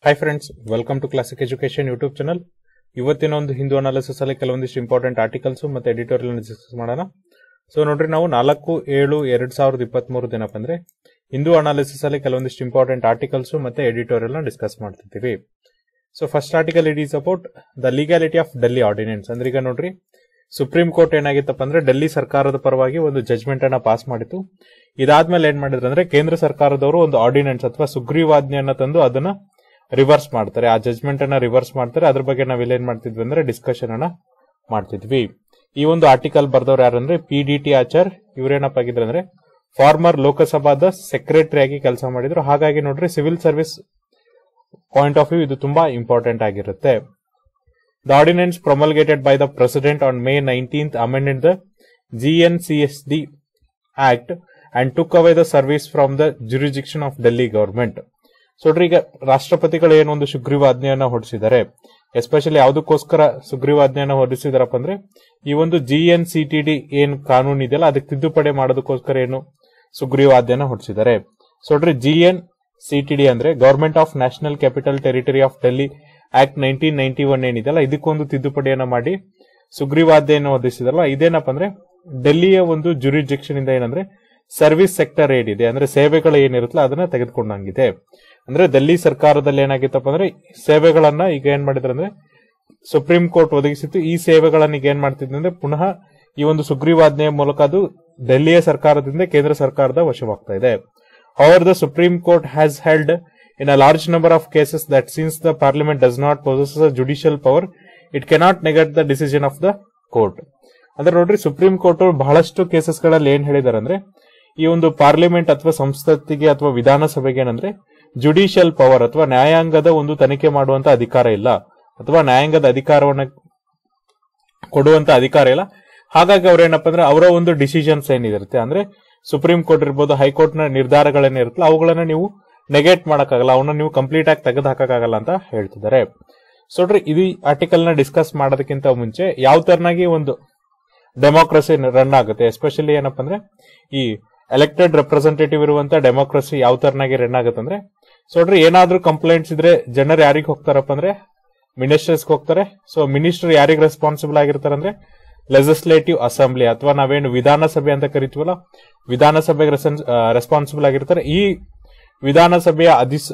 Hi friends welcome to classic education YouTube channel ಇವತ್ತಿನ ಒಂದು Hindu analysis ಅಲ್ಲಿ ಕೆಲವೊಂದಿಷ್ಟು ಇಂಪಾರ್ಟೆಂಟ್ ಆರ್ಟಿಕಲ್ಸ್ ಮತ್ತೆ ಎಡಿಟೋರಿಯಲ್ ಡಿಸ್ಕಸ್ ಮಾಡೋಣ ಸೊ ನೋಡ್ರಿ ನಾವು ನಾಲ್ಕು ಏಳು ಎರಡ್ ಸಾವಿರದ ಇಪ್ಪತ್ತ್ ಮೂರು ದಿನ ಬಂದ್ರೆ ಹಿಂದೂ ಅನಾಲಿಸಿಸ್ ಅಲ್ಲಿ ಕೆಲವೊಂದಿಷ್ಟು ಇಂಪಾರ್ಟೆಂಟ್ ಆರ್ಟಿಕಲ್ಸ್ ಮತ್ತೆ ಎಡಿಟೋರಿಯಲ್ ನ ಡಿಸ್ಕಸ್ ಮಾಡ್ತಿದ್ದೀವಿ so first article it is about the legality of Delhi ordinance ಅಂದ್ರೆ ಈಗ ನೋಡ್ರಿ ಸುಪ್ರೀಂ ಕೋರ್ಟ್ ಏನಾಗಿತ್ತಪ್ಪ ಅಂದ್ರೆ ಡೆಲ್ಲಿ ಸರ್ಕಾರದ ಪರವಾಗಿ ಒಂದು ಜಜ್ಮೆಂಟ್ ಅನ್ನ ಪಾಸ್ ಮಾಡಿತ್ತು ಇದಾದ್ಮೇಲೆ ಏನ್ ಮಾಡಿದ್ರು ಅಂದ್ರೆ ಕೇಂದ್ರ ಸರ್ಕಾರದವರು ಒಂದು ಆರ್ಡಿನೆನ್ಸ್ ಅಥವಾ ಸುಗ್ರೀವಾಜ್ಞೆಯನ್ನ ತಂದು ಅದನ್ನ ರಿವರ್ಸ್ ಮಾಡ್ತಾರೆ ಆ ಜಜ್ಮೆಂಟ್ ಅನ್ನ ರಿವರ್ಸ್ ಮಾಡ್ತಾರೆ ಅದ್ರ ಬಗ್ಗೆ ನಾವ್ ಏನ್ ಮಾಡ್ತಿದ್ವಿ ಅಂದ್ರೆ ಡಿಸ್ಕಷನ್ ಅನ್ನ ಮಾಡ್ತಿದ್ವಿ ಈ ಒಂದು ಆರ್ಟಿಕಲ್ ಬರ್ದವ್ರು ಯಾರಂದ್ರೆ ಪಿ ಡಿ ಟಿ ಆಚಾರ್ ಇವ್ರೇನಪ್ಪ ಆಗಿದ್ರು ಅಂದ್ರೆ ಫಾರ್ಮರ್ ಲೋಕಸಭಾದ ಸೆಕ್ರೆಟರಿ ಆಗಿ ಕೆಲಸ ಮಾಡಿದ್ರು ಹಾಗಾಗಿ ನೋಡ್ರಿ civil service point of view ಇದು ತುಂಬಾ ಇಂಪಾರ್ಟೆಂಟ್ ಆಗಿರುತ್ತೆ the ordinance promulgated by the president on May nineteenth amended the GNCSD act and took away the service from the jurisdiction of Delhi government so ನೋಡ್ರಿ ಈಗ ರಾಷ್ಟ್ರಪತಿಗಳು ಏನೊಂದು ಸುಗ್ರೀವಾಜ್ಞೆಯನ್ನ ಹೊರಡಿಸಿದ್ದಾರೆ ಎಸ್ಪೆಷಲಿ ಯಾವುದಕ್ಕೋಸ್ಕರ ಸುಗ್ರೀವಾಜ್ಞೆಯನ್ನ ಹೊರಡಿಸಿದಾರಪ್ಪ ಅಂದ್ರೆ ಈ ಒಂದು G N C T D ಏನ್ ಕಾನೂನು ಇದೆಯಲ್ಲ ಅದಕ್ಕೆ ತಿದ್ದುಪಡಿ ಮಾಡೋದಕ್ಕೋಸ್ಕರ ಏನು ಸುಗ್ರೀವಾಜ್ಞೆಯನ್ನ ಹೊರಡಿಸಿದ್ದಾರೆ ಸೊ ನೋಡ್ರಿ G N C T D ಅಂದ್ರೆ government of national capital territory of Delhi act nineteen ninety one ಏನಿದೆಯಲ್ಲ ಇದಕ್ಕೊಂದು ತಿದ್ದುಪಡಿಯನ್ನ ಮಾಡಿ ಸುಗ್ರೀವಾಜ್ಞೆಯನ್ನು ಹೊರಡಿಸಿದಾರಲ್ಲ ಇದೇನಪ್ಪ ಅಂದ್ರೆ ಡೆಲ್ಲಿಯ ಒಂದು ಜುರಿಜೆಕ್ಷನ್ ಇಂದ ಏನಂದ್ರೆ ಸರ್ವಿಸ್ ಸೆಕ್ಟರ್ ಏನಿದೆ ಅಂದ್ರೆ ಸೇವೆಗಳು ಏನಿರುತ್ತಲ್ಲ ಅದನ್ನ ತೆಗೆದುಕೊಂಡಂಗಿದೆ ಅಂದ್ರೆ ಡೆಲ್ಲಿ ಸರ್ಕಾರದಲ್ಲಿ ಏನಾಗಿತ್ತಪ್ಪ ಅಂದ್ರೆ ಸೇವೆಗಳನ್ನ ಈಗ ಏನ್ ಮಾಡಿದ್ರು ಅಂದ್ರೆ ಸುಪ್ರೀಂ ಕೋರ್ಟ್ ಒದಗಿಸಿತ್ತು ಈ ಸೇವೆಗಳನ್ನ ಈಗ ಏನ್ ಮಾಡ್ತಿದ್ರು ಅಂದ್ರೆ ಪುನಃ ಈ ಒಂದು ಸುಗ್ರೀವಾಜ್ಞೆಯ ಮೂಲಕ ಅದು ಡೆಲ್ಲಿಯ ಸರ್ಕಾರದಿಂದ ಕೇಂದ್ರ ಸರ್ಕಾರದ ವಶವಾಗ್ತಾ ಇದೆ However, the Supreme Court has held in a large number of cases that since the Parliament does not possess a judicial power, it cannot negate the decision of the court. ಅಂದ್ರೆ ನೋಡ್ರಿ ಸುಪ್ರೀಂ ಕೋರ್ಟ್ ಬಹಳಷ್ಟು cases ಗಳಲ್ಲಿ ಏನ್ ಹೇಳಿದಾರೆ ಅಂದ್ರೆ ಈ ಒಂದು parliament ಅಥವಾ ಸಂಸತ್ತಿಗೆ ಅಥವಾ ವಿಧಾನಸಭೆಗೆ ಏನಂದ್ರೆ ಜುಡಿಷಿಯಲ್ ಪವರ್ ಅಥವಾ ನ್ಯಾಯಾಂಗದ ಒಂದು ತನಿಖೆ ಮಾಡುವಂತ ಅಧಿಕಾರ ಇಲ್ಲ ಅಥವಾ ನ್ಯಾಯಾಂಗದ ಅಧಿಕಾರವನ್ನ ಕೊಡುವಂತ ಅಧಿಕಾರ ಇಲ್ಲ ಹಾಗಾಗಿ ಅವ್ರೇನಪ್ಪ ಅಂದ್ರೆ ಅವರ ಒಂದು ಡಿಸಿಷನ್ಸ್ ಏನಿರುತ್ತೆ ಅಂದ್ರೆ ಸುಪ್ರೀಂ ಕೋರ್ಟ್ ಇರ್ಬೋದು ಹೈಕೋರ್ಟ್ ನ ನಿರ್ಧಾರಗಳೇನಿರುತ್ತಲ್ಲ ಅವುಗಳನ್ನ ನೀವು ನೆಗೆಟ್ ಮಾಡಕ್ಕಾಗಲ್ಲ ಅವನ್ನ ನೀವು ಕಂಪ್ಲೀಟ್ ಆಗಿ ತೆಗೆದು ಹಾಕಕ್ಕಾಗಲ್ಲ ಅಂತ ಹೇಳ್ತಿದ್ದಾರೆ ಸೊ ನೋಡ್ರಿ ಇದು ಆರ್ಟಿಕಲ್ ನ ಡಿಸ್ಕಸ್ ಮಾಡೋದಕ್ಕಿಂತ ಮುಂಚೆ ಯಾವ ತರನಾಗಿ ಒಂದು ಡೆಮೋಕ್ರಸಿ ರನ್ ಆಗುತ್ತೆ ಎಸ್ಪೆಷಲಿ ಏನಪ್ಪ ಅಂದ್ರೆ ಈ ಎಲೆಕ್ಟೆಡ್ ರೆಪ್ರೆಸೆಂಟೇಟಿವ್ ಇರುವಂತ ಡೆಮೋಕ್ರಸಿ ಯಾವ ತರನಾಗಿ ರನ್ ಆಗುತ್ತೆ ಅಂದ್ರೆ ಸೊ ನೋಡ್ರಿ ಏನಾದ್ರೂ ಕಂಪ್ಲೇಂಟ್ಸ್ ಇದ್ರೆ ಜನರು ಯಾರಿಗೆ ಹೋಗ್ತಾರಪ್ಪ ಅಂದ್ರೆ ಮಿನಿಸ್ಟರ್ಸ್ ಹೋಗ್ತಾರೆ ಸೊ ಮಿನಿಸ್ಟರ್ ಯಾರಿಗೆ ರೆಸ್ಪಾನ್ಸಿಬಲ್ ಆಗಿರ್ತಾರೆ ಅಂದ್ರೆ ಲೆಜಿಸ್ಲೇಟಿವ್ ಅಸೆಂಬ್ಲಿ ಅಥವಾ ನಾವೇನು ವಿಧಾನಸಭೆ ಅಂತ ಕರಿತೀವಲ್ಲ ವಿಧಾನಸಭೆಗೆ ರೆಸ್ಪಾನ್ಸಿಬಲ್ ಆಗಿರ್ತಾರೆ ಈ ವಿಧಾನಸಭೆಯ ಅಧಿಸ್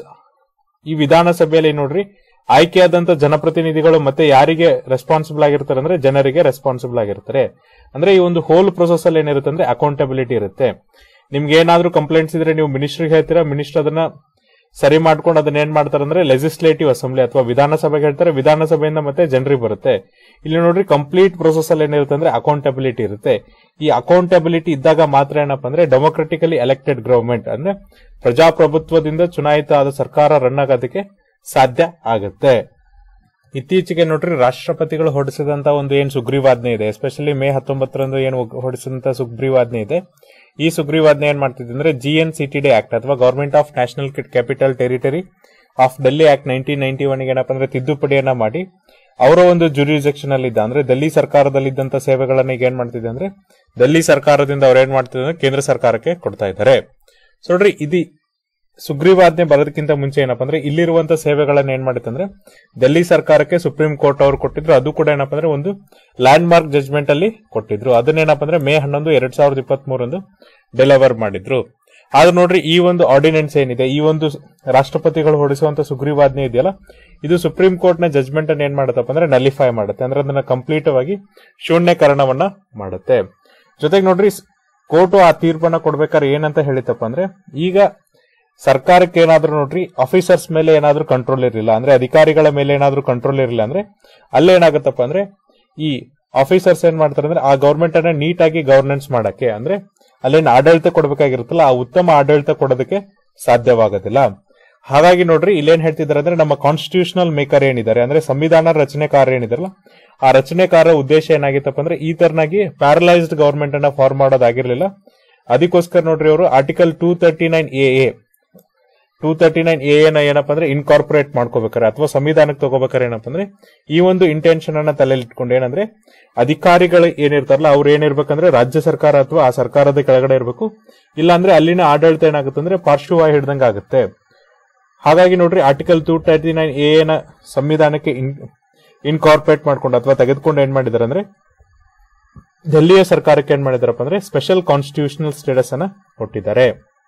ಈ ವಿಧಾನಸಭೆಯಲ್ಲಿ ನೋಡ್ರಿ ಆಯ್ಕೆಯಾದಂತ ಜನಪ್ರತಿನಿಧಿಗಳು ಮತ್ತೆ ಯಾರಿಗೆ ರೆಸ್ಪಾನ್ಸಿಬಲ್ ಆಗಿರ್ತಾರೆ ಅಂದ್ರೆ ಜನರಿಗೆ ರೆಸ್ಪಾನ್ಸಿಬಲ್ ಆಗಿರ್ತಾರೆ ಅಂದ್ರೆ ಈ ಒಂದು ಹೋಲ್ ಪ್ರೊಸೆಸ್ ಅಲ್ಲಿ ಏನಿರುತ್ತೆ ಅಂದ್ರೆ ಅಕೌಂಟಬಿಲಿಟಿ ಇರುತ್ತೆ ನಿಮ್ಗೆ ಏನಾದ್ರೂ ಕಂಪ್ಲೇಂಟ್ಸ್ ಇದ್ರೆ ನೀವು ಮಿನಿಸ್ಟರ್ಗೆ ಹೇಳ್ತೀರಾ ಮಿನಿಸ್ಟರ್ ಅದನ್ನ ಸರಿ ಮಾಡ್ಕೊಂಡು ಅದನ್ನ ಏನ್ ಮಾಡ್ತಾರೆ ಅಂದ್ರೆ ಲೆಜಿಸ್ಲೇಟಿವ್ ಅಸೆಂಬ್ಲಿ ಅಥವಾ ವಿಧಾನಸಭೆಗೆ ಹೇಳ್ತಾರೆ ವಿಧಾನಸಭೆಯಿಂದ ಮತ್ತೆ ಜನರಿಗೆ ಬರುತ್ತೆ ಇಲ್ಲಿ ನೋಡ್ರಿ ಕಂಪ್ಲೀಟ್ ಪ್ರೊಸೆಸ್ ಅಲ್ಲಿ ಏನಿರುತ್ತೆ ಅಂದ್ರೆ ಅಕೌಂಟಬಿಲಿಟಿ ಇರುತ್ತೆ ಈ ಅಕೌಂಟಬಿಲಿಟಿ ಇದ್ದಾಗ ಮಾತ್ರ ಏನಪ್ಪಾ ಅಂದ್ರೆ ಡೆಮೋಕ್ರೆಟಿಕಲಿ ಎಲೆಕ್ಟೆಡ್ ಗವರ್ಮೆಂಟ್ ಅಂದ್ರೆ ಪ್ರಜಾಪ್ರಭುತ್ವದಿಂದ ಚುನಾಯಿತ ಆದ ಸರ್ಕಾರ ರನ್ ಆಗೋದಕ್ಕೆ ಸಾಧ್ಯ ಆಗುತ್ತೆ ಇತ್ತೀಚೆಗೆ ನೋಡ್ರಿ ರಾಷ್ಟ್ರಪತಿಗಳು ಹೊರಡಿಸಿದಂತ ಒಂದು ಏನ್ ಸುಗ್ರೀವಾಜ್ಞೆ ಇದೆ ಎಸ್ಪೆಷಲಿ ಮೇ ಹತ್ತೊಂಬತ್ತರಂದು ಏನು ಹೊರಡಿಸಿದಂತ ಸುಗ್ರೀವಾಜ್ಞೆ ಇದೆ ಈ ಸುಗ್ರೀವಾಜ್ಞೆ ಏನ್ ಮಾಡ್ತಿದೆ ಅಂದ್ರೆ G N C T D act ಅಥವಾ government of national capital territory of Delhi act nineteen ninety one ಏನಪ್ಪ ಅಂದ್ರೆ ತಿದ್ದುಪಡಿಯನ್ನ ಮಾಡಿ ಅವರ ಒಂದು ಜುರಿಸೆಕ್ಷನ್ ಅಲ್ಲಿ ಇದ್ದ ಅಂದ್ರೆ ಡೆಲ್ಲಿ ಸರ್ಕಾರದಲ್ಲಿದ್ದಂತ ಸೇವೆಗಳನ್ನ ಈಗ ಏನ್ ಮಾಡ್ತಿದೆ ಅಂದ್ರೆ ಡೆಲ್ಲಿ ಸರ್ಕಾರದಿಂದ ಅವ್ರು ಏನ್ ಮಾಡ್ತಿದೆ ಅಂದ್ರೆ ಕೇಂದ್ರ ಸರ್ಕಾರಕ್ಕೆ ಕೊಡ್ತಾ ಇದ್ದಾರೆ ಸೊ ನೋಡ್ರಿ ಇದು ಸುಗ್ರೀವಾಜ್ಞೆ ಬರೋದಕ್ಕಿಂತ ಮುಂಚೆ ಏನಪ್ಪ ಅಂದ್ರೆ ಇಲ್ಲಿರುವಂತ ಸೇವೆಗಳನ್ನ ಏನ್ ಮಾಡಿತ್ತಂದ್ರೆ ಡೆಲ್ಲಿ ಸರ್ಕಾರಕ್ಕೆ ಸುಪ್ರೀಂ ಕೋರ್ಟ್ ಅವರು ಕೊಟ್ಟಿದ್ರು ಅದು ಕೂಡ ಏನಪ್ಪ ಅಂದ್ರೆ ಒಂದು ಲ್ಯಾಂಡ್ ಮಾರ್ಕ್ ಜಜ್ಮೆಂಟ್ ಅಲ್ಲಿ ಕೊಟ್ಟಿದ್ರು ಅದನ್ನೇನಪ್ಪ ಅಂದ್ರೆ ಮೇ ಹನ್ನೊಂದು ಎರಡ್ ಸಾವಿರದ ಇಪ್ಪತ್ತ್ ಮೂರಂದು ಡೆಲಿವರ್ ಮಾಡಿದ್ರು ಆದ್ರೆ ನೋಡ್ರಿ ಈ ಒಂದು ಆರ್ಡಿನೆನ್ಸ್ ಏನಿದೆ ಈ ಒಂದು ರಾಷ್ಟ್ರಪತಿಗಳು ಹೊರಡಿಸುವಂತ ಸುಗ್ರೀವಾಜ್ಞೆ ಇದೆಯಲ್ಲ ಇದು ಸುಪ್ರೀಂ ಕೋರ್ಟ್ ನ ಜಜ್ಮೆಂಟ್ ಅನ್ನು ಏನ್ ಮಾಡುತ್ತಪ್ಪ ಅಂದ್ರೆ ನಲಿಫೈ ಮಾಡುತ್ತೆ ಅಂದ್ರೆ ಅದನ್ನ ಕಂಪ್ಲೀಟ್ ಆಗಿ ಶೂನ್ಯಕರಣವನ್ನ ಮಾಡುತ್ತೆ ಜೊತೆಗೆ ನೋಡ್ರಿ ಕೋರ್ಟ್ ಆ ತೀರ್ಪನ್ನ ಕೊಡ್ಬೇಕಾದ್ರೆ ಏನಂತ ಹೇಳಿತಪ್ಪ ಅಂದ್ರೆ ಈಗ ಸರ್ಕಾರಕ್ಕೆ ಏನಾದ್ರೂ ನೋಡ್ರಿ ಆಫೀಸರ್ಸ್ ಮೇಲೆ ಏನಾದ್ರೂ ಕಂಟ್ರೋಲ್ ಇರಲಿಲ್ಲ ಅಂದ್ರೆ ಅಧಿಕಾರಿಗಳ ಮೇಲೆ ಏನಾದ್ರೂ ಕಂಟ್ರೋಲ್ ಇರಲಿಲ್ಲ ಅಂದ್ರೆ ಅಲ್ಲೇನಾಗತ್ತಪ್ಪ ಅಂದ್ರೆ ಈ ಆಫೀಸರ್ಸ್ ಏನ್ ಮಾಡ್ತಾರೆ ಅಂದ್ರೆ ಆ ಗವರ್ಮೆಂಟ್ ಅನ್ನ ನೀಟಾಗಿ ಗವರ್ನೆನ್ಸ್ ಮಾಡಕ್ಕೆ ಅಂದ್ರೆ ಅಲ್ಲೇನ್ ಆಡಳಿತ ಕೊಡ್ಬೇಕಾಗಿರುತ್ತಲ್ಲ ಆ ಉತ್ತಮ ಆಡಳಿತ ಕೊಡೋದಕ್ಕೆ ಸಾಧ್ಯವಾಗೋದಿಲ್ಲ ಹಾಗಾಗಿ ನೋಡ್ರಿ ಇಲ್ಲೇನ್ ಹೇಳ್ತಿದ್ದಾರೆ ಅಂದ್ರೆ ನಮ್ಮ ಕಾನ್ಸ್ಟಿಟ್ಯೂಷನಲ್ ಮೇಕರ್ ಏನಿದ್ದಾರೆ ಅಂದ್ರೆ ಸಂವಿಧಾನ ರಚನೆಕಾರ ಏನಿದಾರಲ್ಲ ಆ ರಚನೆಕಾರ ಉದ್ದೇಶ ಏನಾಗಿತ್ತಪ್ಪ ಅಂದ್ರೆ ಈ ತರನಾಗಿ ಪ್ಯಾರಲೈಸ್ಡ್ ಗವರ್ಮೆಂಟ್ ಅನ್ನ ಫಾರ್ಮ್ ಮಾಡೋದಾಗಿರ್ಲಿಲ್ಲ ಅದಕ್ಕೋಸ್ಕರ ನೋಡ್ರಿ ಅವರು article two thirty nine A A two thirty nine A ನ ಏನಪ್ಪ ಅಂದ್ರೆ ಇನ್ಕಾರ್ಪೊರೇಟ್ ಮಾಡ್ಕೋಬೇಕಾರೆ ಅಥವಾ ಸಂವಿಧಾನಕ್ಕೆ ತಗೋಬೇಕಾರೆ ಏನಪ್ಪ ಅಂದ್ರೆ ಈ ಒಂದು ಇಂಟೆನ್ಷನ್ ಅನ್ನ ತಲೆಯಲ್ಲಿ ಇಟ್ಕೊಂಡು ಏನಂದ್ರೆ ಅಧಿಕಾರಿಗಳು ಏನಿರ್ತಾರಲ್ಲ ಅವ್ರು ಏನಿರ್ಬೇಕಂದ್ರೆ ರಾಜ್ಯ ಸರ್ಕಾರ ಅಥವಾ ಆ ಸರ್ಕಾರದ ಕೆಳಗಡೆ ಇರಬೇಕು ಇಲ್ಲಾಂದ್ರೆ ಅಲ್ಲಿನ ಆಡಳಿತ ಏನಾಗುತ್ತೆ ಅಂದ್ರೆ ಪಾರ್ಶ್ವವಾಯು ಹಿಡ್ದಂಗ ಆಗುತ್ತೆ ಹಾಗಾಗಿ ನೋಡ್ರಿ article two thirty nine A ನ ಸಂವಿಧಾನಕ್ಕೆ ಇನ್ಕಾರ್ಪೊರೇಟ್ ಮಾಡ್ಕೊಂಡು ಅಥವಾ ತೆಗೆದುಕೊಂಡು ಏನ್ ಮಾಡಿದಾರೆ ಅಂದ್ರೆ ದೆಹಲಿಯ ಸರ್ಕಾರಕ್ಕೆ ಏನ್ ಮಾಡಿದಾರಪ್ಪ ಅಂದ್ರೆ ಸ್ಪೆಷಲ್ ಕಾನ್ಸ್ಟಿಟ್ಯೂಷನಲ್ ಸ್ಟೇಟಸ್ ಅನ್ನ ಕೊಟ್ಟಿದ್ದಾರೆ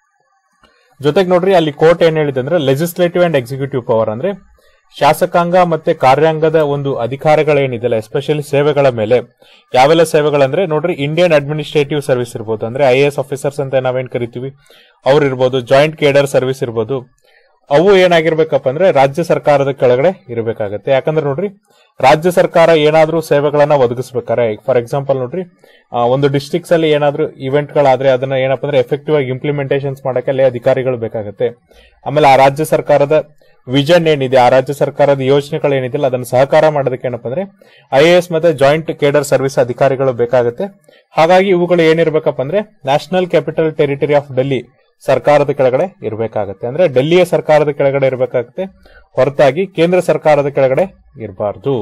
ಜೊತೆಗೆ ನೋಡ್ರಿ ಅಲ್ಲಿ ಕೋರ್ಟ್ ಏನ್ ಹೇಳಿದೆ ಅಂದ್ರೆ ಲೆಜಿಸ್ಲೇಟಿವ್ ಅಂಡ್ ಎಕ್ಸಿಕ್ಯೂಟಿವ್ ಪವರ್ ಅಂದ್ರೆ ಶಾಸಕಾಂಗ ಮತ್ತೆ ಕಾರ್ಯಾಂಗದ ಒಂದು ಅಧಿಕಾರಗಳೇನಿದೆಯಲ್ಲ ಎಸ್ಪೆಷಲಿ ಸೇವೆಗಳ ಮೇಲೆ ಯಾವೆಲ್ಲ ಸೇವೆಗಳಂದ್ರೆ ನೋಡ್ರಿ ಇಂಡಿಯನ್ ಅಡ್ಮಿನಿಸ್ಟ್ರೇಟಿವ್ ಸರ್ವಿಸ್ ಇರ್ಬೋದು ಅಂದ್ರೆ ಐ ಎಸ್ ಆಫೀಸರ್ಸ್ ಅಂತ ನಾವೇನ್ ಕರಿತೀವಿ ಅವ್ರು ಇರ್ಬೋದು ಜಾಯಿಂಟ್ ಕೇಡರ್ ಸರ್ವಿಸ್ ಇರ್ಬೋದು ಅವು ಏನಾಗಿರ್ಬೇಕಪ್ಪ ಅಂದ್ರೆ ರಾಜ್ಯ ಸರ್ಕಾರದ ಕೆಳಗಡೆ ಇರಬೇಕಾಗತ್ತೆ ಯಾಕಂದ್ರೆ ನೋಡ್ರಿ ರಾಜ್ಯ ಸರ್ಕಾರ ಏನಾದ್ರೂ ಸೇವೆಗಳನ್ನ ಒದಗಿಸ್ಬೇಕಾರೆ ಫಾರ್ ಎಕ್ಸಾಂಪಲ್ ನೋಡ್ರಿ ಆ, ಒಂದು ಡಿಸ್ಟ್ರಿಕ್ಟ್ಸ್ ಅಲ್ಲಿ ಏನಾದ್ರೂ ಇವೆಂಟ್ ಗಳಾದ್ರೆ ಅದನ್ನ ಏನಪ್ಪ ಅಂದ್ರೆ ಎಫೆಕ್ಟಿವ್ ಆಗಿ ಇಂಪ್ಲಿಮೆಂಟೇಷನ್ಸ್ ಮಾಡಕ್ಕೆ ಅಲ್ಲಿ ಅಧಿಕಾರಿಗಳು ಬೇಕಾಗತ್ತೆ ಆಮೇಲೆ ಆ ರಾಜ್ಯ ಸರ್ಕಾರದ ವಿಷನ್ ಏನಿದೆ ಆ ರಾಜ್ಯ ಸರ್ಕಾರದ ಯೋಜನೆಗಳು ಏನಿದೆಯಲ್ಲ ಅದನ್ನು ಸಹಕಾರ ಮಾಡೋದಕ್ಕೆ ಏನಪ್ಪ ಅಂದ್ರೆ ಐ ಎಸ್ ಮತ್ತೆ ಜಾಯಿಂಟ್ ಕೇಡರ್ ಸರ್ವಿಸ್ ಅಧಿಕಾರಿಗಳು ಬೇಕಾಗುತ್ತೆ ಹಾಗಾಗಿ ಇವುಗಳು ಏನಿರ್ಬೇಕಪ್ಪ ಅಂದ್ರೆ national capital territory of Delhi ಸರ್ಕಾರದ ಕೆಳಗಡೆ ಇರಬೇಕಾಗತ್ತೆ ಅಂದ್ರೆ ಡೆಲ್ಲಿಯ ಸರ್ಕಾರದ ಕೆಳಗಡೆ ಇರಬೇಕಾಗತ್ತೆ ಹೊರತಾಗಿ ಕೇಂದ್ರ ಸರ್ಕಾರದ ಕೆಳಗಡೆ ಇರಬಾರ್ದು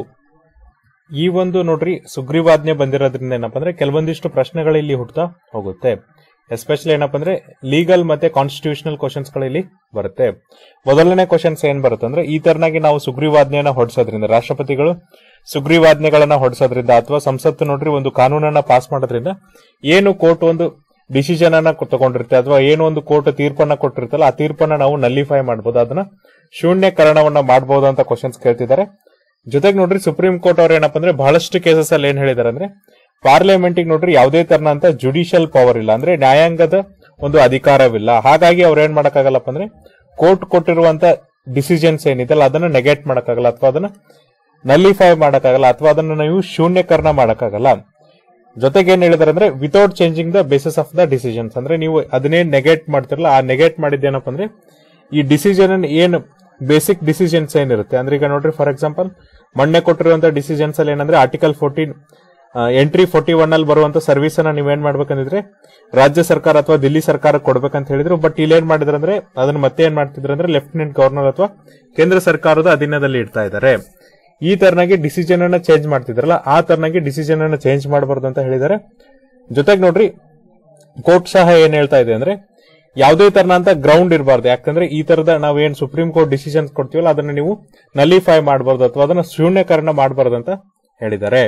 ಈ ಒಂದು ನೋಡ್ರಿ ಸುಗ್ರೀವಾಜ್ಞೆ ಬಂದಿರೋದ್ರಿಂದ ಏನಪ್ಪಾ ಅಂದ್ರೆ ಕೆಲವೊಂದಿಷ್ಟು ಪ್ರಶ್ನೆಗಳು ಇಲ್ಲಿ ಹುಟ್ಟುತ್ತಾ ಹೋಗುತ್ತೆ ಎಸ್ಪೆಷಲಿ ಏನಪ್ಪಾ ಅಂದ್ರೆ ಲೀಗಲ್ ಮತ್ತೆ ಕಾನ್ಸ್ಟಿಟ್ಯೂಷನಲ್ ಕ್ವಶನ್ಸ್ ಇಲ್ಲಿ ಬರುತ್ತೆ ಮೊದಲನೇ ಕ್ವಶನ್ಸ್ ಏನ್ ಬರುತ್ತೆ ಅಂದ್ರೆ ಈ ತರನಾಗಿ ನಾವು ಸುಗ್ರೀವಾಜ್ಞೆಯನ್ನ ಹೊಡಿಸೋದ್ರಿಂದ ರಾಷ್ಟ್ರಪತಿಗಳು ಸುಗ್ರೀವಾಜ್ಞೆಗಳನ್ನ ಹೊಡಿಸೋದ್ರಿಂದ ಅಥವಾ ಸಂಸತ್ತು ನೋಡ್ರಿ ಒಂದು ಕಾನೂನನ್ನ ಪಾಸ್ ಮಾಡೋದ್ರಿಂದ ಏನು ಕೋರ್ಟ್ ಒಂದು ಡಿಸಿಷನ್ ಅನ್ನ ಕೊ- ತಗೊಂಡಿರುತ್ತೆ ಅಥವಾ ಏನು ಒಂದು ಕೋರ್ಟ್ ತೀರ್ಪನ್ನ ಕೊಟ್ಟಿರ್ತಲ್ಲ ಆ ತೀರ್ಪನ್ನ ನಾವು ನಲ್ಲಿಫೈ ಮಾಡಬಹುದು ಅದನ್ನ ಶೂನ್ಯಕರಣವನ್ನ ಮಾಡಬಹುದು ಅಂತ ಕ್ವಶನ್ಸ್ ಕೇಳ್ತಿದ್ದಾರೆ ಜೊತೆಗೆ ನೋಡ್ರಿ ಸುಪ್ರೀಂ ಕೋರ್ಟ್ ಅವ್ರು ಏನಪ್ಪಾ ಅಂದ್ರೆ ಬಹಳಷ್ಟು ಕೇಸಸ್ ಅಲ್ಲಿ ಏನ್ ಹೇಳಿದಾರೆ ಅಂದ್ರೆ ಪಾರ್ಲಿಮೆಂಟಿಗೆ ನೋಡ್ರಿ ಯಾವುದೇ ತರನಂತ ಜುಡಿಷಿಯಲ್ ಪವರ್ ಇಲ್ಲ ಅಂದ್ರೆ ನ್ಯಾಯಾಂಗದ ಒಂದು ಅಧಿಕಾರವಿಲ್ಲ ಹಾಗಾಗಿ ಅವ್ರು ಏನ್ ಮಾಡಕ್ಕಾಗಲ್ಲಪ್ಪ ಅಂದ್ರೆ ಕೋರ್ಟ್ ಕೊಟ್ಟಿರುವಂತ ಡಿಸಿಷನ್ಸ್ ಏನಿದೆಲ್ಲ ಅದನ್ನ ನೆಗೆಟ್ ಮಾಡಕ್ಕಾಗಲ್ಲ ಅಥವಾ ಅದನ್ನ ನಲ್ಲಿಫೈ ಮಾಡಕ್ಕಾಗಲ್ಲ ಅಥವಾ ಅದನ್ನ ನೀವು ಶೂನ್ಯಕರಣ ಮಾಡಕ್ಕಾಗಲ್ಲ ಜೊತೆಗೆ ಏನ್ ಹೇಳಿದಾರೆ ಅಂದ್ರೆ without changing the basis of the decisions ಅಂದ್ರೆ ನೀವು ಅದನ್ನೇನ್ ನೆಗೆಟ್ ಮಾಡ್ತಿರಲ್ಲ ಆ ನೆಗೆಟ್ ಮಾಡಿದ್ದೇನಪ್ಪ ಅಂದ್ರೆ ಈ ಡಿಸಿಷನ್ ಏನ್ ಬೇಸಿಕ್ ಡಿಸಿಷನ್ಸ್ ಏನಿರುತ್ತೆ ಅಂದ್ರೆ ಈಗ ನೋಡ್ರಿ ಫಾರ್ ಎಕ್ಸಾಂಪಲ್ ಮೊನ್ನೆ ಕೊಟ್ಟಿರುವಂತ ಡಿಸಿಷನ್ಸ್ ಅಲ್ಲಿ ಏನಂದ್ರೆ article fourteen entry forty one ಅಲ್ಲಿ ಬರುವಂತ ಸರ್ವಿಸ್ ಅನ್ನ ನೀವೇನ್ ಮಾಡ್ಬೇಕಂತಿದ್ರೆ ರಾಜ್ಯ ಸರ್ಕಾರ ಅಥವಾ ದಿಲ್ಲಿ ಸರ್ಕಾರ ಕೊಡ್ಬೇಕಂತ ಹೇಳಿದ್ರು ಬಟ್ ಇಲ್ಲಿ ಏನ್ ಮಾಡಿದ್ರು ಅಂದ್ರೆ ಅದನ್ನ ಮತ್ತೆ ಏನ್ ಮಾಡ್ತಿದ್ರು ಅಂದ್ರೆ ಲೆಫ್ಟಿನೆಂಟ್ ಗವರ್ನರ್ ಅಥವಾ ಕೇಂದ್ರ ಸರ್ಕಾರದ ಅಧೀನದಲ್ಲಿ ಇಡ್ತಾ ಇದ್ದಾರೆ ಈ ತರನಾಗಿ ಡಿಸಿಷನ್ ಅನ್ನ ಚೇಂಜ್ ಮಾಡ್ತಿದ್ರಲ್ಲ ಆ ತರನಾಗಿ ಡಿಸಿಷನ್ ಅನ್ನ ಚೇಂಜ್ ಮಾಡಬಾರ್ದು ಅಂತ ಹೇಳಿದ್ದಾರೆ ಜೊತೆಗೆ ನೋಡ್ರಿ ಕೋರ್ಟ್ ಸಹ ಏನ್ ಹೇಳ್ತಾ ಇದೆ ಅಂದ್ರೆ ಯಾವುದೇ ತರನಂತ ಗ್ರೌಂಡ್ ಇರಬಾರ್ದು ಯಾಕಂದ್ರೆ ಈ ತರದ ನಾವ್ ಏನ್ ಸುಪ್ರೀಂ ಕೋರ್ಟ್ ಡಿಸಿಷನ್ಸ್ ಕೊಡ್ತೀವಲ್ಲ ಅದನ್ನ ನೀವು ನಲಿಫೈ ಮಾಡಬಾರ್ದು ಅಥವಾ ಅದನ್ನ ಶೂನ್ಯಕರಣ ಮಾಡಬಾರ್ದು ಅಂತ ಹೇಳಿದ್ದಾರೆ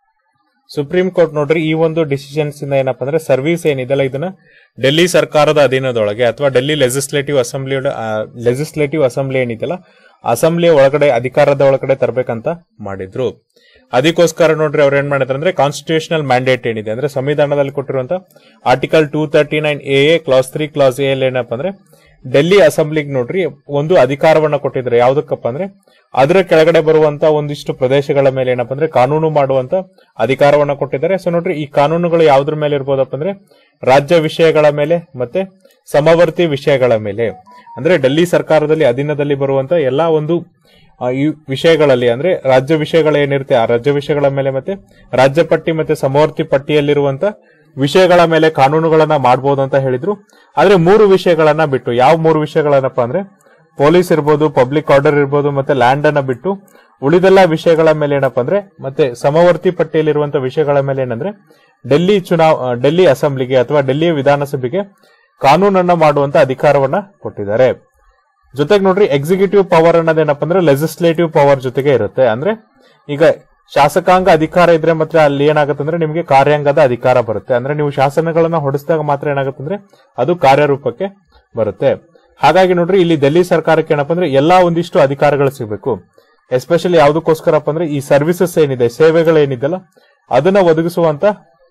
ಸುಪ್ರೀಂ ಕೋರ್ಟ್ ನೋಡ್ರಿ ಈ ಒಂದು ಡಿಸಿಷನ್ಸ್ ಇಂದ ಏನಪ್ಪಾ ಅಂದ್ರೆ ಸರ್ವಿಸ್ ಏನಿದೆಲ್ಲ ಇದನ್ನ ಡೆಲ್ಲಿ ಸರ್ಕಾರದ ಅಧೀನದೊಳಗೆ ಅಥವಾ Delhi legislative assembly legislative assembly ಏನಿದೆಯಲ್ಲ ಅಸೆಂಬ್ಲಿ ಒಳಗಡೆ ಅಧಿಕಾರದ ಒಳಗಡೆ ತರಬೇಕಂತ ಮಾಡಿದ್ರು ಅದಕ್ಕೋಸ್ಕರ ನೋಡ್ರಿ ಅವ್ರು ಏನ್ ಮಾಡಿದ್ರು ಅಂದ್ರೆ ಕಾನ್ಸ್ಟಿಟ್ಯೂಷನಲ್ ಮ್ಯಾಂಡೇಟ್ ಏನಿದೆ ಅಂದ್ರೆ ಸಂವಿಧಾನದಲ್ಲಿ ಕೊಟ್ಟಿರುವಂತ article two thirty nine A A clause three clause A ಅಲ್ಲಿ ಏನಪ್ಪಾ ಅಂದ್ರೆ ಡೆಲ್ಲಿ ಅಸೆಂಬ್ಲಿಗೆ ನೋಡ್ರಿ ಒಂದು ಅಧಿಕಾರವನ್ನ ಕೊಟ್ಟಿದ್ರೆ ಯಾವ್ದಕ್ಕಪ್ಪ ಅಂದ್ರೆ ಅದರ ಕೆಳಗಡೆ ಬರುವಂತ ಒಂದಿಷ್ಟು ಪ್ರದೇಶಗಳ ಮೇಲೆ ಏನಪ್ಪಾ ಅಂದ್ರೆ ಕಾನೂನು ಮಾಡುವಂತ ಅಧಿಕಾರವನ್ನ ಕೊಟ್ಟಿದ್ದಾರೆ ಸೊ ನೋಡ್ರಿ ಈ ಕಾನೂನುಗಳು ಯಾವ್ದ್ರ ಮೇಲೆ ಇರ್ಬೋದಪ್ಪ ಅಂದ್ರೆ ರಾಜ್ಯ ವಿಷಯಗಳ ಮೇಲೆ ಮತ್ತೆ ಸಮವರ್ತಿ ವಿಷಯಗಳ ಮೇಲೆ ಅಂದ್ರೆ ಡೆಲ್ಲಿ ಸರ್ಕಾರದಲ್ಲಿ ಅಧೀನದಲ್ಲಿ ಬರುವಂತ ಎಲ್ಲಾ ಒಂದು ಆ, ಈ ವಿಷಯಗಳಲ್ಲಿ ಅಂದ್ರೆ ರಾಜ್ಯ ವಿಷಯಗಳು ಏನಿರುತ್ತೆ ಆ ರಾಜ್ಯ ವಿಷಯಗಳ ಮೇಲೆ ಮತ್ತೆ ರಾಜ್ಯ ಪಟ್ಟಿ ಮತ್ತೆ ಸಮವರ್ತಿ ಪಟ್ಟಿಯಲ್ಲಿರುವಂತ ವಿಷಯಗಳ ಮೇಲೆ ಕಾನೂನುಗಳನ್ನ ಮಾಡಬಹುದು ಅಂತ ಹೇಳಿದ್ರು ಆದ್ರೆ ಮೂರು ವಿಷಯಗಳನ್ನ ಬಿಟ್ಟು ಯಾವ ಮೂರು ವಿಷಯಗಳನ್ನಪ್ಪ ಅಂದ್ರೆ ಪೊಲೀಸ್ ಇರ್ಬೋದು ಪಬ್ಲಿಕ್ ಆರ್ಡರ್ ಇರ್ಬೋದು ಮತ್ತೆ ಲ್ಯಾಂಡ್ ಅನ್ನ ಬಿಟ್ಟು ಉಳಿದೆಲ್ಲ ವಿಷಯಗಳ ಮೇಲೆ ಏನಪ್ಪಾ ಅಂದ್ರೆ ಮತ್ತೆ ಸಮವರ್ತಿ ಪಟ್ಟಿಯಲ್ಲಿರುವಂತ ವಿಷಯಗಳ ಮೇಲೆ ಏನಂದ್ರೆ ಡೆಲ್ಲಿ ಚುನಾವ್ ಆ, ಡೆಲ್ಲಿ ಅಸೆಂಬ್ಲಿಗೆ ಅಥವಾ ಡೆಲ್ಲಿ ವಿಧಾನಸಭೆಗೆ ಕಾನೂನನ್ನ ಮಾಡುವಂತ ಅಧಿಕಾರವನ್ನ ಕೊಟ್ಟಿದ್ದಾರೆ ಜೊತೆಗೆ ನೋಡ್ರಿ ಎಕ್ಸಿಕ್ಯೂಟಿವ್ ಪವರ್ ಅನ್ನೋದೇನಪ್ಪ ಅಂದ್ರೆ ಲೆಜಿಸ್ಲೇಟಿವ್ ಪವರ್ ಜೊತೆಗೆ ಇರುತ್ತೆ ಅಂದ್ರೆ ಈಗ ಶಾಸಕಾಂಗ ಅಧಿಕಾರ ಇದ್ರೆ ಮಾತ್ರ ಅಲ್ಲಿ ಏನಾಗುತ್ತೆ ಅಂದ್ರೆ ನಿಮಗೆ ಕಾರ್ಯಾಂಗದ ಅಧಿಕಾರ ಬರುತ್ತೆ ಅಂದ್ರೆ ನೀವು ಶಾಸನಗಳನ್ನ ಹೊಡಿಸಿದಾಗ ಮಾತ್ರ ಏನಾಗುತ್ತೆ ಅಂದ್ರೆ ಅದು ಕಾರ್ಯರೂಪಕ್ಕೆ ಬರುತ್ತೆ ಹಾಗಾಗಿ ನೋಡ್ರಿ ಇಲ್ಲಿ ಡೆಲ್ಲಿ ಸರ್ಕಾರಕ್ಕೆ ಏನಪ್ಪ ಅಂದ್ರೆ ಎಲ್ಲಾ ಒಂದಿಷ್ಟು ಅಧಿಕಾರಗಳು ಸಿಗಬೇಕು ಎಸ್ಪೆಷಲಿ ಯಾವ್ದಕ್ಕೋಸ್ಕರಪ್ಪ ಅಂದ್ರೆ ಈ ಸರ್ವಿಸಸ್ ಏನಿದೆ ಸೇವೆಗಳೇನಿದೆಲ್ಲ ಅದನ್ನ ಒದಗಿಸುವಂತ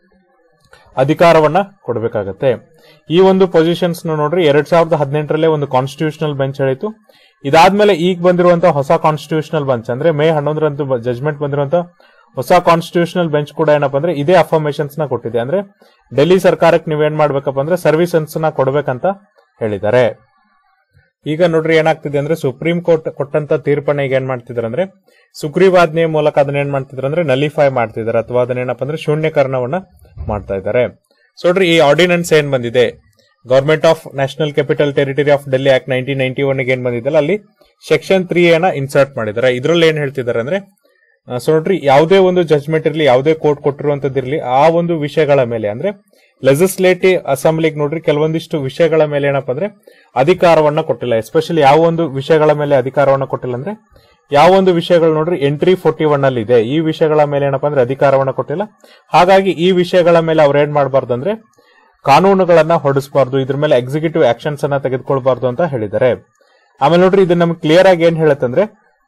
ಅಧಿಕಾರವನ್ನ ಕೊಡಬೇಕಾಗತ್ತೆ ಈ ಒಂದು ಪೊಸಿಷನ್ಸ್ ನೋಡ್ರಿ ಎರಡ್ ಸಾವಿರದ ಹದಿನೆಂಟರಲ್ಲೇ ಒಂದು ಕಾನ್ಸ್ಟಿಟ್ಯೂಷನಲ್ ಬೆಂಚ್ ಹೇಳಿತು ಇದಾದ್ಮೇಲೆ ಈಗ ಬಂದಿರುವಂತಹ ಹೊಸ ಕಾನ್ಸ್ಟಿಟ್ಯೂಷನಲ್ ಬೆಂಚ್ ಅಂದ್ರೆ ಮೇ ಹನ್ನೊಂದರಂದು ಜಜ್ಮೆಂಟ್ ಬಂದಿರುವಂತ ಹೊಸ ಕಾನ್ಸ್ಟಿಟ್ಯೂಷನಲ್ ಬೆಂಚ್ ಕೂಡ ಏನಪ್ಪಾ ಅಂದ್ರೆ ಇದೇ ಅಫರ್ಮೇಶನ್ಸ್ ನ ಕೊಟ್ಟಿದೆ ಅಂದ್ರೆ ಡೆಲ್ಲಿ ಸರ್ಕಾರಕ್ಕೆ ನೀವೇನ್ ಮಾಡ್ಬೇಕಪ್ಪ ಅಂದ್ರೆ ಸರ್ವಿಸನ್ಸ್ ನ ಕೊಡ್ಬೇಕಂತ ಹೇಳಿದ್ದಾರೆ ಈಗ ನೋಡ್ರಿ ಏನಾಗ್ತಿದೆ ಅಂದ್ರೆ ಸುಪ್ರೀಂ ಕೋರ್ಟ್ ಕೊಟ್ಟಂತ ತೀರ್ಪನ್ನ ಈಗ ಏನ್ ಮಾಡ್ತಿದಾರೆ ಅಂದ್ರೆ ಸುಗ್ರೀವಾಜ್ಞೆ ಮೂಲಕ ಅದನ್ನ ಏನ್ ಮಾಡ್ತಿದಾರೆ ಅಂದ್ರೆ ನಲಿಫೈ ಮಾಡ್ತಿದ್ದಾರೆ ಅಥವಾ ಅದನ್ನೇನಪ್ಪ ಅಂದ್ರೆ ಶೂನ್ಯಕರಣವನ್ನ ಮಾಡ್ತಾ ಇದ್ದಾರೆ ಸೊ ನೋಡ್ರಿ ಈ ಆರ್ಡಿನೆನ್ಸ್ ಏನ್ ಬಂದಿದೆ government of national capital territory of Delhi act nineteen ninety one ಏನ್ ಬಂದಿದ್ದಲ್ಲ ಅಲ್ಲಿ ಸೆಕ್ಷನ್ ತ್ರೀ ಏನ ಇನ್ಸರ್ಟ್ ಮಾಡಿದ್ದಾರೆ ಇದ್ರಲ್ಲಿ ಏನ್ ಹೇಳ್ತಿದ್ದಾರೆ ಅಂದ್ರೆ ಸೊ ನೋಡ್ರಿ ಯಾವುದೇ ಒಂದು ಜಜ್ಮೆಂಟ್ ಇರಲಿ ಯಾವುದೇ ಕೋರ್ಟ್ ಕೊಟ್ಟಿರುವಂತದ್ದಿರಲಿ ಆ ಒಂದು ವಿಷಯಗಳ ಮೇಲೆ ಅಂದ್ರೆ ಲೆಜಿಸ್ಲೇಟಿವ್ ಅಸೆಂಬ್ಲಿಗೆ ನೋಡ್ರಿ ಕೆಲವೊಂದಿಷ್ಟು ವಿಷಯಗಳ ಮೇಲೆ ಏನಪ್ಪಾ ಅಂದ್ರೆ ಅಧಿಕಾರವನ್ನ ಕೊಟ್ಟಿಲ್ಲ ಎಸ್ಪೆಷಲಿ ಯಾವ ಒಂದು ವಿಷಯಗಳ ಮೇಲೆ ಅಧಿಕಾರವನ್ನ ಕೊಟ್ಟಿಲ್ಲ ಅಂದ್ರೆ ಯಾವ ಒಂದು ವಿಷಯಗಳು ನೋಡ್ರಿ ಎಂಟ್ರಿ ಫೋರ್ಟಿ ಒನ್ ಅಲ್ಲಿ ಇದೆ ಈ ವಿಷಯಗಳ ಮೇಲೆ ಏನಪ್ಪಾ ಅಂದ್ರೆ ಅಧಿಕಾರವನ್ನ ಕೊಟ್ಟಿಲ್ಲ ಹಾಗಾಗಿ ಈ ವಿಷಯಗಳ ಮೇಲೆ ಅವ್ರು ಏನ್ ಮಾಡಬಾರ್ದು ಅಂದ್ರೆ ಕಾನೂನುಗಳನ್ನ ಹೊರಡಿಸಬಾರ್ದು ಇದ್ರ ಮೇಲೆ ಎಕ್ಸಿಕ್ಯೂಟಿವ್ ಆಕ್ಷನ್ಸ್ ಅನ್ನ ತೆಗೆದುಕೊಳ್ಬಾರ್ದು ಅಂತ ಹೇಳಿದ್ದಾರೆ ಆಮೇಲೆ ನೋಡ್ರಿ ಇದು ನಮ್ಗೆ ಕ್ಲಿಯರ್ ಆಗಿ ಏನ್ ಹೇಳುತ್ತಂದ್ರೆ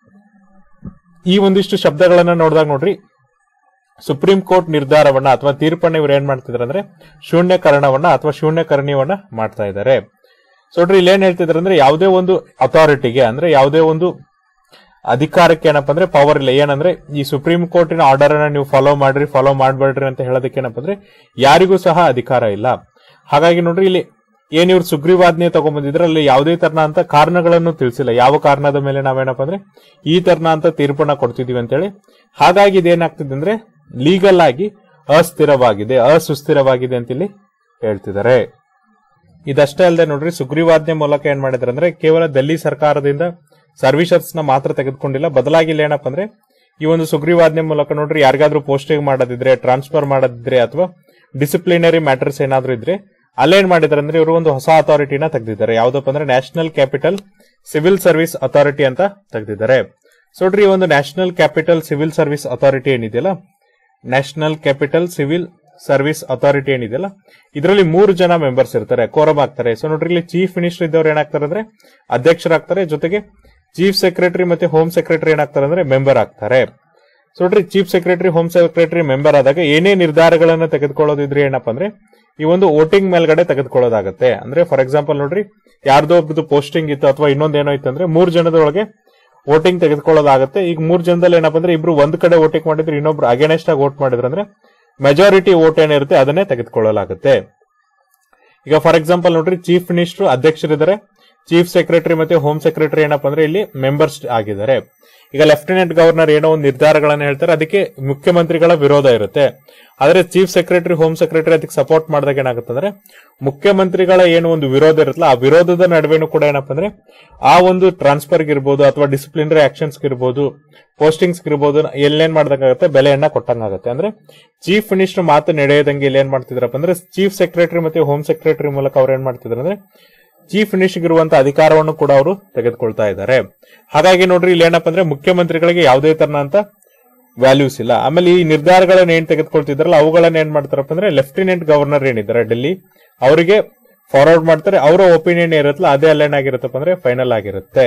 ಈ ಒಂದಿಷ್ಟು ಶಬ್ದಗಳನ್ನ ನೋಡಿದಾಗ ನೋಡ್ರಿ ಸುಪ್ರೀಂ ಕೋರ್ಟ್ ನಿರ್ಧಾರವನ್ನ ಅಥವಾ ತೀರ್ಪನ್ನ ಇವ್ರು ಏನ್ ಮಾಡ್ತಿದಾರೆ ಅಂದ್ರೆ ಶೂನ್ಯಕರಣವನ್ನ ಅಥವಾ ಶೂನ್ಯಕರಣೀಯವನ್ನ ಮಾಡ್ತಾ ಇದ್ದಾರೆ ಸೊ ನೋಡ್ರಿ ಇಲ್ಲಿ ಏನ್ ಹೇಳ್ತಿದಾರೆ ಅಂದ್ರೆ ಯಾವುದೇ ಒಂದು ಅಥಾರಿಟಿಗೆ ಅಂದ್ರೆ ಯಾವುದೇ ಒಂದು ಅಧಿಕಾರಕ್ಕೆ ಏನಪ್ಪ ಅಂದ್ರೆ ಪವರ್ ಇಲ್ಲ ಏನಂದ್ರೆ ಈ ಸುಪ್ರೀಂ ಕೋರ್ಟಿನ ಆರ್ಡರ್ ಅನ್ನ ನೀವು ಫಾಲೋ ಮಾಡ್ರಿ ಫಾಲೋ ಮಾಡ್ಬೇಡ್ರಿ ಅಂತ ಹೇಳೋದಕ್ಕೆ ಏನಪ್ಪ ಅಂದ್ರೆ ಯಾರಿಗೂ ಸಹ ಅಧಿಕಾರ ಇಲ್ಲ ಹಾಗಾಗಿ ನೋಡ್ರಿ ಇಲ್ಲಿ ಏನ್ ಇವ್ರು ಸುಗ್ರೀವಾಜ್ಞೆ ತಗೊಂಡ್ಬಂದಿದ್ರೆ ಅಲ್ಲಿ ಯಾವುದೇ ತರನ ಅಂತ ಕಾರಣಗಳನ್ನು ತಿಳಿಸಿಲ್ಲ ಯಾವ ಕಾರಣದ ಮೇಲೆ ನಾವೇನಪ್ಪ ಅಂದ್ರೆ ಈ ತರನ ಅಂತ ತೀರ್ಪನ್ನ ಕೊಡ್ತಿದೀವಿ ಅಂತೇಳಿ ಹಾಗಾಗಿ ಇದೇನಾಗ್ತಿದೆ ಅಂದ್ರೆ ಲೀಗಲ್ ಆಗಿ ಅಸ್ಥಿರವಾಗಿದೆ ಅಸುಸ್ಥಿರವಾಗಿದೆ ಅಂತ ಇಲ್ಲಿ ಹೇಳ್ತಿದ್ದಾರೆ ಇದಷ್ಟೇ ಅಲ್ಲದೆ ನೋಡ್ರಿ ಸುಗ್ರೀವಾಜ್ಞೆ ಮೂಲಕ ಏನ್ ಮಾಡಿದಾರೆ ಅಂದ್ರೆ ಕೇವಲ ಡೆಲ್ಲಿ ಸರ್ಕಾರದಿಂದ ಸರ್ವಿಸಸ್ ನ ಮಾತ್ರ ತೆಗೆದುಕೊಂಡಿಲ್ಲ ಬದಲಾಗಿ ಇಲ್ಲಿ ಏನಪ್ಪ ಅಂದ್ರೆ ಈ ಒಂದು ಸುಗ್ರೀವಾಜ್ಞೆ ಮೂಲಕ ನೋಡ್ರಿ ಯಾರಿಗಾದ್ರೂ ಪೋಸ್ಟಿಂಗ್ ಮಾಡೋದಿದ್ರೆ ಟ್ರಾನ್ಸ್ಫರ್ ಮಾಡೋದಿದ್ರೆ ಅಥವಾ ಡಿಸಿಪ್ಲಿನರಿ ಮ್ಯಾಟರ್ಸ್ ಏನಾದ್ರೂ ಇದ್ರೆ ಅಲ್ಲೇನ್ ಮಾಡಿದಾರೆ ಅಂದ್ರೆ ಇವರು ಒಂದು ಹೊಸ ಅಥಾರಿಟಿನ ತೆಗೆದಿದ್ದಾರೆ ಯಾವ್ದಪ್ಪ ಅಂದ್ರೆ national capital civil service authority ಅಂತ ತೆಗೆದಿದ್ದಾರೆ ಸೊ ನೋಡ್ರಿ ಈ ಒಂದು national capital civil service authority ಏನಿದೆಯಲ್ಲ national capital civil service authority ಏನಿದೆಯಲ್ಲ ಇದರಲ್ಲಿ ಮೂರು ಜನ ಮೆಂಬರ್ಸ್ ಇರ್ತಾರೆ ಕೋರಮ್ ಆಗ್ತಾರೆ ಸೊ ನೋಡ್ರಿ ಇಲ್ಲಿ ಚೀಫ್ ಮಿನಿಸ್ಟರ್ ಇದ್ದವ್ರು ಏನಾಗ್ತಾರೆ ಅಂದ್ರೆ ಅಧ್ಯಕ್ಷರಾಗ್ತಾರೆ ಜೊತೆಗೆ ಚೀಫ್ ಸೆಕ್ರೆಟರಿ ಮತ್ತೆ ಹೋಮ್ ಸೆಕ್ರೆಟರಿ ಏನಾಗ್ತಾರೆ ಅಂದ್ರೆ ಮೆಂಬರ್ ಆಗ್ತಾರೆ ಸೊ ನೋಡ್ರಿ chief secretary home secretary member ಆದಾಗ ಏನೇ ನಿರ್ಧಾರಗಳನ್ನ ತೆಗೆದುಕೊಳ್ಳೋದಿದ್ರೆ ಏನಪ್ಪಾ ಅಂದ್ರೆ ಈ ಒಂದು ವೋಟಿಂಗ್ ಮೇಲ್ಗಡೆ ತೆಗೆದುಕೊಳ್ಳೋದಾಗತ್ತೆ ಅಂದ್ರೆ ಫಾರ್ ಎಕ್ಸಾಂಪಲ್ ನೋಡ್ರಿ ಯಾರ್ದೋ ಒಬ್ರದ್ದು ಪೋಸ್ಟಿಂಗ್ ಇತ್ತು ಅಥವಾ ಇನ್ನೊಂದೇನೋ ಇತ್ತು ಅಂದ್ರೆ ಮೂರ್ ಜನದೊಳಗೆ ವೋಟಿಂಗ್ ತೆಗೆದುಕೊಳ್ಳೋದಾಗತ್ತೆ ಈಗ ಮೂರ್ ಜನದಲ್ಲಿ ಏನಪ್ಪಾ ಅಂದ್ರೆ ಇಬ್ರು ಒಂದ್ ಕಡೆ ವೋಟಿಂಗ್ ಮಾಡಿದ್ರೆ ಇನ್ನೊಬ್ರು ಅಗೇನೆಸ್ಟ್ ಆಗಿ ವೋಟ್ ಮಾಡಿದ್ರೆ ಅಂದ್ರೆ ಮೆಜಾರಿಟಿ ವೋಟ್ ಏನಿರುತ್ತೆ ಅದನ್ನೇ ತೆಗೆದುಕೊಳ್ಳಲಾಗುತ್ತೆ ಈಗ ಫಾರ್ ಎಕ್ಸಾಂಪಲ್ ನೋಡ್ರಿ ಚೀಫ್ ಮಿನಿಸ್ಟರ್ ಅಧ್ಯಕ್ಷರಿದ್ದಾರೆ ಚೀಫ್ ಸೆಕ್ರೆಟರಿ ಮತ್ತೆ ಹೋಮ್ ಸೆಕ್ರೆಟರಿ ಏನಪ್ಪಾ ಅಂದ್ರೆ ಇಲ್ಲಿ ಮೆಂಬರ್ಸ್ ಆಗಿದ್ದಾರೆ ಈಗ ಲೆಫ್ಟಿನೆಂಟ್ ಗವರ್ನರ್ ಏನೋ ಒಂದು ನಿರ್ಧಾರಗಳನ್ನ ಹೇಳ್ತಾರೆ ಅದಕ್ಕೆ ಮುಖ್ಯಮಂತ್ರಿಗಳ ವಿರೋಧ ಇರುತ್ತೆ ಆದ್ರೆ ಚೀಫ್ ಸೆಕ್ರೆಟರಿ ಹೋಮ್ ಸೆಕ್ರೆಟರಿ ಅದಕ್ಕೆ ಸಪೋರ್ಟ್ ಮಾಡಿದಾಗ ಏನಾಗುತ್ತೆ ಅಂದ್ರೆ ಮುಖ್ಯಮಂತ್ರಿಗಳ ಏನು ಒಂದು ವಿರೋಧ ಇರುತ್ತಲ್ಲ ಆ ವಿರೋಧದ ನಡುವೆನೂ ಕೂಡ ಏನಪ್ಪಾ ಅಂದ್ರೆ ಆ ಒಂದು ಟ್ರಾನ್ಸ್ಫರ್ ಇರ್ಬೋದು ಅಥವಾ ಡಿಸಿಪ್ಲಿನರಿ ಆಕ್ಷನ್ಸ್ ಇರ್ಬೋದು ಪೋಸ್ಟಿಂಗ್ಸ್ ಇರ್ಬೋದು ಎಲ್ಲೇನ್ ಮಾಡ್ದಂಗಾಗುತ್ತೆ ಬೆಲೆಯನ್ನ ಕೊಟ್ಟಂಗಾಗುತ್ತೆ ಅಂದ್ರೆ ಚೀಫ್ ಮಿನಿಸ್ಟರ್ ಮಾತು ನಡೆಯದಂಗೆ ಇಲ್ಲಿ ಏನ್ ಮಾಡ್ತಿದ್ರಪ್ಪ ಅಂದ್ರೆ ಚೀಫ್ ಸೆಕ್ರೆಟರಿ ಮತ್ತೆ ಹೋಮ್ ಸೆಕ್ರೆಟರಿ ಮೂಲಕ ಅವ್ರು ಏನ್ ಮಾಡ್ತಿದ್ರು ಅಂದ್ರೆ ಚೀಫ್ ಮಿನಿಸ್ಟರ್ ಇರುವಂತಹ ಅಧಿಕಾರವನ್ನು ಕೂಡ ಅವರು ತೆಗೆದುಕೊಳ್ತಾ ಇದ್ದಾರೆ ಹಾಗಾಗಿ ನೋಡ್ರಿ ಇಲ್ಲಿ ಏನಪ್ಪಾ ಅಂದ್ರೆ ಮುಖ್ಯಮಂತ್ರಿಗಳಿಗೆ ಯಾವುದೇ ತರನಂತ ವ್ಯಾಲ್ಯೂಸ್ ಇಲ್ಲ ಆಮೇಲೆ ಈ ನಿರ್ಧಾರಗಳನ್ನ ಏನ್ ತೆಗೆದುಕೊಳ್ತಿದ್ರಲ್ಲ ಅವುಗಳನ್ನ ಏನ್ ಮಾಡ್ತಾರಪ್ಪ ಅಂದ್ರೆ ಲೆಫ್ಟಿನೆಂಟ್ ಗವರ್ನರ್ ಏನಿದ್ದಾರೆ ಡೆಲ್ಲಿ ಅವರಿಗೆ ಫಾರ್ವರ್ಡ್ ಮಾಡ್ತಾರೆ ಅವರ ಒಪಿನಿಯನ್ ಇರುತ್ತಲ್ಲ ಅದೇ ಅಲ್ಲೇನಾಗಿರುತ್ತಪ್ಪ ಅಂದ್ರೆ ಫೈನಲ್ ಆಗಿರುತ್ತೆ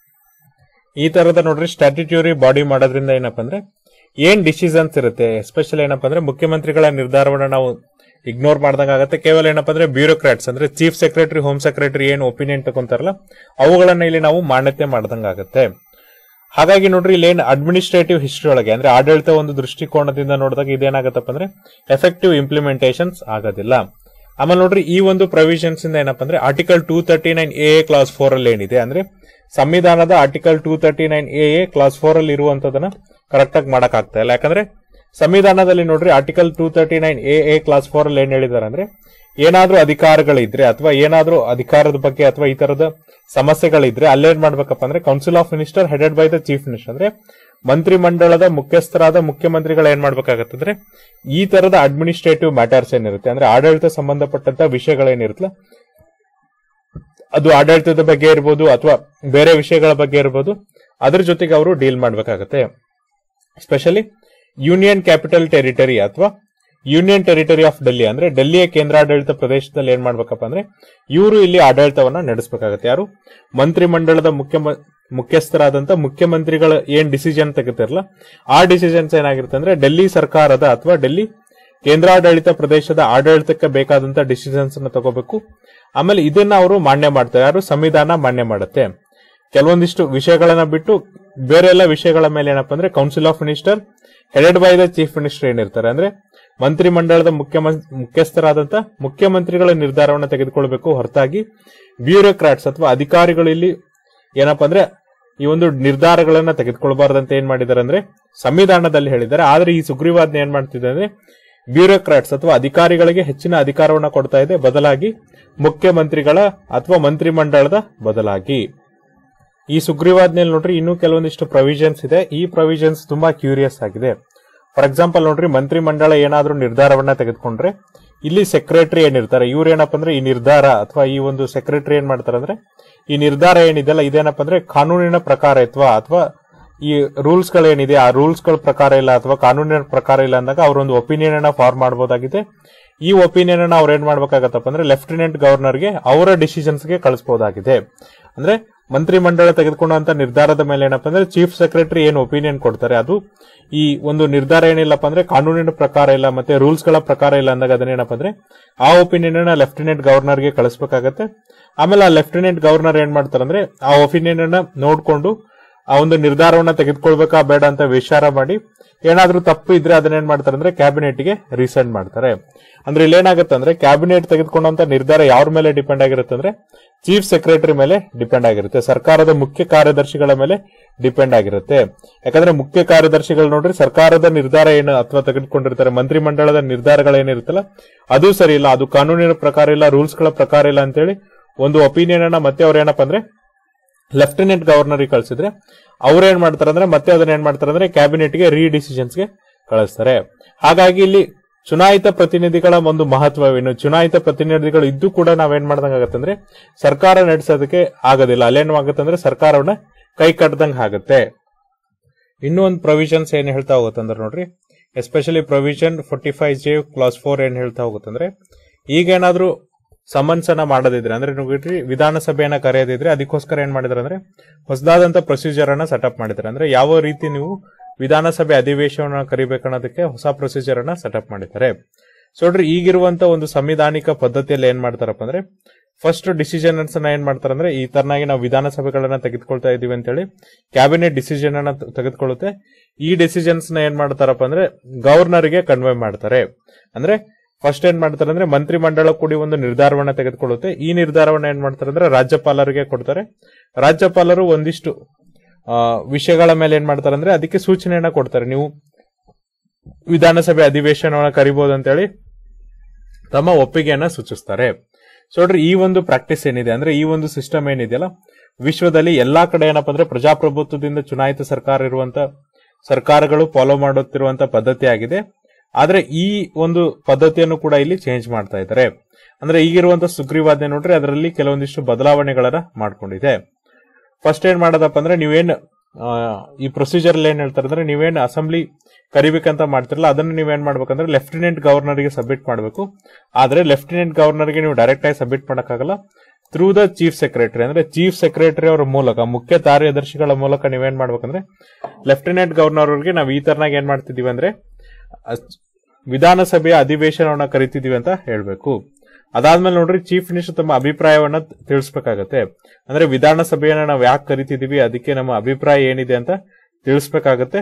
ಈ ತರದ ನೋಡ್ರಿ ಸ್ಟ್ಯಾಟ್ಯೂಟರಿ ಬಾಡಿ ಮಾಡೋದ್ರಿಂದ ಏನಪ್ಪಾ ಅಂದ್ರೆ ಏನ್ ಡಿಸಿಷನ್ಸ್ ಇರುತ್ತೆ ಎಸ್ಪೆಷಲಿ ಏನಪ್ಪಾ ಅಂದ್ರೆ ಮುಖ್ಯಮಂತ್ರಿಗಳ ನಿರ್ಧಾರವನ್ನ ನಾವು ಇಗ್ನೋರ್ ಮಾಡ್ದಂಗ ಆಗುತ್ತೆ ಕೇವಲ ಏನಪ್ಪಾ ಅಂದ್ರೆ ಬ್ಯೂರೋಕ್ರಾಟ್ಸ್ ಅಂದ್ರೆ ಚೀಫ್ ಸೆಕ್ರೆಟರಿ ಹೋಮ್ ಸೆಕ್ರೆಟರಿ ಏನು ಒಪಿನಿಯನ್ ತಗೊಂತಾರಲ್ಲ ಅವುಗಳನ್ನ ಇಲ್ಲಿ ನಾವು ಮಾನ್ಯತೆ ಮಾಡ್ದಂಗ ಆಗುತ್ತೆ ಹಾಗಾಗಿ ನೋಡ್ರಿ ಇಲ್ಲಿ ಏನ್ ಅಡ್ಮಿನಿಸ್ಟ್ರೇಟಿವ್ ಹಿಸ್ಟ್ರಿ ಒಳಗೆ ಅಂದ್ರೆ ಆಡಳಿತ ಒಂದು ದೃಷ್ಟಿಕೋನದಿಂದ ನೋಡಿದಾಗ ಇದೇನಾಗತ್ತಪ್ಪ ಅಂದ್ರೆ ಎಫೆಕ್ಟಿವ್ ಇಂಪ್ಲಿಮೆಂಟೇಷನ್ಸ್ ಆಗೋದಿಲ್ಲ ಆಮೇಲೆ ನೋಡ್ರಿ ಈ ಒಂದು ಪ್ರೊವಿಷನ್ಸ್ ಇಂದ ಏನಪ್ಪಾ ಅಂದ್ರೆ article two thirty nine A clause four ಅಲ್ಲಿ ಏನಿದೆ ಅಂದ್ರೆ ಸಂವಿಧಾನದ article two thirty nine A clause four ಅಲ್ಲಿ ಇರುವಂತದನ್ನ ಕರೆಕ್ಟ್ ಆಗಿ ಮಾಡಕ್ ಆಗ್ತಾ ಇಲ್ಲ ಯಾಕಂದ್ರೆ ಸಂವಿಧಾನದಲ್ಲಿ ನೋಡ್ರಿ article two thirty nine A A clause four ಅಲ್ಲಿ ಏನ್ ಹೇಳಿದಾರೆ ಅಂದ್ರೆ ಏನಾದ್ರೂ ಅಧಿಕಾರಗಳಿದ್ರೆ ಅಥವಾ ಏನಾದ್ರೂ ಅಧಿಕಾರದ ಬಗ್ಗೆ ಅಥವಾ ಈ ತರದ ಸಮಸ್ಯೆಗಳಿದ್ರೆ ಅಲ್ಲೇನ್ ಮಾಡ್ಬೇಕಪ್ಪ ಅಂದ್ರೆ council of minister headed by the chief minister ಅಂದ್ರೆ ಮಂತ್ರಿಮಂಡಲದ ಮುಖ್ಯಸ್ಥರಾದ ಮುಖ್ಯಮಂತ್ರಿಗಳು ಏನ್ ಮಾಡ್ಬೇಕಾಗತ್ತಂದ್ರೆ ಈ ತರದ ಅಡ್ಮಿನಿಸ್ಟ್ರೇಟಿವ್ ಮ್ಯಾಟರ್ಸ್ ಏನಿರುತ್ತೆ ಅಂದ್ರೆ ಆಡಳಿತ ಸಂಬಂಧಪಟ್ಟಂತ ವಿಷಯಗಳೇನಿರುತ್ತಲ್ಲ ಅದು ಆಡಳಿತದ ಬಗ್ಗೆ ಇರ್ಬೋದು ಅಥವಾ ಬೇರೆ ವಿಷಯಗಳ ಬಗ್ಗೆ ಇರ್ಬೋದು ಅದ್ರ ಜೊತೆಗೆ ಅವರು ಡೀಲ್ ಮಾಡ್ಬೇಕಾಗತ್ತೆ ಸ್ಪೆಷಲಿ ಯೂನಿಯನ್ ಕ್ಯಾಪಿಟಲ್ ಟೆರಿಟರಿ ಅಥವಾ ಯೂನಿಯನ್ ಟೆರಿಟರಿ ಆಫ್ ಡೆಲ್ಲಿ ಅಂದ್ರೆ ಡೆಲ್ಲಿಯ ಕೇಂದ್ರಾಡಳಿತ ಪ್ರದೇಶದಲ್ಲಿ ಏನ್ ಮಾಡ್ಬೇಕಪ್ಪ ಅಂದ್ರೆ ಇವರು ಇಲ್ಲಿ ಆಡಳಿತವನ್ನ ನಡೆಸಬೇಕಾಗತ್ತೆ ಯಾರು ಮಂತ್ರಿಮಂಡಲದ ಮುಖ್ಯ ಮುಖ್ಯಸ್ಥರಾದಂತ ಮುಖ್ಯಮಂತ್ರಿಗಳ ಏನ್ ಡಿಸಿಷನ್ ತೆಗಿತಿರಲ್ಲ ಆ ಡಿಸಿಷನ್ಸ್ ಏನಾಗಿರುತ್ತೆ ಅಂದ್ರೆ ಡೆಲ್ಲಿ ಸರ್ಕಾರದ ಅಥವಾ ಡೆಲ್ಲಿ ಕೇಂದ್ರಾಡಳಿತ ಪ್ರದೇಶದ ಆಡಳಿತಕ್ಕೆ ಬೇಕಾದಂತ ಡಿಸಿಷನ್ಸ್ ಅನ್ನ ತಗೋಬೇಕು ಆಮೇಲೆ ಇದನ್ನ ಅವರು ಮಾನ್ಯ ಮಾಡ್ತಾರೆ ಯಾರು ಸಂವಿಧಾನ ಮಾನ್ಯ ಮಾಡುತ್ತೆ ಕೆಲವೊಂದಿಷ್ಟು ವಿಷಯಗಳನ್ನ ಬಿಟ್ಟು ಬೇರೆ ಎಲ್ಲ ವಿಷಯಗಳ ಮೇಲೆ ಏನಪ್ಪಾ ಅಂದ್ರೆ council of minister headed by the chief minister ಏನಿರ್ತಾರೆ ಅಂದ್ರೆ ಮಂತ್ರಿಮಂಡಲದ ಮುಖ್ಯ ಮುಖ್ಯಸ್ಥರಾದಂತ ಮುಖ್ಯಮಂತ್ರಿಗಳ ನಿರ್ಧಾರವನ್ನು ತೆಗೆದುಕೊಳ್ಬೇಕು ಹೊರತಾಗಿ ಬ್ಯೂರೋಕ್ರಾಟ್ಸ್ ಅಥವಾ ಅಧಿಕಾರಿಗಳು ಇಲ್ಲಿ ಏನಪ್ಪಾ ಅಂದ್ರೆ ಈ ಒಂದು ನಿರ್ಧಾರಗಳನ್ನ ತೆಗೆದುಕೊಳ್ಬಾರ್ದಂತ ಏನ್ ಮಾಡಿದ್ದಾರೆ ಅಂದ್ರೆ ಸಂವಿಧಾನದಲ್ಲಿ ಹೇಳಿದ್ದಾರೆ ಆದ್ರೆ ಈ ಸುಗ್ರೀವಾಜ್ಞೆ ಏನ್ ಮಾಡ್ತಿದೆ ಅಂದ್ರೆ ಬ್ಯೂರೋಕ್ರಾಟ್ಸ್ ಅಥವಾ ಅಧಿಕಾರಿಗಳಿಗೆ ಹೆಚ್ಚಿನ ಅಧಿಕಾರವನ್ನ ಕೊಡ್ತಾ ಇದೆ ಬದಲಾಗಿ ಮುಖ್ಯಮಂತ್ರಿಗಳ ಅಥವಾ ಮಂತ್ರಿಮಂಡಲದ ಬದಲಾಗಿ ಈ ಸುಗ್ರೀವಾಜ್ಞೆಯಲ್ಲಿ ನೋಡ್ರಿ ಇನ್ನೂ ಕೆಲವೊಂದಿಷ್ಟು ಪ್ರೊವಿಷನ್ಸ್ ಇದೆ ಈ ಪ್ರೊವಿಷನ್ಸ್ ತುಂಬಾ ಕ್ಯೂರಿಯಸ್ ಆಗಿದೆ ಫಾರ್ ಎಕ್ಸಾಂಪಲ್ ನೋಡ್ರಿ ಮಂತ್ರಿಮಂಡಲ ಏನಾದ್ರೂ ನಿರ್ಧಾರವನ್ನ ತೆಗೆದುಕೊಂಡ್ರೆ ಇಲ್ಲಿ ಸೆಕ್ರೆಟರಿ ಏನಿರ್ತಾರೆ ಇವ್ರು ಏನಪ್ಪ ಅಂದ್ರೆ ಈ ನಿರ್ಧಾರ ಅಥವಾ ಈ ಒಂದು ಸೆಕ್ರೆಟರಿ ಏನ್ ಮಾಡ್ತಾರೆ ಅಂದ್ರೆ ಈ ನಿರ್ಧಾರ ಏನಿದೆಯಲ್ಲ ಇದೇನಪ್ಪ ಅಂದ್ರೆ ಕಾನೂನಿನ ಪ್ರಕಾರ ಅಥವಾ ಅಥವಾ ಈ ರೂಲ್ಸ್ ಗಳೇನಿದೆ ಆ ರೂಲ್ಸ್ ಗಳ ಪ್ರಕಾರ ಇಲ್ಲ ಅಥವಾ ಕಾನೂನಿನ ಪ್ರಕಾರ ಇಲ್ಲ ಅಂದಾಗ ಅವರೊಂದು ಒಪಿನಿಯನ್ ಅನ್ನ ಫಾರ್ಮ್ ಮಾಡಬಹುದಾಗಿದೆ ಈ ಒಪಿನಿಯನ್ ಅನ್ನ ಅವ್ರು ಏನ್ ಮಾಡ್ಬೇಕಾಗತ್ತಪ್ಪ ಅಂದ್ರೆ ಲೆಫ್ಟಿನೆಂಟ್ ಗವರ್ನರ್ಗೆ ಅವರ ಡಿಸಿಷನ್ಸ್ ಗೆ ಕಳಿಸಬಹುದಾಗಿದೆ ಅಂದ್ರೆ ಮಂತ್ರಿ ಮಂಡಳ ತೆಗೆದುಕೊಂಡಂತ ನಿರ್ಧಾರದ ಮೇಲೆ ಏನಪ್ಪ ಅಂದ್ರೆ ಚೀಫ್ ಸೆಕ್ರೆಟರಿ ಏನು ಒಪಿನಿಯನ್ ಕೊಡ್ತಾರೆ ಅದು ಈ ಒಂದು ನಿರ್ಧಾರ ಏನಿಲ್ಲಪ್ಪ ಅಂದ್ರೆ ಕಾನೂನಿನ ಪ್ರಕಾರ ಇಲ್ಲ ಮತ್ತೆ ರೂಲ್ಸ್ ಗಳ ಪ್ರಕಾರ ಇಲ್ಲ ಅಂದಾಗ ಅದನ್ನೇನಪ್ಪ ಅಂದ್ರೆ ಆ ಒಪಿನಿಯನ್ ಅನ್ನ ಲೆಫ್ಟಿನೆಂಟ್ ಗವರ್ನರ್ಗೆ ಕಳಿಸಬೇಕಾಗತ್ತೆ ಆಮೇಲೆ ಆ ಲೆಫ್ಟಿನೆಂಟ್ ಗವರ್ನರ್ ಏನ್ ಮಾಡ್ತಾರೆ ಅಂದ್ರೆ ಆ ಒಪಿನಿಯನ್ ಅನ್ನ ನೋಡ್ಕೊಂಡು ಆ ಒಂದು ನಿರ್ಧಾರವನ್ನ ತೆಗೆದುಕೊಳ್ಬೇಕಾ ಬೇಡ ಅಂತ ವಿಚಾರ ಮಾಡಿ ಏನಾದ್ರೂ ತಪ್ಪು ಇದ್ರೆ ಅದನ್ನ ಏನ್ ಮಾಡ್ತಾರೆ ಅಂದ್ರೆ ಕ್ಯಾಬಿನೆಟ್ ಗೆ ರೀಸೆಂಡ್ ಮಾಡ್ತಾರೆ ಅಂದ್ರೆ ಇಲ್ಲಿ ಏನಾಗುತ್ತೆ ಅಂದ್ರೆ ಕ್ಯಾಬಿನೆಟ್ ತೆಗೆದುಕೊಂಡಂತ ನಿರ್ಧಾರ ಯಾರ ಮೇಲೆ ಡಿಪೆಂಡ್ ಆಗಿರುತ್ತೆ ಅಂದ್ರೆ ಚೀಫ್ ಸೆಕ್ರೆಟರಿ ಮೇಲೆ ಡಿಪೆಂಡ್ ಆಗಿರುತ್ತೆ ಸರ್ಕಾರದ ಮುಖ್ಯ ಕಾರ್ಯದರ್ಶಿಗಳ ಮೇಲೆ ಡಿಪೆಂಡ್ ಆಗಿರುತ್ತೆ ಯಾಕಂದ್ರೆ ಮುಖ್ಯ ಕಾರ್ಯದರ್ಶಿಗಳು ನೋಡ್ರಿ ಸರ್ಕಾರದ ನಿರ್ಧಾರ ಏನು ಅಥವಾ ತೆಗೆದುಕೊಂಡಿರ್ತಾರೆ ಮಂತ್ರಿ ಮಂಡಳದ ನಿರ್ಧಾರಗಳೇನಿರುತ್ತಲ್ಲ ಅದು ಸರಿ ಇಲ್ಲ ಅದು ಕಾನೂನಿನ ಪ್ರಕಾರ ಇಲ್ಲ ರೂಲ್ಸ್ ಗಳ ಪ್ರಕಾರ ಇಲ್ಲ ಅಂತೇಳಿ ಒಂದು ಒಪಿನಿಯನ್ ಅನ್ನ ಮತ್ತೆ ಅವ್ರ ಏನಪ್ಪ ಅಂದ್ರೆ ಲೆಫ್ಟಿನೆಂಟ್ ಗವರ್ನರ್ ಕಳಿಸಿದ್ರೆ ಅವ್ರು ಏನ್ ಮಾಡ್ತಾರೆ ಅಂದ್ರೆ ಮತ್ತೆ ಅದನ್ನ ಏನ್ ಮಾಡ್ತಾರೆ ಅಂದ್ರೆ ಕ್ಯಾಬಿನೆಟ್ ಗೆ ರೀ ಡಿಸಿಷನ್ಸ್ ಗೆ ಕಳಿಸ್ತಾರೆ ಹಾಗಾಗಿ ಇಲ್ಲಿ ಚುನಾಯಿತ ಪ್ರತಿನಿಧಿಗಳ ಒಂದು ಮಹತ್ವವೇನು ಚುನಾಯಿತ ಪ್ರತಿನಿಧಿಗಳು ಇದ್ದು ಕೂಡ ನಾವೇನ್ ಮಾಡ್ದಂಗಾಗತ್ತೆ ಅಂದ್ರೆ ಸರ್ಕಾರ ನಡೆಸೋದಕ್ಕೆ ಆಗೋದಿಲ್ಲ ಅಲ್ಲೇನು ಆಗುತ್ತೆ ಅಂದ್ರೆ ಸರ್ಕಾರವನ್ನ ಕೈ ಕಟ್ಟದಂಗ ಆಗುತ್ತೆ ಇನ್ನೂ ಒಂದು ಪ್ರೊವಿಷನ್ಸ್ ಏನ್ ಹೇಳ್ತಾ ಹೋಗುತ್ತಂದ್ರೆ ನೋಡ್ರಿ especially provision forty five J clause four ಏನ್ ಹೇಳ್ತಾ ಹೋಗುತ್ತಂದ್ರೆ ಈಗೇನಾದ್ರೂ ಸಮನ್ಸ್ ಅನ್ನ ಮಾಡೋದಿದ್ರೆ ಅಂದ್ರೆ ನೋಡ್ರಿ ವಿಧಾನಸಭೆಯನ್ನ ಕರೆಯೋದಿದ್ರೆ ಅದಕ್ಕೋಸ್ಕರ ಏನ್ ಮಾಡಿದ್ರೆ ಅಂದ್ರೆ ಹೊಸದಾದಂತ ಪ್ರೊಸೀಜರ್ ಅನ್ನ ಸೆಟಪ್ ಮಾಡಿದ್ದಾರೆ ಅಂದ್ರೆ ಯಾವ ರೀತಿ ನೀವು ವಿಧಾನಸಭೆ ಅಧಿವೇಶನ ಕರಿಬೇಕನ್ನೋದಕ್ಕೆ ಹೊಸ ಪ್ರೊಸೀಜರ್ ಅನ್ನ ಸೆಟಪ್ ಮಾಡಿದ್ದಾರೆ ಸೊ ನೋಡ್ರಿ ಈಗಿರುವಂತ ಒಂದು ಸಂವಿಧಾನಿಕ ಪದ್ಧತಿಯಲ್ಲಿ ಏನ್ ಮಾಡ್ತಾರಪ್ಪ ಅಂದ್ರೆ ಫಸ್ಟ್ ಡಿಸಿಷನ್ಸ್ ಅನ್ನ ಏನ್ ಮಾಡ್ತಾರೆ ಅಂದ್ರೆ ಈ ತರನಾಗಿ ನಾವು ವಿಧಾನಸಭೆಗಳನ್ನ ತೆಗೆದುಕೊಳ್ತಾ ಇದೀವಿ ಅಂತೇಳಿ ಕ್ಯಾಬಿನೆಟ್ ಡಿಸಿಷನ್ ಅನ್ನ ತ- ತೆಗೆದುಕೊಳ್ಳುತ್ತೆ ಈ ಡಿಸಿಷನ್ಸ್ ನ ಏನ್ ಮಾಡ್ತಾರಪ್ಪ ಅಂದ್ರೆ ಗವರ್ನರ್ ಗೆ ಕನ್ವೆ ಮಾಡ್ತಾರೆ ಅಂದ್ರೆ ಫಸ್ಟ್ ಏನ್ ಮಾಡ್ತಾರೆ ಅಂದ್ರೆ ಮಂತ್ರಿ ಮಂಡಳ ಕೂಡಿ ಒಂದು ನಿರ್ಧಾರವನ್ನ ತೆಗೆದುಕೊಳ್ಳುತ್ತೆ ಈ ನಿರ್ಧಾರವನ್ನ ಏನ್ ಮಾಡ್ತಾರೆ ಅಂದ್ರೆ ರಾಜ್ಯಪಾಲರಿಗೆ ಕೊಡ್ತಾರೆ ರಾಜ್ಯಪಾಲರು ಒಂದಿಷ್ಟು ಆ, ವಿಷಯಗಳ ಮೇಲೆ ಏನ್ ಮಾಡ್ತಾರೆ ಅಂದ್ರೆ ಅದಕ್ಕೆ ಸೂಚನೆಯನ್ನ ಕೊಡ್ತಾರೆ ನೀವು ವಿಧಾನಸಭೆ ಅಧಿವೇಶನವನ್ನ ಕರಿಬಹುದು ಅಂತೇಳಿ ತಮ್ಮ ಒಪ್ಪಿಗೆಯನ್ನ ಸೂಚಿಸ್ತಾರೆ ಸೊ ನೋಡ್ರಿ ಈ ಒಂದು ಪ್ರಾಕ್ಟೀಸ್ ಏನಿದೆ ಅಂದ್ರೆ ಈ ಒಂದು ಸಿಸ್ಟಮ್ ಏನಿದೆಯಲ್ಲ ವಿಶ್ವದಲ್ಲಿ ಎಲ್ಲಾ ಕಡೆ ಏನಪ್ಪಾ ಅಂದ್ರೆ ಪ್ರಜಾಪ್ರಭುತ್ವದಿಂದ ಚುನಾಯಿತ ಸರ್ಕಾರ ಇರುವಂತ ಸರ್ಕಾರಗಳು ಫಾಲೋ ಮಾಡುತ್ತಿರುವಂತ ಪದ್ಧತಿ ಆಗಿದೆ ಆದ್ರೆ ಈ ಒಂದು ಪದ್ಧತಿಯನ್ನು ಕೂಡ ಇಲ್ಲಿ ಚೇಂಜ್ ಮಾಡ್ತಾ ಇದ್ದಾರೆ ಅಂದ್ರೆ ಈಗಿರುವಂತ ಸುಗ್ರೀವಾಜ್ಞೆ ನೋಡ್ರಿ ಅದರಲ್ಲಿ ಕೆಲವೊಂದಿಷ್ಟು ಬದಲಾವಣೆಗಳನ್ನ ಮಾಡ್ಕೊಂಡಿದೆ ಫಸ್ಟ್ ಏನ್ ಮಾಡೋದಪ್ಪ ಅಂದ್ರೆ ನೀವೇನ್ ಆ, ಈ ಪ್ರೊಸೀಜರ್ ಏನ್ ಹೇಳ್ತಾರೆ ಅಂದ್ರೆ ನೀವೇನ್ ಅಸೆಂಬ್ಲಿ ಕರಿಬೇಕಂತ ಮಾಡ್ತಿರಲ್ಲ ಅದನ್ನ ನೀವೇನ್ ಮಾಡ್ಬೇಕಂದ್ರೆ ಲೆಫ್ಟಿನೆಂಟ್ ಗವರ್ನರ್ ಗೆ ಸಬ್ಮಿಟ್ ಮಾಡಬೇಕು ಆದ್ರೆ ಲೆಫ್ಟಿನೆಂಟ್ ಗವರ್ನರ್ ಗೆ ನೀವು ಡೈರೆಕ್ಟ್ ಆಗಿ ಸಬ್ಮಿಟ್ ಮಾಡಕ್ಕಾಗಲ್ಲ ಥ್ರೂ ದ ಚೀಫ್ ಸೆಕ್ರೆಟರಿ ಅಂದ್ರೆ ಚೀಫ್ ಸೆಕ್ರೆಟರಿ ಅವರ ಮೂಲಕ ಮುಖ್ಯ ಕಾರ್ಯದರ್ಶಿಗಳ ಮೂಲಕ ನೀವೇನ್ ಮಾಡ್ಬೇಕಂದ್ರೆ ಲೆಫ್ಟಿನೆಂಟ್ ಗವರ್ನರ್ ಅವ್ರಿಗೆ ನಾವು ಈ ತರನಾಗಿ ಏನ್ ಮಾಡ್ತಿದೀವಿ ಅಂದ್ರೆ ಅಸ್- ವಿಧಾನಸಭೆಯ ಅಧಿವೇಶನವನ್ನ ಕರಿತಿದೀವಿ ಅಂತ ಹೇಳ್ಬೇಕು ಅದಾದ್ಮೇಲೆ ನೋಡ್ರಿ ಚೀಫ್ ಮಿನಿಸ್ಟರ್ ತಮ್ಮ ಅಭಿಪ್ರಾಯವನ್ನ ತಿಳಿಸ್ಬೇಕಾಗತ್ತೆ ಅಂದ್ರೆ ವಿಧಾನಸಭೆಯನ್ನ ನಾವು ಯಾಕೆ ಕರಿತಿದೀವಿ ಅದಕ್ಕೆ ನಮ್ಮ ಅಭಿಪ್ರಾಯ ಏನಿದೆ ಅಂತ ತಿಳಿಸ್ಬೇಕಾಗತ್ತೆ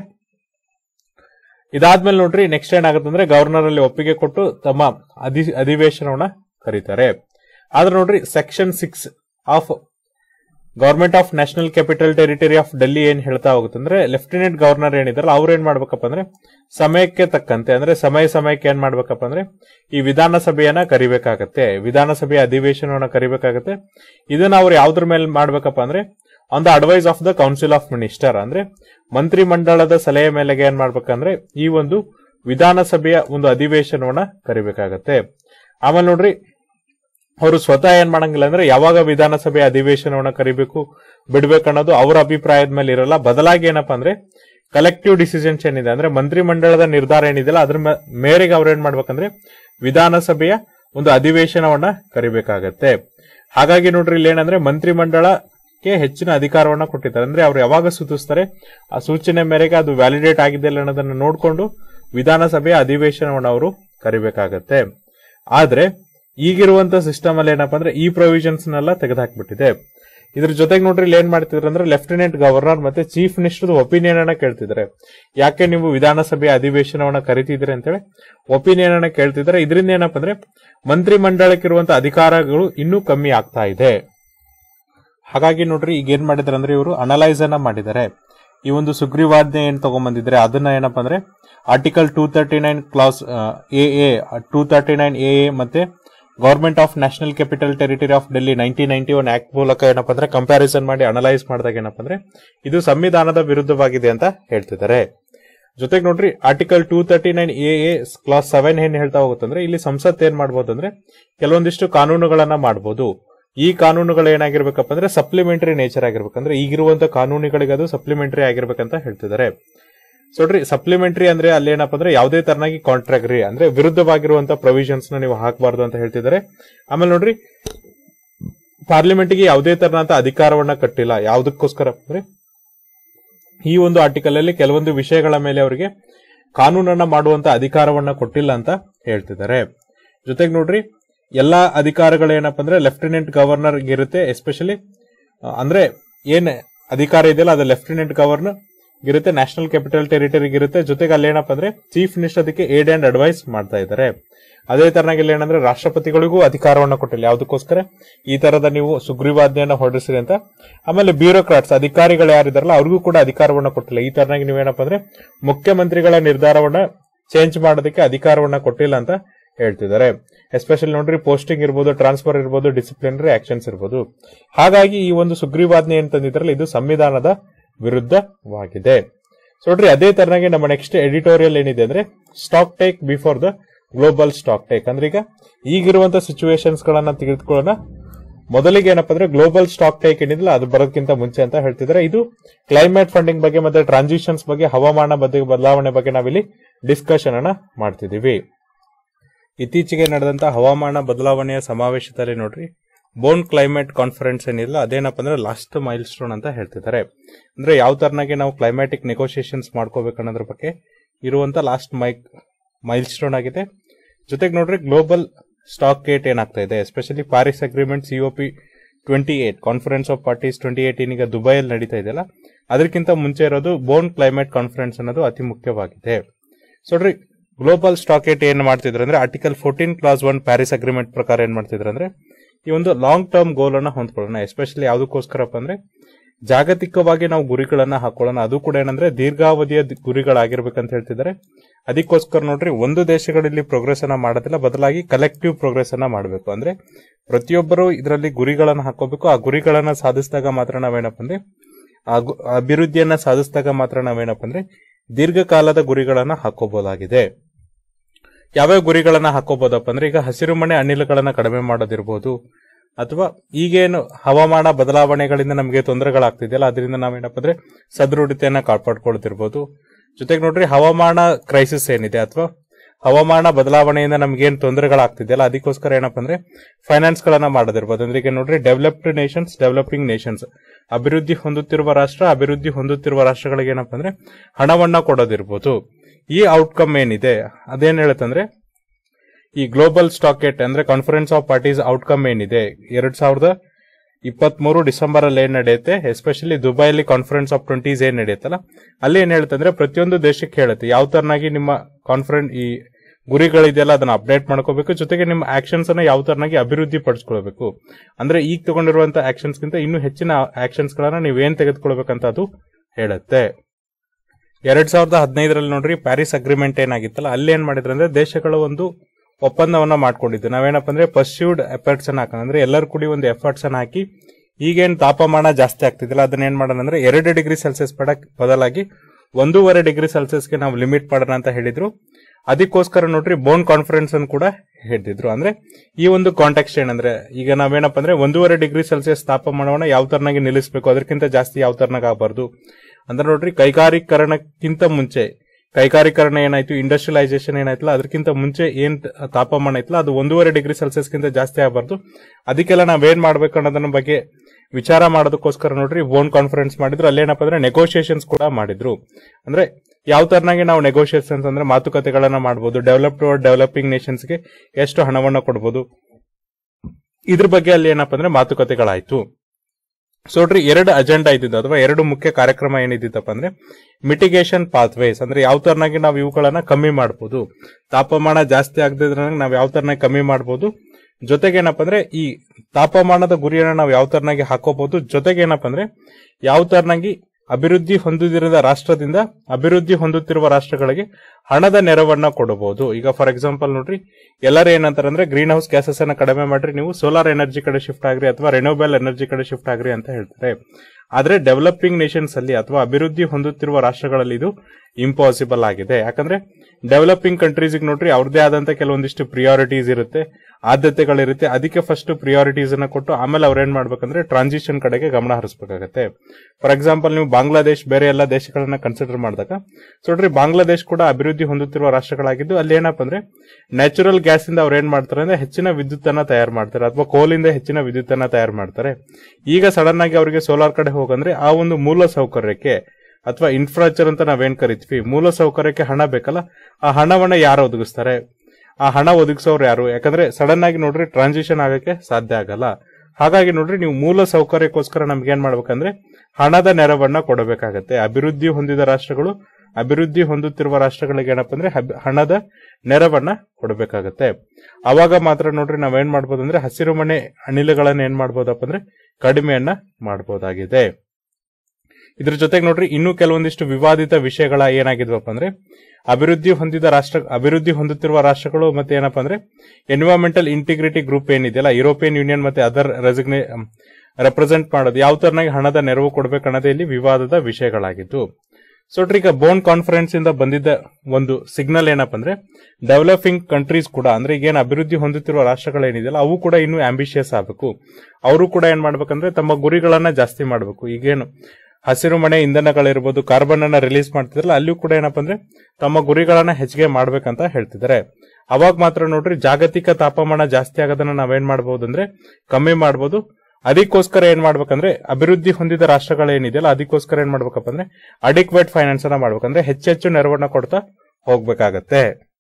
ಇದಾದ್ಮೇಲೆ ನೋಡ್ರಿ ನೆಕ್ಸ್ಟ್ ಏನಾಗುತ್ತೆ ಅಂದ್ರೆ ಗವರ್ನರ್ ಅಲ್ಲಿ ಒಪ್ಪಿಗೆ ಕೊಟ್ಟು ತಮ್ಮ ಅಧಿ ಅಧಿವೇಶನವನ್ನ ಕರೀತಾರೆ ಆದ್ರೆ ನೋಡ್ರಿ section six of government of national capital territory of Delhi ಏನ್ ಹೇಳ್ತಾ ಹೋಗುತ್ತೆ ಅಂದ್ರೆ ಲೆಫ್ಟಿನೆಂಟ್ ಗವರ್ನರ್ ಏನಿದಾರಲ್ಲ ಅವ್ರು ಏನ್ ಮಾಡ್ಬೇಕಪ್ಪ ಅಂದ್ರೆ ಸಮಯಕ್ಕೆ ತಕ್ಕಂತೆ ಅಂದ್ರೆ ಸಮಯ ಸಮಯಕ್ಕೆ ಏನ್ ಮಾಡ್ಬೇಕಪ್ಪ ಅಂದ್ರೆ ಈ ವಿಧಾನಸಭೆಯನ್ನ ಕರಿಬೇಕಾಗತ್ತೆ ವಿಧಾನಸಭೆಯ ಅಧಿವೇಶನವನ್ನ ಕರಿಬೇಕಾಗತ್ತೆ ಇದನ್ನ ಅವ್ರು ಯಾವ್ದ್ರ ಮೇಲೆ ಮಾಡ್ಬೇಕಪ್ಪ ಅಂದ್ರೆ on the advice of the council of minister ಅಂದ್ರೆ ಮಂತ್ರಿ ಮಂಡಳದ ಸಲಹೆ ಮೇಲೆಗೆ ಏನ್ ಮಾಡ್ಬೇಕಂದ್ರೆ ಈ ಒಂದು ವಿಧಾನಸಭೆಯ ಒಂದು ಅಧಿವೇಶನವನ್ನ ಕರಿಬೇಕಾಗತ್ತೆ ಆಮೇಲೆ ನೋಡ್ರಿ ಅವರು ಸ್ವತಃ ಏನ್ ಮಾಡಂಗಿಲ್ಲ ಅಂದ್ರೆ ಯಾವಾಗ ವಿಧಾನಸಭೆ ಅಧಿವೇಶನವನ್ನ ಕರಿಬೇಕು ಬಿಡ್ಬೇಕನ್ನೋದು ಅವರ ಅಭಿಪ್ರಾಯದ ಮೇಲೆ ಇರಲ್ಲ ಬದಲಾಗಿ ಏನಪ್ಪಾ ಅಂದ್ರೆ ಕಲೆಕ್ಟಿವ್ ಡಿಸಿಷನ್ಸ್ ಏನಿದೆ ಅಂದ್ರೆ ಮಂತ್ರಿ ಮಂಡಳದ ನಿರ್ಧಾರ ಏನಿದೆಯಲ್ಲ ಅದ್ರ ಮೇ- ಮೇರೆಗೆ ಅವ್ರು ಏನ್ ಮಾಡ್ಬೇಕಂದ್ರೆ ವಿಧಾನಸಭೆಯ ಒಂದು ಅಧಿವೇಶನವನ್ನ ಕರಿಬೇಕಾಗತ್ತೆ ಹಾಗಾಗಿ ನೋಡ್ರಿ ಇಲ್ಲಿ ಏನಂದ್ರೆ ಮಂತ್ರಿ ಮಂಡಳಕ್ಕೆ ಹೆಚ್ಚಿನ ಅಧಿಕಾರವನ್ನ ಕೊಟ್ಟಿದ್ದಾರೆ ಅಂದ್ರೆ ಅವ್ರು ಯಾವಾಗ ಸೂಚಿಸ್ತಾರೆ ಆ ಸೂಚನೆ ಮೇರೆಗೆ ಅದು ವ್ಯಾಲಿಡೇಟ್ ಆಗಿದೆ ಇಲ್ಲ ಅನ್ನೋದನ್ನ ನೋಡ್ಕೊಂಡು ವಿಧಾನಸಭೆಯ ಅಧಿವೇಶನವನ್ನ ಅವರು ಕರಿಬೇಕಾಗತ್ತೆ ಆದ್ರೆ ಈಗಿರುವಂತ ಸಿಸ್ಟಮ್ ಅಲ್ಲಿ ಏನಪ್ಪಾ ಅಂದ್ರೆ ಈ ಪ್ರೊವಿಷನ್ಸ್ ನೆಲ್ಲ ತೆಗೆದುಹಾಕ್ಬಿಟ್ಟಿದೆ ಇದ್ರ ಜೊತೆಗೆ ನೋಡ್ರಿ ಇಲ್ಲಿ ಏನ್ ಮಾಡ್ತಿದ್ರು ಅಂದ್ರೆ ಲೆಫ್ಟಿನೆಂಟ್ ಗವರ್ನರ್ ಮತ್ತೆ ಚೀಫ್ ಮಿನಿಸ್ಟರ್ ಒಪಿನಿಯನ್ ಅನ್ನ ಕೇಳ್ತಿದ್ದಾರೆ ಯಾಕೆ ನೀವು ವಿಧಾನಸಭೆಯ ಅಧಿವೇಶನವನ್ನ ಕರಿತಿದ್ದೀರಿ ಅಂತೇಳಿ ಒಪಿನಿಯನ್ ಅನ್ನ ಕೇಳ್ತಿದ್ದಾರೆ ಇದರಿಂದ ಏನಪ್ಪಾ ಅಂದ್ರೆ ಮಂತ್ರಿ ಮಂಡಳಕ್ಕಿರುವಂತ ಅಧಿಕಾರಗಳು ಇನ್ನೂ ಕಮ್ಮಿ ಆಗ್ತಾ ಇದೆ ಹಾಗಾಗಿ ನೋಡ್ರಿ ಈಗ ಏನ್ ಮಾಡಿದಾರೆ ಅಂದ್ರೆ ಇವರು ಅನಲೈಸ್ ಅನ್ನ ಮಾಡಿದ್ದಾರೆ ಈ ಒಂದು ಸುಗ್ರೀವಾಜ್ಞೆ ಏನ್ ತಗೊಂಡ್ಬಂದಿದ್ರೆ ಅದನ್ನ ಏನಪ್ಪಾ ಅಂದ್ರೆ article two thirty nine clause A A two thirty nine A A ಮತ್ತೆ government of national capital territory of Delhi nineteen ninety one act ಮೂಲಕ ಏನಪ್ಪಾ ಅಂದ್ರೆ ಕಂಪ್ಯಾರಿಸನ್ ಮಾಡಿ ಅನಲೈಸ್ ಮಾಡಿದಾಗ ಏನಪ್ಪಾ ಅಂದ್ರೆ ಇದು ಸಂವಿಧಾನದ ವಿರುದ್ಧವಾಗಿದೆ ಅಂತ ಹೇಳ್ತಿದ್ದಾರೆ ಜೊತೆಗೆ ನೋಡ್ರಿ article two thirty nine A A clause seven ಏನ್ ಹೇಳ್ತಾ ಹೋಗುತ್ತಂದ್ರೆ ಇಲ್ಲಿ ಸಂಸತ್ ಏನ್ ಮಾಡ್ಬೋದು ಅಂದ್ರೆ ಕೆಲವೊಂದಿಷ್ಟು ಕಾನೂನುಗಳನ್ನ ಮಾಡಬಹುದು ಈ ಕಾನೂನುಗಳು ಏನಾಗಿರ್ಬೇಕಪ್ಪ ಅಂದ್ರೆ ಸಪ್ಲಿಮೆಂಟರಿ ನೇಚರ್ ಆಗಿರ್ಬೇಕಂದ್ರೆ ಈಗಿರುವಂತ ಕಾನೂನುಗಳಿಗೆ ಅದು ಸಪ್ಲಿಮೆಂಟರಿ ಆಗಿರ್ಬೇಕಂತ ಹೇಳ್ತಿದ್ದಾರೆ ಸೊ ನೋಡ್ರಿ ಸಪ್ಲಿಮೆಂಟರಿ ಅಂದ್ರೆ ಅಲ್ಲಿ ಏನಪ್ಪ ಅಂದ್ರೆ ಯಾವುದೇ ತರನಾಗಿ ಕಾಂಟ್ರಾಕ್ಟ್ರಿ ಅಂದ್ರೆ ವಿರುದ್ಧವಾಗಿರುವಂತ ಪ್ರೊವಿಷನ್ಸ್ ನ ನೀವು ಹಾಕಬಾರ್ದು ಅಂತ ಹೇಳ್ತಿದ್ದಾರೆ ಆಮೇಲೆ ನೋಡ್ರಿ ಪಾರ್ಲಿಮೆಂಟ್ಗೆ ಯಾವುದೇ ತರನಾದ ಅಧಿಕಾರವನ್ನ ಕಟ್ಟಿಲ್ಲ ಯಾವುದಕ್ಕೋಸ್ಕರ ಅಂದ್ರೆ ಈ ಒಂದು ಆರ್ಟಿಕಲ್ ಅಲ್ಲಿ ಕೆಲವೊಂದು ವಿಷಯಗಳ ಮೇಲೆ ಅವರಿಗೆ ಕಾನೂನನ್ನ ಮಾಡುವಂತ ಅಧಿಕಾರವನ್ನ ಕೊಟ್ಟಿಲ್ಲ ಅಂತ ಹೇಳ್ತಿದ್ದಾರೆ ಜೊತೆಗೆ ನೋಡ್ರಿ ಎಲ್ಲಾ ಅಧಿಕಾರಗಳು ಏನಪ್ಪ ಅಂದ್ರೆ ಲೆಫ್ಟಿನೆಂಟ್ ಗವರ್ನರ್ ಇರುತ್ತೆ ಎಸ್ಪೆಷಲಿ ಅಂದ್ರೆ ಏನ್ ಅಧಿಕಾರ ಇದೆಯಲ್ಲ ಅದು ಲೆಫ್ಟಿನೆಂಟ್ ಗವರ್ನರ್ ಇರುತ್ತೆ ನ್ಯಾಷನಲ್ ಕ್ಯಾಪಿಟಲ್ ಟೆರಿಟರಿ ಇರುತ್ತೆ ಜೊತೆಗೆ ಅಲ್ಲಿ ಏನಪ್ಪ ಅಂದ್ರೆ ಚೀಫ್ ಮಿನಿಸ್ಟರ್ ಅದಕ್ಕೆ ಏಡ್ ಅಂಡ್ ಅಡ್ವೈಸ್ ಮಾಡ್ತಾ ಇದ್ದಾರೆ ಅದೇ ತರನಾಗಿ ಇಲ್ಲಿ ಏನಂದ್ರೆ ರಾಷ್ಟ್ರಪತಿಗಳಿಗೂ ಅಧಿಕಾರವನ್ನ ಕೊಟ್ಟಿಲ್ಲ ಯಾವುದಕ್ಕೋಸ್ಕರ ಈ ತರದ ನೀವು ಸುಗ್ರೀವಾಜ್ಞೆಯನ್ನ ಹೊರಡಿಸಿರಿ ಅಂತ ಆಮೇಲೆ ಬ್ಯೂರೋಕ್ರಾಟ್ಸ್ ಅಧಿಕಾರಿಗಳು ಯಾರಿದಾರಲ್ಲ ಅವ್ರಿಗೂ ಕೂಡ ಅಧಿಕಾರವನ್ನ ಕೊಟ್ಟಿಲ್ಲ ಈ ತರನಾಗಿ ನೀವೇನಪ್ಪ ಅಂದ್ರೆ ಮುಖ್ಯಮಂತ್ರಿಗಳ ನಿರ್ಧಾರವನ್ನ ಚೇಂಜ್ ಮಾಡೋದಕ್ಕೆ ಅಧಿಕಾರವನ್ನ ಕೊಟ್ಟಿಲ್ಲ ಅಂತ ಹೇಳ್ತಿದ್ದಾರೆ ಎಸ್ಪೆಷಲಿ ನೋಡ್ರಿ ಪೋಸ್ಟಿಂಗ್ ಇರ್ಬೋದು ಟ್ರಾನ್ಸ್ಫರ್ ಇರ್ಬೋದು ಡಿಸಿಪ್ಲಿನರಿ ಆಕ್ಷನ್ಸ್ ಇರ್ಬೋದು ಹಾಗಾಗಿ ಈ ಒಂದು ಸುಗ್ರೀವಾಜ್ಞೆ ಏನ್ ತಂದಿದ್ರಲ್ಲ ಇದು ಸಂವಿಧಾನದ ವಿರುದ್ಧವಾಗಿದೆ ಸೊ ನೋಡ್ರಿ ಅದೇ ತರನಾಗಿ ನಮ್ಮ ನೆಕ್ಸ್ಟ್ ಎಡಿಟೋರಿಯಲ್ ಏನಿದೆ ಅಂದ್ರೆ stock take before the global stock take ಅಂದ್ರೆ ಈಗ ಈಗಿರುವಂತ ಸಿಚುವೇಶನ್ಸ್ ಗಳನ್ನ ತೆಗೆದುಕೊಳ್ಳೋಣ ಮೊದಲಿಗೆ ಏನಪ್ಪ ಅಂದ್ರೆ ಗ್ಲೋಬಲ್ ಸ್ಟಾಕ್ ಟೇಕ್ ಏನಿದಿಲ್ಲ ಅದು ಬರೋದಕ್ಕಿಂತ ಮುಂಚೆ ಅಂತ ಹೇಳ್ತಿದ್ದಾರೆ ಇದು ಕ್ಲೈಮೇಟ್ ಫಂಡಿಂಗ್ ಬಗ್ಗೆ ಮತ್ತೆ ಟ್ರಾನ್ಸಿಷನ್ಸ್ ಬಗ್ಗೆ ಹವಾಮಾನ ಬಗ್ಗೆ ಬದಲಾವಣೆ ಬಗ್ಗೆ ನಾವಿಲ್ಲಿ ಡಿಸ್ಕಷನ್ ಅನ್ನ ಮಾಡ್ತಿದೀವಿ ಇತ್ತೀಚೆಗೆ ನಡೆದಂತ ಹವಾಮಾನ ಬದಲಾವಣೆಯ ಸಮಾವೇಶದಲ್ಲಿ ನೋಡ್ರಿ ಬೋನ್ ಕ್ಲೈಮೇಟ್ ಕಾನ್ಫರೆನ್ಸ್ ಏನಿಲ್ಲ ಅದೇನಪ್ಪ ಅಂದ್ರೆ ಲಾಸ್ಟ್ ಮೈಲ್ ಸ್ಟೋನ್ ಅಂತ ಹೇಳ್ತಿದ್ದಾರೆ ಅಂದ್ರೆ ಯಾವ ತರನಾಗಿ ನಾವು ಕ್ಲೈಮ್ಯಾಟಿಕ್ ನೆಗೋಸಿಯೇಷನ್ಸ್ ಮಾಡ್ಕೋಬೇಕು ಅನ್ನೋದ್ರ ಬಗ್ಗೆ ಇರುವಂತ ಲಾಸ್ಟ್ ಮೈಕ್ ಮೈಲ್ ಸ್ಟೋನ್ ಆಗಿದೆ ಜೊತೆಗೆ ನೋಡ್ರಿ ಗ್ಲೋಬಲ್ ಸ್ಟಾಕ್ ಗೇಟ್ ಏನಾಗ್ತಾ ಇದೆ especially Paris agreement COP twenty eight conference of parties twenty eighteen ಈಗ ದುಬೈಯಲ್ಲಿ ನಡೀತಾ ಇದೆಯಲ್ಲ ಅದಕ್ಕಿಂತ ಮುಂಚೆ ಇರೋದು ಬೋನ್ ಕ್ಲೈಮೇಟ್ ಕಾನ್ಫರೆನ್ಸ್ ಅನ್ನೋದು ಅತಿ ಮುಖ್ಯವಾಗಿದೆ ಸೊ ನೋಡ್ರಿ ಗ್ಲೋಬಲ್ ಸ್ಟಾಕ್ ಏಟ್ ಏನ್ ಮಾಡ್ತಿದ್ರು ಅಂದ್ರೆ article fourteen clause one Paris agreement ಪ್ರಕಾರ ಏನ್ ಮಾಡ್ತಿದ್ರು ಅಂದ್ರೆ ಈ ಒಂದು ಲಾಂಗ್ ಟರ್ಮ್ ಗೋಲ್ ಅನ್ನ ಹೊಂದ್ಕೊಳ್ಳೋಣ ಎಸ್ಪೆಷಲಿ ಯಾವುದಕ್ಕೋಸ್ಕರಪ್ಪ ಅಂದ್ರೆ ಜಾಗತಿಕವಾಗಿ ನಾವು ಗುರಿಗಳನ್ನ ಹಾಕೊಳ್ಳೋಣ ಅದು ಕೂಡ ಏನಂದ್ರೆ ದೀರ್ಘಾವಧಿಯ ದಿ- ಗುರಿಗಳಾಗಿರ್ಬೇಕಂತ ಹೇಳ್ತಿದ್ದಾರೆ ಅದಕ್ಕೋಸ್ಕರ ನೋಡ್ರಿ ಒಂದು ದೇಶಗಳಲ್ಲಿ ಪ್ರೋಗ್ರೆಸ್ ಅನ್ನ ಮಾಡೋದಿಲ್ಲ ಬದಲಾಗಿ ಕಲೆಕ್ಟಿವ್ ಪ್ರೋಗ್ರೆಸ್ ಅನ್ನ ಮಾಡಬೇಕು ಅಂದ್ರೆ ಪ್ರತಿಯೊಬ್ಬರು ಇದರಲ್ಲಿ ಗುರಿಗಳನ್ನ ಹಾಕೋಬೇಕು ಆ ಗುರಿಗಳನ್ನ ಸಾಧಿಸಿದಾಗ ಮಾತ್ರ ನಾವೇನಪ್ಪ ಅಂದ್ರೆ ಆ ಗು- ಅಭಿವೃದ್ಧಿಯನ್ನ ಸಾಧಿಸಿದಾಗ ಮಾತ್ರ ನಾವೇನಪ್ಪ ಅಂದ್ರೆ ದೀರ್ಘಕಾಲದ ಗುರಿಗಳನ್ನ ಹಾಕೋಬಹುದಾಗಿದೆ ಯಾವ್ಯಾವ ಗುರಿಗಳನ್ನ ಹಾಕೋಬಹುದಪ್ಪ ಅಂದ್ರೆ ಈಗ ಹಸಿರು ಮನೆ ಅನಿಲಗಳನ್ನ ಕಡಿಮೆ ಮಾಡೋದಿರ್ಬೋದು ಅಥವಾ ಈಗೇನು ಹವಾಮಾನ ಬದಲಾವಣೆಗಳಿಂದ ನಮಗೆ ತೊಂದರೆಗಳಾಗ್ತಿದೆಯಲ್ಲ ಅದರಿಂದ ನಾವೇನಪ್ಪ ಅಂದ್ರೆ ಸದೃಢತೆಯನ್ನ ಕಾಪಾಡ್ಕೊಳ್ತಿರ್ಬೋದು ಜೊತೆಗೆ ನೋಡ್ರಿ ಹವಾಮಾನ ಕ್ರೈಸಿಸ್ ಏನಿದೆ ಅಥವಾ ಹವಾಮಾನ ಬದಲಾವಣೆಯಿಂದ ನಮ್ಗೇನ್ ತೊಂದರೆಗಳಾಗ್ತಿದೆಯಲ್ಲ ಅದಕ್ಕೋಸ್ಕರ ಏನಪ್ಪ ಅಂದ್ರೆ ಫೈನಾನ್ಸ್ ಗಳನ್ನ ಮಾಡೋದಿರ್ಬೋದು ಅಂದ್ರೆ ಈಗ ನೋಡ್ರಿ ಡೆವಲಪ್ಡ್ ನೇಷನ್ಸ್ ಡೆವಲಪಿಂಗ್ ನೇಷನ್ಸ್ ಅಭಿವೃದ್ಧಿ ಹೊಂದುತ್ತಿರುವ ರಾಷ್ಟ್ರ ಅಭಿವೃದ್ಧಿ ಹೊಂದುತ್ತಿರುವ ರಾಷ್ಟ್ರಗಳಿಗೆ ಏನಪ್ಪ ಅಂದ್ರೆ ಹಣವನ್ನ ಕೊಡೋದಿರ್ಬೋದು ಈ ಔಟ್ಕಮ್ ಏನಿದೆ ಅದೇನ್ ಹೇಳುತ್ತಂದ್ರೆ ಈ ಗ್ಲೋಬಲ್ ಸ್ಟಾಕೆಟ್ ಅಂದ್ರೆ ಕಾನ್ಫರೆನ್ಸ್ ಆಫ್ ಪಾರ್ಟೀಸ್ ಔಟ್ಕಮ್ ಏನಿದೆ ಎರಡ್ ಸಾವಿರದ ಇಪ್ಪತ್ಮೂರು ಡಿಸೆಂಬರ್ ಅಲ್ಲಿ ಏನ್ ನಡೆಯುತ್ತೆ ಎಸ್ಪೆಷಲಿ ದುಬೈಲಿ ಕಾನ್ಫರೆನ್ಸ್ ಆಫ್ ಟ್ವೆಂಟೀಸ್ ಏನ್ ನಡೆಯುತ್ತಲ್ಲ ಅಲ್ಲಿ ಏನ್ ಹೇಳುತ್ತಂದ್ರೆ ಪ್ರತಿಯೊಂದು ದೇಶಕ್ಕೆ ಹೇಳುತ್ತೆ ಯಾವ ತರನಾಗಿ ನಿಮ್ಮ ಕಾನ್ಫರೆನ್ಸ್ ಈ ಗುರಿಗಳಿದೆಯಲ್ಲ ಅದನ್ನ ಅಪ್ಡೇಟ್ ಮಾಡ್ಕೋಬೇಕು ಜೊತೆಗೆ ನಿಮ್ಮ ಆಕ್ಷನ್ಸ್ ಅನ್ನ ಯಾವ ತರನಾಗಿ ಅಭಿವೃದ್ಧಿ ಪಡಿಸ್ಕೊಳ್ಬೇಕು ಅಂದ್ರೆ ಈಗ ತಗೊಂಡಿರುವಂತ ಆಕ್ಷನ್ಸ್ ಗಿಂತ ಇನ್ನೂ ಹೆಚ್ಚಿನ ಆಕ್ಷನ್ಸ್ ಗಳನ್ನ ನೀವೇನ್ ತೆಗೆದುಕೊಳ್ಬೇಕಂತ ಅದು ಹೇಳುತ್ತೆ ಎರಡ್ ಸಾವಿರದ ಹದಿನೈದರಲ್ಲಿ ನೋಡ್ರಿ ಪ್ಯಾರಿಸ್ ಅಗ್ರಿಮೆಂಟ್ ಏನಾಗಿತ್ತಲ್ಲ ಅಲ್ಲಿ ಏನ್ ಮಾಡಿದ್ರು ಅಂದ್ರೆ ದೇಶಗಳ ಒಂದು ಒಪ್ಪಂದವನ್ನ ಮಾಡ್ಕೊಂಡಿದ್ದು ನಾವೇನಪ್ಪ ಅಂದ್ರೆ ಪರ್ಸ್ಯೂಡ್ ಎಫರ್ಟ್ಸ್ ಅನ್ನ ಹಾಕೋಣ ಅಂದ್ರೆ ಎಲ್ಲರೂ ಕೂಡಿ ಒಂದು ಎಫರ್ಟ್ಸ್ ಅನ್ನ ಹಾಕಿ ಈಗೇನ್ ತಾಪಮಾನ ಜಾಸ್ತಿ ಆಗ್ತಿದಿಲ್ಲ ಅದನ್ನ ಏನ್ ಮಾಡೋಣ ಅಂದ್ರೆ ಎರಡು ಡಿಗ್ರಿ ಸೆಲ್ಸಿಯಸ್ ಪಡಕ್ ಬದಲಾಗಿ ಒಂದೂವರೆ ಡಿಗ್ರಿ ಸೆಲ್ಸಿಯಸ್ಗೆ ನಾವು ಲಿಮಿಟ್ ಮಾಡೋಣ ಅಂತ ಹೇಳಿದ್ರು ಅದಕ್ಕೋಸ್ಕರ ನೋಡ್ರಿ ಬೋನ್ ಕಾನ್ಫರೆನ್ಸ್ ಅನ್ನು ಕೂಡ ಹೇಳಿದ್ರು ಅಂದ್ರೆ ಈ ಒಂದು ಕಾಂಟೆಕ್ಸ್ಟ್ ಏನಂದ್ರೆ ಈಗ ನಾವೇನಪ್ಪ ಅಂದ್ರೆ ಒಂದೂವರೆ ಡಿಗ್ರಿ ಸೆಲ್ಸಿಯಸ್ ತಾಪಮಾನವನ್ನ ಯಾವ ತರನಾಗಿ ನಿಲ್ಲಿಸಬೇಕು ಅದಕ್ಕಿಂತ ಜಾಸ್ತಿ ಯಾವ ತರನಾಗಿ ಆಗಬಾರ್ದು ಅಂದ್ರೆ ನೋಡ್ರಿ ಕೈಗಾರೀಕರಣಕ್ಕಿಂತ ಮುಂಚೆ ಕೈಗಾರೀಕರಣ ಏನಾಯ್ತು ಇಂಡಸ್ಟ್ರಿಯಲೈಸೇಷನ್ ಏನಾಯ್ತಲ್ಲ ಅದಕ್ಕಿಂತ ಮುಂಚೆ ಏನ್ ತ- ತಾಪಮಾನ ಐತಲ್ಲ ಅದು ಒಂದೂವರೆ ಡಿಗ್ರಿ ಸೆಲ್ಸಿಯಸ್ಗಿಂತ ಜಾಸ್ತಿ ಆಗಬಾರ್ದು ಅದಕ್ಕೆಲ್ಲ ನಾವೇನ್ ಮಾಡ್ಬೇಕು ಅನ್ನೋದನ್ನ ಬಗ್ಗೆ ವಿಚಾರ ಮಾಡೋದಕ್ಕೋಸ್ಕರ ನೋಡ್ರಿ ಬೋನ್ ಕಾನ್ಫರೆನ್ಸ್ ಮಾಡಿದ್ರು ಅಲ್ಲೇನಪ್ಪ ಅಂದ್ರೆ ನೆಗೋಷಿಯೇಷನ್ಸ್ ಕೂಡ ಮಾಡಿದ್ರು ಅಂದ್ರೆ ಯಾವ ತರನಾಗಿ ನಾವು ನೆಗೋಷಿಯೇಷನ್ಸ್ ಅಂದ್ರೆ ಮಾತುಕತೆಗಳನ್ನ ಮಾಡಬಹುದು ಡೆವಲಪ್ಡ್ ಡೆವಲಪಿಂಗ್ ನೇಷನ್ಸ್ಗೆ ಎಷ್ಟು ಹಣವನ್ನ ಕೊಡಬಹುದು ಇದ್ರ ಬಗ್ಗೆ ಅಲ್ಲಿ ಏನಪ್ಪ ಅಂದ್ರೆ ಮಾತುಕತೆಗಳಾಯ್ತು ಸೊ ನೋಡ್ರಿ ಎರಡು ಅಜೆಂಡಾ ಇದ್ದಿದ್ದು ಅಥವಾ ಎರಡು ಮುಖ್ಯ ಕಾರ್ಯಕ್ರಮ ಏನಿದ್ದಿತ್ತಪ್ಪ ಅಂದ್ರೆ ಮಿಟಿಗೇಷನ್ ಪಾತ್ವೇಸ್ ಅಂದ್ರೆ ಯಾವ ತರನಾಗಿ ನಾವು ಇವುಗಳನ್ನ ಕಮ್ಮಿ ಮಾಡಬಹುದು ತಾಪಮಾನ ಜಾಸ್ತಿ ಆಗದಿದ್ರೆ ನಾವು ಯಾವ ತರನಾಗಿ ಕಮ್ಮಿ ಮಾಡಬಹುದು ಜೊತೆಗೆ ಏನಪ್ಪ ಅಂದ್ರೆ ಈ ತಾಪಮಾನದ ಗುರಿಯನ್ನ ನಾವು ಯಾವ ತರನಾಗಿ ಹಾಕೋಬಹುದು ಜೊತೆಗೆ ಏನಪ್ಪ ಅಂದ್ರೆ ಯಾವ ತರನಾಗಿ ಅಭಿವೃದ್ಧಿ ಹೊಂದುತ್ತಿರುವ ರಾಷ್ಟ್ರದಿಂದ ಅಭಿವೃದ್ಧಿ ಹೊಂದುತ್ತಿರುವ ರಾಷ್ಟ್ರಗಳಿಗೆ ಹಣದ ನೆರವನ್ನ ಕೊಡಬಹುದು ಈಗ ಫಾರ್ ಎಕ್ಸಾಂಪಲ್ ನೋಡ್ರಿ ಎಲ್ಲರೂ ಏನಂತಾರೆ ಅಂದ್ರೆ ಗ್ರೀನ್ ಹೌಸ್ ಗ್ಯಾಸಸ್ ಅನ್ನ ಕಡಿಮೆ ಮಾಡ್ರಿ ನೀವು ಸೋಲಾರ್ ಎನರ್ಜಿ ಕಡೆ ಶಿಫ್ಟ್ ಆಗ್ರಿ ಅಥವಾ ರೆನ್ಯೂಬಲ್ ಎನರ್ಜಿ ಕಡೆ ಶಿಫ್ಟ್ ಆಗ್ರಿ ಅಂತ ಹೇಳ್ತಾರೆ ಆದ್ರೆ ಡೆವಲಪಿಂಗ್ ನೇಷನ್ಸ್ ಅಲ್ಲಿ ಅಥವಾ ಅಭಿವೃದ್ಧಿ ಹೊಂದುತ್ತಿರುವ ರಾಷ್ಟ್ರಗಳಲ್ಲಿ ಇದು ಇಂಪಾಸಿಬಲ್ ಆಗಿದೆ ಯಾಕಂದ್ರೆ ಡೆವಲಪಿಂಗ್ ಕಂಟ್ರೀಸ್ ನೋಡ್ರಿ ಅವ್ರದೇ ಆದಂತ ಕೆಲವೊಂದಿಷ್ಟು ಪ್ರಿಯಾರಿಟೀಸ್ ಇರುತ್ತೆ ಆದ್ಯತೆಗಳಿರುತ್ತೆ ಅದಕ್ಕೆ ಫಸ್ಟ್ ಪ್ರಿಯಾರಿಟೀಸ್ ಅನ್ನ ಕೊಟ್ಟು ಆಮೇಲೆ ಅವ್ರು ಏನ್ ಮಾಡ್ಬೇಕಂದ್ರೆ ಟ್ರಾನ್ಸಿಷನ್ ಕಡೆಗೆ ಗಮನ ಹರಿಸಬೇಕಾಗತ್ತೆ ಫಾರ್ ಎಕ್ಸಾಂಪಲ್ ನೀವು ಬಾಂಗ್ಲಾದೇಶ್ ಬೇರೆ ಎಲ್ಲ ದೇಶಗಳನ್ನ ಕನ್ಸಿಡರ್ ಮಾಡಿದಾಗ ಸೊ ನೋಡ್ರಿ ಬಾಂಗ್ಲಾದೇಶ್ ಕೂಡ ಅಭಿವೃದ್ಧಿ ಹೊಂದುತ್ತಿರುವ ರಾಷ್ಟ್ರಗಳಾಗಿದ್ದು ಅಲ್ಲಿ ಏನಪ್ಪ ಅಂದ್ರೆ ನ್ಯಾಚುರಲ್ ಗ್ಯಾಸ್ ಇಂದ ಅವ್ರು ಏನ್ ಮಾಡ್ತಾರೆ ಅಂದ್ರೆ ಹೆಚ್ಚಿನ ವಿದ್ಯುತ್ ಅನ್ನ ತಯಾರು ಮಾಡ್ತಾರೆ ಅಥವಾ ಕೋಲಿಂದ ಹೆಚ್ಚಿನ ವಿದ್ಯುತ್ ಅನ್ನ ತಯಾರು ಮಾಡ್ತಾರೆ ಈಗ ಸಡನ್ ಆಗಿ ಅವರಿಗೆ ಸೋಲಾರ್ ಕಡೆ ಹೋಗಂದ್ರೆ ಆ ಒಂದು ಮೂಲ ಸೌಕರ್ಯಕ್ಕೆ ಅಥವಾ ಇನ್ಫ್ರಾಸ್ಟ್ರಕ್ಚರ್ ಅಂತ ನಾವೇನ್ ಕರಿತೀವಿ ಮೂಲ ಸೌಕರ್ಯಕ್ಕೆ ಹಣ ಬೇಕಲ್ಲ ಆ ಹಣವನ್ನ ಯಾರು ಒದಗಿಸ್ತಾರೆ ಆ ಹಣ ಒದಗಿಸೋರು ಯಾರು ಯಾಕಂದ್ರೆ ಸಡನ್ ಆಗಿ ನೋಡ್ರಿ ಟ್ರಾನ್ಸಿಷನ್ ಆಗಕ್ಕೆ ಸಾಧ್ಯ ಆಗಲ್ಲ ಹಾಗಾಗಿ ನೋಡ್ರಿ ನೀವು ಮೂಲ ಸೌಕರ್ಯಕ್ಕೋಸ್ಕರ ನಮ್ಗೆ ಏನ್ ಮಾಡ್ಬೇಕಂದ್ರೆ ಹಣದ ನೆರವನ್ನ ಕೊಡಬೇಕಾಗತ್ತೆ ಅಭಿವೃದ್ಧಿ ಹೊಂದಿದ ರಾಷ್ಟ್ರಗಳು ಅಭಿವೃದ್ಧಿ ಹೊಂದುತ್ತಿರುವ ರಾಷ್ಟ್ರಗಳಿಗೆ ಏನಪ್ಪ ಅಂದ್ರೆ ಹಬ್- ಹಣದ ನೆರವನ್ನ ಕೊಡಬೇಕಾಗತ್ತೆ ಅವಾಗ ಮಾತ್ರ ನೋಡ್ರಿ ನಾವೇನ್ ಮಾಡ್ಬೋದು ಅಂದ್ರೆ ಹಸಿರು ಮನೆ ಅನಿಲಗಳನ್ನ ಏನ್ ಮಾಡ್ಬೋದಪ್ಪ ಅಂದ್ರೆ ಕಡಿಮೆಯನ್ನ ಮಾಡಬಹುದಾಗಿದೆ ಇದ್ರ ಜೊತೆಗೆ ನೋಡ್ರಿ ಇನ್ನೂ ಕೆಲವೊಂದಿಷ್ಟು ವಿವಾದಿತ ವಿಷಯಗಳ ಏನಾಗಿದ್ವಪ್ಪ ಅಂದ್ರೆ ಅಭಿವೃದ್ಧಿ ಹೊಂದಿದ ರಾಷ್ಟ್ರ ಅಭಿವೃದ್ಧಿ ಹೊಂದುತ್ತಿರುವ ರಾಷ್ಟ್ರಗಳು ಮತ್ತೆ ಏನಪ್ಪಾ ಅಂದ್ರೆ ಎನ್ವಿರಾನ್ಮೆಂಟಲ್ ಇಂಟಿಗ್ರಿಟಿ ಗ್ರೂಪ್ ಏನಿದೆಯಲ್ಲ ಯುರೋಪಿಯನ್ ಯೂನಿಯನ್ ಮತ್ತೆ ಅದರ್ ರೆಸಿಗ್ನೇ ರೆಪ್ರೆಸೆಂಟ್ ಮಾಡೋದು ಯಾವ ತರನಾಗಿ ಹಣದ ನೆರವು ಕೊಡಬೇಕನ್ನೋದೇ ಇಲ್ಲಿ ವಿವಾದದ ವಿಷಯಗಳಾಗಿತ್ತು ಸೊ ನೋಡ್ರಿ ಈಗ ಬೋನ್ ಕಾನ್ಫರೆನ್ಸ್ ಇಂದ ಬಂದಿದ್ದ ಒಂದು ಸಿಗ್ನಲ್ ಏನಪ್ಪ ಅಂದ್ರೆ ಡೆವಲಪಿಂಗ್ ಕಂಟ್ರೀಸ್ ಕೂಡ ಅಂದ್ರೆ ಈಗೇನು ಅಭಿವೃದ್ಧಿ ಹೊಂದುತ್ತಿರುವ ರಾಷ್ಟ್ರಗಳೇನಿದೆಯಲ್ಲ ಅವು ಕೂಡ ಇನ್ನೂ ಆಂಬಿಷಿಯಸ್ ಆಗಬೇಕು ಅವರು ಕೂಡ ಏನ್ ಮಾಡ್ಬೇಕಂದ್ರೆ ತಮ್ಮ ಗುರಿಗಳನ್ನ ಜಾಸ್ತಿ ಮಾಡಬೇಕು ಈಗೇನು ಹಸಿರು ಮನೆ ಇಂಧನಗಳಿರ್ಬೋದು ಕಾರ್ಬನ್ ಅನ್ನ ರಿಲೀಸ್ ಮಾಡ್ತಿದ್ರಲ್ಲ ಅಲ್ಲಿಯೂ ಕೂಡ ಏನಪ್ಪ ಅಂದ್ರೆ ತಮ್ಮ ಗುರಿಗಳನ್ನ ಹೆಚ್ಚಿಗೆ ಮಾಡ್ಬೇಕಂತ ಹೇಳ್ತಿದ್ದಾರೆ ಅವಾಗ ಮಾತ್ರ ನೋಡ್ರಿ ಜಾಗತಿಕ ತಾಪಮಾನ ಜಾಸ್ತಿ ಆಗೋದನ್ನ ನಾವೇನ್ ಮಾಡಬಹುದು ಅಂದ್ರೆ ಕಮ್ಮಿ ಮಾಡಬಹುದು ಅದಕ್ಕೋಸ್ಕರ ಏನ್ ಮಾಡ್ಬೇಕಂದ್ರೆ ಅಭಿವೃದ್ಧಿ ಹೊಂದಿದ ರಾಷ್ಟ್ರಗಳೇನಿದೆಯಲ್ಲ ಅದಕ್ಕೋಸ್ಕರ ಏನ್ ಮಾಡ್ಬೇಕಪ್ಪ ಅಂದ್ರೆ ಅಡಿಕ್ವೇಟ್ ಫೈನಾನ್ಸ್ ಅನ್ನ ಮಾಡ್ಬೇಕಂದ್ರೆ ಹೆಚ್ಚೆಚ್ಚು ನೆರವನ್ನ ಕೊಡ್ತಾ ಹೋಗ್ಬೇಕಾಗತ್ತೆ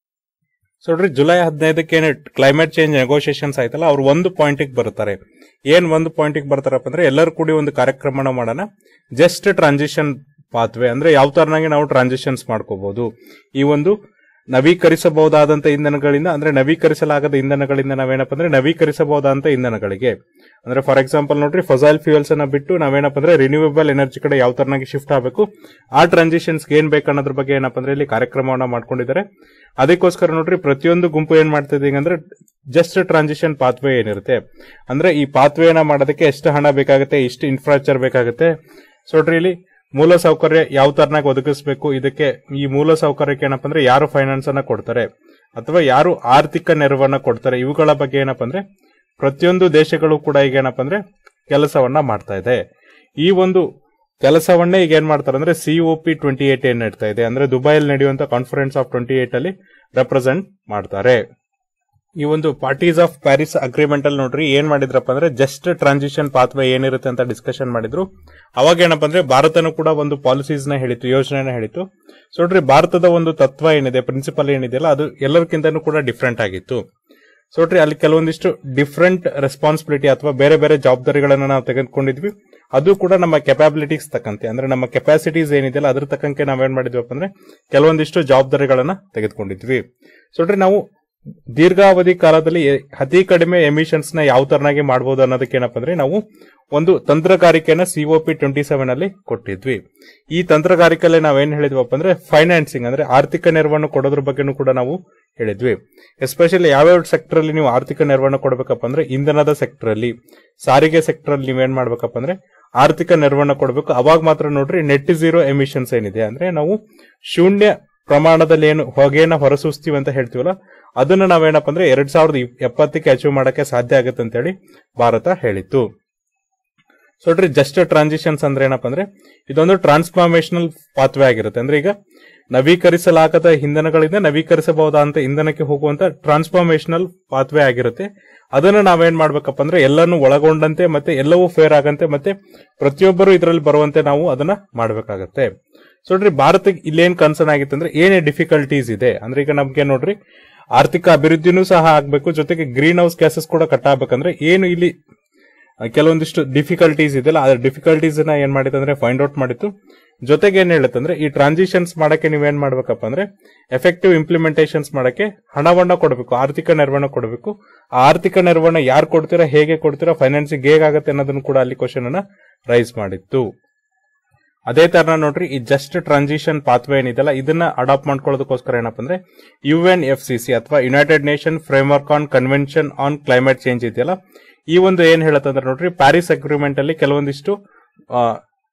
ಸೊ ನೋಡ್ರಿ ಜುಲೈ ಹದಿನೈದಕ್ಕೆ ಏನು ಕ್ಲೈಮೇಟ್ ಚೇಂಜ್ ನೆಗೋಷಿಯೇಷನ್ಸ್ ಆಯ್ತಲ್ಲ ಅವ್ರು ಒಂದು ಪಾಯಿಂಟಿಗೆ ಬರ್ತಾರೆ ಏನ್ ಒಂದು ಪಾಯಿಂಟಿಗೆ ಬರ್ತಾರಪ್ಪ ಅಂದ್ರೆ ಎಲ್ಲರೂ ಕೂಡಿ ಒಂದು ಕಾರ್ಯಕ್ರಮನ ಮಾಡೋಣ ಜಸ್ಟ್ ಟ್ರಾನ್ಸಿಷನ್ ಪಾತ್ವೆ ಅಂದ್ರೆ ಯಾವ ತರನಾಗಿ ನಾವು ಟ್ರಾನ್ಸಿಷನ್ಸ್ ಮಾಡ್ಕೋಬಹುದು ಈ ಒಂದು ನವೀಕರಿಸಬಹುದಾದಂತ ಇಂಧನಗಳಿಂದ ಅಂದ್ರೆ ನವೀಕರಿಸಲಾಗದ ಇಂಧನಗಳಿಂದ ನಾವೇನಪ್ಪ ಅಂದ್ರೆ ನವೀಕರಿಸಬಹುದಾದಂತ ಇಂಧನಗಳಿಗೆ ಅಂದ್ರೆ ಫಾರ್ ಎಕ್ಸಾಂಪಲ್ ನೋಡ್ರಿ ಫಸೈಲ್ ಫ್ಯೂಯಲ್ಸ್ ಅನ್ನ ಬಿಟ್ಟು ನಾವೇನಪ್ಪ ಅಂದ್ರೆ ರಿನ್ಯೂವೇಬಲ್ ಎನರ್ಜಿ ಕಡೆ ಯಾವ ತರನಾಗಿ ಶಿಫ್ಟ್ ಆಗಬೇಕು ಆ ಟ್ರಾನ್ಸಿಷನ್ಸ್ ಏನ್ ಬೇಕನ್ನೋದ್ರ ಬಗ್ಗೆ ಏನಪ್ಪ ಅಂದ್ರೆ ಇಲ್ಲಿ ಕಾರ್ಯಕ್ರಮವನ್ನ ಮಾಡ್ಕೊಂಡಿದ್ದಾರೆ ಅದಕ್ಕೋಸ್ಕರ ನೋಡ್ರಿ ಪ್ರತಿಯೊಂದು ಗುಂಪು ಏನ್ ಮಾಡ್ತಿದೆ ಅಂದ್ರೆ ಜಸ್ಟ್ ಟ್ರಾನ್ಸಿಷನ್ ಪಾತ್ವೇ ಏನಿರುತ್ತೆ ಅಂದ್ರೆ ಈ ಪಾತ್ವೇನ ಮಾಡೋದಕ್ಕೆ ಎಷ್ಟು ಹಣ ಬೇಕಾಗುತ್ತೆ ಎಷ್ಟು ಇನ್ಫ್ರಾಸ್ಟ್ರಕ್ಚರ್ ಬೇಕಾಗುತ್ತೆ ಸೊ ನೋಡ್ರಿ ಇಲ್ಲಿ ಮೂಲ ಸೌಕರ್ಯ ಯಾವ ತರನಾಗಿ ಒದಗಿಸಬೇಕು ಇದಕ್ಕೆ ಈ ಮೂಲ ಸೌಕರ್ಯಕ್ಕೆ ಏನಪ್ಪ ಅಂದ್ರೆ ಯಾರು ಫೈನಾನ್ಸ್ ಅನ್ನ ಕೊಡ್ತಾರೆ ಅಥವಾ ಯಾರು ಆರ್ಥಿಕ ನೆರವನ್ನ ಕೊಡ್ತಾರೆ ಇವುಗಳ ಬಗ್ಗೆ ಏನಪ್ಪ ಅಂದ್ರೆ ಪ್ರತಿಯೊಂದು ದೇಶಗಳು ಕೂಡ ಈಗ ಏನಪ್ಪ ಅಂದ್ರೆ ಕೆಲಸವನ್ನ ಮಾಡ್ತಾ ಇದೆ ಈ ಒಂದು ಕೆಲಸವನ್ನೇ ಈಗ ಏನ್ ಮಾಡ್ತಾರೆ ಅಂದ್ರೆ ಸಿಒಪಿ ಟ್ವೆಂಟಿ ಏಟ್ ಏನ್ ನಡೀತಾ ಇದೆ ಅಂದ್ರೆ ದುಬೈಯಲ್ಲಿ ನಡೆಯುವಂತ ಕಾನ್ಫರೆನ್ಸ್ ಆಫ್ ಟ್ವೆಂಟಿ ಏಟ್ ಅಲ್ಲಿ ರೆಪ್ರೆಸೆಂಟ್ ಮಾಡ್ತಾರೆ ಈ ಒಂದು ಪಾರ್ಟೀಸ್ ಆಫ್ ಪ್ಯಾರಿಸ್ ಅಗ್ರಿಮೆಂಟ್ ಅಲ್ಲಿ ನೋಡ್ರಿ ಏನ್ ಮಾಡಿದ್ರಪ್ಪ ಅಂದ್ರೆ ಜಸ್ಟ್ ಟ್ರಾನ್ಸಿಷನ್ ಪಾತ್ವೆ ಏನಿರುತ್ತೆ ಅಂತ ಡಿಸ್ಕಷನ್ ಮಾಡಿದ್ರು ಅವಾಗ ಏನಪ್ಪ ಅಂದ್ರೆ ಭಾರತನೂ ಕೂಡ ಒಂದು ಪಾಲಿಸೀಸ್ ನ ಹೇಳಿತ್ತು ಯೋಜನೆನ ಹೇಳಿತ್ತು ಸೊ ನೋಡ್ರಿ ಭಾರತದ ಒಂದು ತತ್ವ ಏನಿದೆ ಪ್ರಿನ್ಸಿಪಲ್ ಏನಿದೆಯಲ್ಲ ಅದು ಎಲ್ಲರಿಗಿಂತನೂ ಕೂಡ ಡಿಫ್ರೆಂಟ್ ಆಗಿತ್ತು ಸೊ ನೋಡ್ರಿ ಅಲ್ಲಿ ಕೆಲವೊಂದಿಷ್ಟು ಡಿಫ್ರೆಂಟ್ ರೆಸ್ಪಾನ್ಸಿಬಿಲಿಟಿ ಅಥವಾ ಬೇರೆ ಬೇರೆ ಜವಾಬ್ದಾರಿಗಳನ್ನ ನಾವು ತೆಗೆದುಕೊಂಡಿದ್ವಿ ಅದು ಕೂಡ ನಮ್ಮ ಕೆಪಾಬಿಲಿಟೀಸ್ ತಕ್ಕಂತೆ ಅಂದ್ರೆ ನಮ್ಮ ಕೆಪಾಸಿಟೀಸ್ ಏನಿದೆಯಲ್ಲ ಅದ್ರ ತಕ್ಕಂತೆ ನಾವೇನ್ ಮಾಡಿದ್ವಪ್ಪ ಅಂದ್ರೆ ಕೆಲವೊಂದಿಷ್ಟು ಜವಾಬ್ದಾರಿಗಳನ್ನ ತೆಗೆದುಕೊಂಡಿದ್ವಿ ಸೊ ನೋಡ್ರಿ ನಾವು ದೀರ್ಘಾವಧಿ ಕಾಲದಲ್ಲಿ ಎ- ಅತಿ ಕಡಿಮೆ ಎಮಿಷನ್ಸ್ ನ ಯಾವ ತರನಾಗಿ ಮಾಡಬಹುದು ಅನ್ನೋದಕ್ಕೆ ಏನಪ್ಪ ಅಂದ್ರೆ ನಾವು ಒಂದು ತಂತ್ರಗಾರಿಕೆಯನ್ನ ಸಿಒಪಿ ಟ್ವೆಂಟಿ ಸೆವೆನ್ ಅಲ್ಲಿ ಕೊಟ್ಟಿದ್ವಿ ಈ ತಂತ್ರಗಾರಿಕೆಯಲ್ಲಿ ನಾವೇನ್ ಹೇಳಿದ್ವಪ್ಪ ಅಂದ್ರೆ ಫೈನಾನ್ಸಿಂಗ್ ಅಂದ್ರೆ ಆರ್ಥಿಕ ನೆರವನ್ನು ಕೊಡೋದ್ರ ಬಗ್ಗೆನೂ ಕೂಡ ನಾವು ಹೇಳಿದ್ವಿ ಎಸ್ಪೆಷಲಿ ಯಾವ್ಯಾವ ಸೆಕ್ಟರ್ ಅಲ್ಲಿ ನೀವು ಆರ್ಥಿಕ ನೆರವನ್ನು ಕೊಡಬೇಕಪ್ಪ ಅಂದ್ರೆ ಇಂಧನದ ಸೆಕ್ಟರ್ ಅಲ್ಲಿ ಸಾರಿಗೆ ಸೆಕ್ಟರ್ ಅಲ್ಲಿ ನೀವೇನ್ ಮಾಡ್ಬೇಕಪ್ಪ ಅಂದ್ರೆ ಆರ್ಥಿಕ ನೆರವನ್ನು ಕೊಡಬೇಕು ಅವಾಗ ಮಾತ್ರ ನೋಡ್ರಿ ನೆಟ್ ಝೀರೋ ಎಮಿಷನ್ಸ್ ಏನಿದೆ ಅಂದ್ರೆ ನಾವು ಶೂನ್ಯ ಪ್ರಮಾಣದಲ್ಲಿ ಏನು ಹೊಗೆನ ಹೊರಸೂಸ್ತೀವಿ ಅಂತ ಹೇಳ್ತೀವಲ್ಲ ಅದನ್ನ ನಾವೇನಪ್ಪ ಅಂದ್ರೆ ಎರಡ್ ಸಾವಿರದ ಇಪ್- ಎಪ್ಪತ್ತಕ್ಕೆ ಅಚೀವ್ ಮಾಡಕ್ಕೆ ಸಾಧ್ಯ ಆಗುತ್ತೆ ಅಂತ ಹೇಳಿ ಭಾರತ ಹೇಳಿತ್ತು ಸೊ ನೋಡ್ರಿ ಜಸ್ಟ್ ಟ್ರಾನ್ಸಿಷನ್ಸ್ ಅಂದ್ರೆ ಏನಪ್ಪ ಅಂದ್ರೆ ಇದೊಂದು ಟ್ರಾನ್ಸ್ಫಾರ್ಮೇಶನಲ್ ಪಾತ್ವೆ ಆಗಿರುತ್ತೆ ಅಂದ್ರೆ ಈಗ ನವೀಕರಿಸಲಾಗದ ಇಂಧನಗಳಿಂದ ನವೀಕರಿಸಬಹುದಾದಂತ ಇಂಧನಕ್ಕೆ ಹೋಗುವಂತ ಟ್ರಾನ್ಸ್ಫಾರ್ಮೇಶನಲ್ ಪಾತ್ವೆ ಆಗಿರುತ್ತೆ ಅದನ್ನ ನಾವೇನ್ ಮಾಡ್ಬೇಕಪ್ಪ ಅಂದ್ರೆ ಎಲ್ಲಾನು ಒಳಗೊಂಡಂತೆ ಮತ್ತೆ ಎಲ್ಲವೂ ಫೇರ್ ಆಗಂತೆ ಮತ್ತೆ ಪ್ರತಿಯೊಬ್ಬರು ಇದರಲ್ಲಿ ಬರುವಂತೆ ನಾವು ಅದನ್ನ ಮಾಡ್ಬೇಕಾಗತ್ತೆ ಸೊ ನೋಡ್ರಿ ಭಾರತಕ್ಕೆ ಇಲ್ಲೇನ್ ಕನ್ಸರ್ನ್ ಆಗಿತ್ತು ಅಂದ್ರೆ ಏನೇ ಡಿಫಿಕಲ್ಟೀಸ್ ಇದೆ ಅಂದ್ರೆ ಈಗ ನಮ್ಗೆ ನೋಡ್ರಿ ಆರ್ಥಿಕ ಅಭಿವೃದ್ಧಿನೂ ಸಹ ಆಗ್ಬೇಕು ಜೊತೆಗೆ ಗ್ರೀನ್ ಹೌಸ್ ಗ್ಯಾಸಸ್ ಕೂಡ ಕಟ್ ಆಗ್ಬೇಕಂದ್ರೆ ಏನು ಇಲ್ಲಿ ಆ, ಕೆಲವೊಂದಿಷ್ಟು ಡಿಫಿಕಲ್ಟೀಸ್ ಇದೆಯಲ್ಲ ಆ ಡಿಫಿಕಲ್ಟೀಸ್ ನ ಏನ್ ಮಾಡಿತ್ತು ಅಂದ್ರೆ ಫೈಂಡ್ ಔಟ್ ಮಾಡಿತ್ತು ಜೊತೆಗೆ ಏನ್ ಹೇಳುತ್ತಂದ್ರೆ ಈ ಟ್ರಾನ್ಸಿಷನ್ಸ್ ಮಾಡಕ್ಕೆ ನೀವೇನ್ ಮಾಡ್ಬೇಕಪ್ಪ ಅಂದ್ರೆ ಎಫೆಕ್ಟಿವ್ ಇಂಪ್ಲಿಮೆಂಟೇಷನ್ಸ್ ಮಾಡಕ್ಕೆ ಹಣವನ್ನ ಕೊಡಬೇಕು ಆರ್ಥಿಕ ನೆರವನ್ನ ಕೊಡಬೇಕು ಆ ಆರ್ಥಿಕ ನೆರವನ್ನ ಯಾರು ಕೊಡ್ತೀರಾ ಹೇಗೆ ಕೊಡ್ತೀರಾ ಫೈನಾನ್ಸಿಂಗ್ ಹೇಗಾಗತ್ತೆ ಅನ್ನೋದನ್ನು ಕೂಡ ಅಲ್ಲಿ ಕ್ವಶನ್ ಅನ್ನ ರೈಸ್ ಮಾಡಿತ್ತು ಅದೇ ತರ ನೋಡ್ರಿ ಈ ಜಸ್ಟ್ ಟ್ರಾನ್ಸಿಷನ್ ಪಾತ್ವೆ ಏನಿದೆಯಲ್ಲ ಇದನ್ನ ಅಡಾಪ್ಟ್ ಮಾಡ್ಕೊಳ್ಳೋದಕ್ಕೋಸ್ಕರ ಏನಪ್ಪ ಅಂದ್ರೆ U N F C C ಅಥವಾ united nation framework on convention on climate change ಇದೆಯಲ್ಲ ಈ ಒಂದು ಏನ್ ಹೇಳತ್ತಂದ್ರೆ ನೋಡ್ರಿ ಪ್ಯಾರಿಸ್ ಅಗ್ರಿಮೆಂಟ್ ಅಲ್ಲಿ ಕೆಲವೊಂದಿಷ್ಟು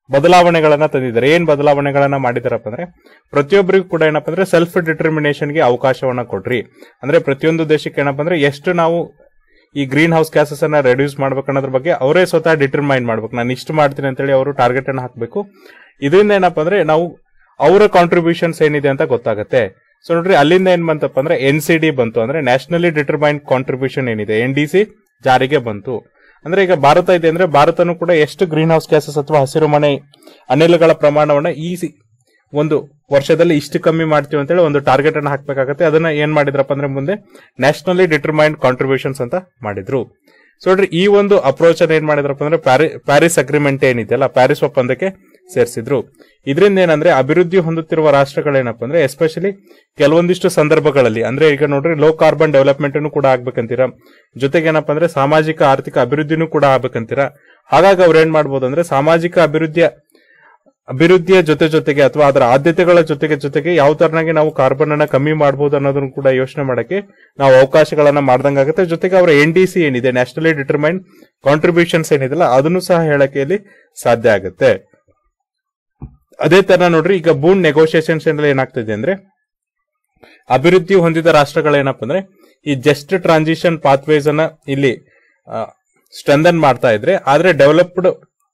ಬದಲಾವಣೆಗಳನ್ನ ತಂದಿದ್ದಾರೆ ಏನ್ ಬದಲಾವಣೆಗಳನ್ನ ಮಾಡಿದಾರಪ್ಪ ಅಂದ್ರೆ ಪ್ರತಿಯೊಬ್ಬರಿಗೂ ಕೂಡ ಏನಪ್ಪ ಅಂದ್ರೆ ಸೆಲ್ಫ್ ಡಿಟರ್ಮಿನೇಷನ್ಗೆ ಅವಕಾಶವನ್ನ ಕೊಡ್ರಿ ಅಂದ್ರೆ ಪ್ರತಿಯೊಂದು ದೇಶಕ್ಕೆ ಏನಪ್ಪ ಅಂದ್ರೆ ಎಷ್ಟು ನಾವು ಈ ಗ್ರೀನ್ ಹೌಸ್ ಗ್ಯಾಸಸ್ ಅನ್ನ ರೆಡ್ಯೂಸ್ ಮಾಡ್ಬೇಕು ಅನ್ನೋದ್ರ ಬಗ್ಗೆ ಅವರೇ ಸ್ವತಃ ಡಿಟರ್ಮೈನ್ ಮಾಡ್ಬೇಕು ನಾನು ಇಷ್ಟು ಮಾಡ್ತೀನಿ ಅಂತೇಳಿ ಅವರು ಟಾರ್ಗೆಟ್ ಅನ್ನ ಹಾಕಬೇಕು ಇದರಿಂದ ಏನಪ್ಪ ಅಂದ್ರೆ ನಾವು ಅವರ ಕಾಂಟ್ರಿಬ್ಯೂಷನ್ಸ್ ಏನಿದೆ ಅಂತ ಗೊತ್ತಾಗುತ್ತೆ ಸೊ ನೋಡ್ರಿ ಅಲ್ಲಿಂದ ಏನ್ ಬಂತಪ್ಪ ಅಂದ್ರೆ ಎನ್ ಸಿ ಡಿ ಬಂತು ಅಂದ್ರೆ ನ್ಯಾಷನಲಿ ಡಿಟರ್ಮೈನ್ಡ್ ಕಾಂಟ್ರಿಬ್ಯೂಷನ್ ಏನಿದೆ ಎನ್ ಡಿ ಸಿ ಜಾರಿಗೆ ಬಂತು ಅಂದ್ರೆ ಈಗ ಭಾರತ ಇದೆ ಅಂದ್ರೆ ಭಾರತನೂ ಕೂಡ ಎಷ್ಟು ಗ್ರೀನ್ ಹೌಸ್ ಗ್ಯಾಸಸ್ ಅಥವಾ ಹಸಿರು ಮನೆ ಅನಿಲಗಳ ಪ್ರಮಾಣವನ್ನ ಈ ಸಿ- ಒಂದು ವರ್ಷದಲ್ಲಿ ಇಷ್ಟು ಕಮ್ಮಿ ಮಾಡ್ತೀವಿ ಅಂತೇಳಿ ಒಂದು ಟಾರ್ಗೆಟ್ ಅನ್ನ ಹಾಕ್ಬೇಕಾಗತ್ತೆ ಅದನ್ನ ಏನ್ ಮಾಡಿದ್ರಪ್ಪ ಅಂದ್ರೆ ಮುಂದೆ ನ್ಯಾಷನಲಿ ಡಿಟರ್ಮೈನ್ಡ್ ಕಾಂಟ್ರಿಬ್ಯೂಷನ್ಸ್ ಅಂತ ಮಾಡಿದ್ರು ಸೊ ನೋಡ್ರಿ ಈ ಒಂದು ಅಪ್ರೋಚ್ ಅನ್ನ ಏನ್ ಮಾಡಿದ್ರಪ್ಪ ಅಂದ್ರೆ ಪ್ಯಾರಿ- ಪ್ಯಾರಿಸ್ ಅಗ್ರಿಮೆಂಟ್ ಏನಿದೆಯಲ್ಲ ಪ್ಯಾರಿಸ್ ಒಪ್ಪಂದಕ್ಕೆ ಸೇರಿಸಿದ್ರು ಇದರಿಂದ ಏನಂದ್ರೆ ಅಭಿವೃದ್ಧಿ ಹೊಂದುತ್ತಿರುವ ರಾಷ್ಟ್ರಗಳೇನಪ್ಪ ಅಂದ್ರೆ ಎಸ್ಪೆಷಲಿ ಕೆಲವೊಂದಿಷ್ಟು ಸಂದರ್ಭಗಳಲ್ಲಿ ಅಂದ್ರೆ ಈಗ ನೋಡ್ರಿ ಲೋ ಕಾರ್ಬನ್ ಡೆವಲಪ್ಮೆಂಟ್ ಕೂಡ ಆಗ್ಬೇಕಂತೀರಾ ಜೊತೆಗೆ ಏನಪ್ಪ ಅಂದ್ರೆ ಸಾಮಾಜಿಕ ಆರ್ಥಿಕ ಅಭಿವೃದ್ಧಿನೂ ಕೂಡ ಆಗ್ಬೇಕಂತೀರಾ ಹಾಗಾಗಿ ಅವ್ರು ಏನ್ ಮಾಡ್ಬೋದು ಅಂದ್ರೆ ಸಾಮಾಜಿಕ ಅಭಿವೃದ್ಧಿಯ ಅಭಿವೃದ್ಧಿಯ ಜೊತೆ ಜೊತೆಗೆ ಅಥವಾ ಅದರ ಆದ್ಯತೆಗಳ ಜೊತೆಗೆ ಜೊತೆಗೆ ಯಾವ ತರನಾಗಿ ನಾವು ಕಾರ್ಬನ್ ಅನ್ನ ಕಮ್ಮಿ ಮಾಡಬಹುದು ಅನ್ನೋದನ್ನು ಕೂಡ ಯೋಚನೆ ಮಾಡಕ್ಕೆ ನಾವು ಅವಕಾಶಗಳನ್ನ ಮಾಡ್ದಂಗಾಗುತ್ತೆ ಜೊತೆಗೆ ಅವರ ಎನ್ ಡಿ ಸಿ ಏನಿದೆ ನ್ಯಾಷನಲಿ ಡಿಟರ್ಮೈನ್ಡ್ ಕಾಂಟ್ರಿಬ್ಯೂಷನ್ಸ್ ಏನಿದೆಲ್ಲ ಅದನ್ನು ಸಹ ಹೇಳಕ್ಕೆ ಇಲ್ಲಿ ಸಾಧ್ಯ ಆಗುತ್ತೆ ಅದೇ ತರ ನೋಡ್ರಿ ಈಗ ಬೂನ್ ನೆಗೋಷಿಯೇಷನ್ಸ್ ಏನಾಗ್ತಿದೆ ಅಂದ್ರೆ ಅಭಿವೃದ್ಧಿ ಹೊಂದಿದ ರಾಷ್ಟ್ರಗಳೇನಪ್ಪ ಅಂದ್ರೆ ಈ ಜಸ್ಟ್ ಟ್ರಾನ್ಸಿಷನ್ ಪಾತ್ವೇಸ್ ಅನ್ನ ಇಲ್ಲಿ ಸ್ಟ್ರೆಂದನ್ ಮಾಡ್ತಾ ಇದ್ರೆ ಆದ್ರೆ ಡೆವಲಪ್ಡ್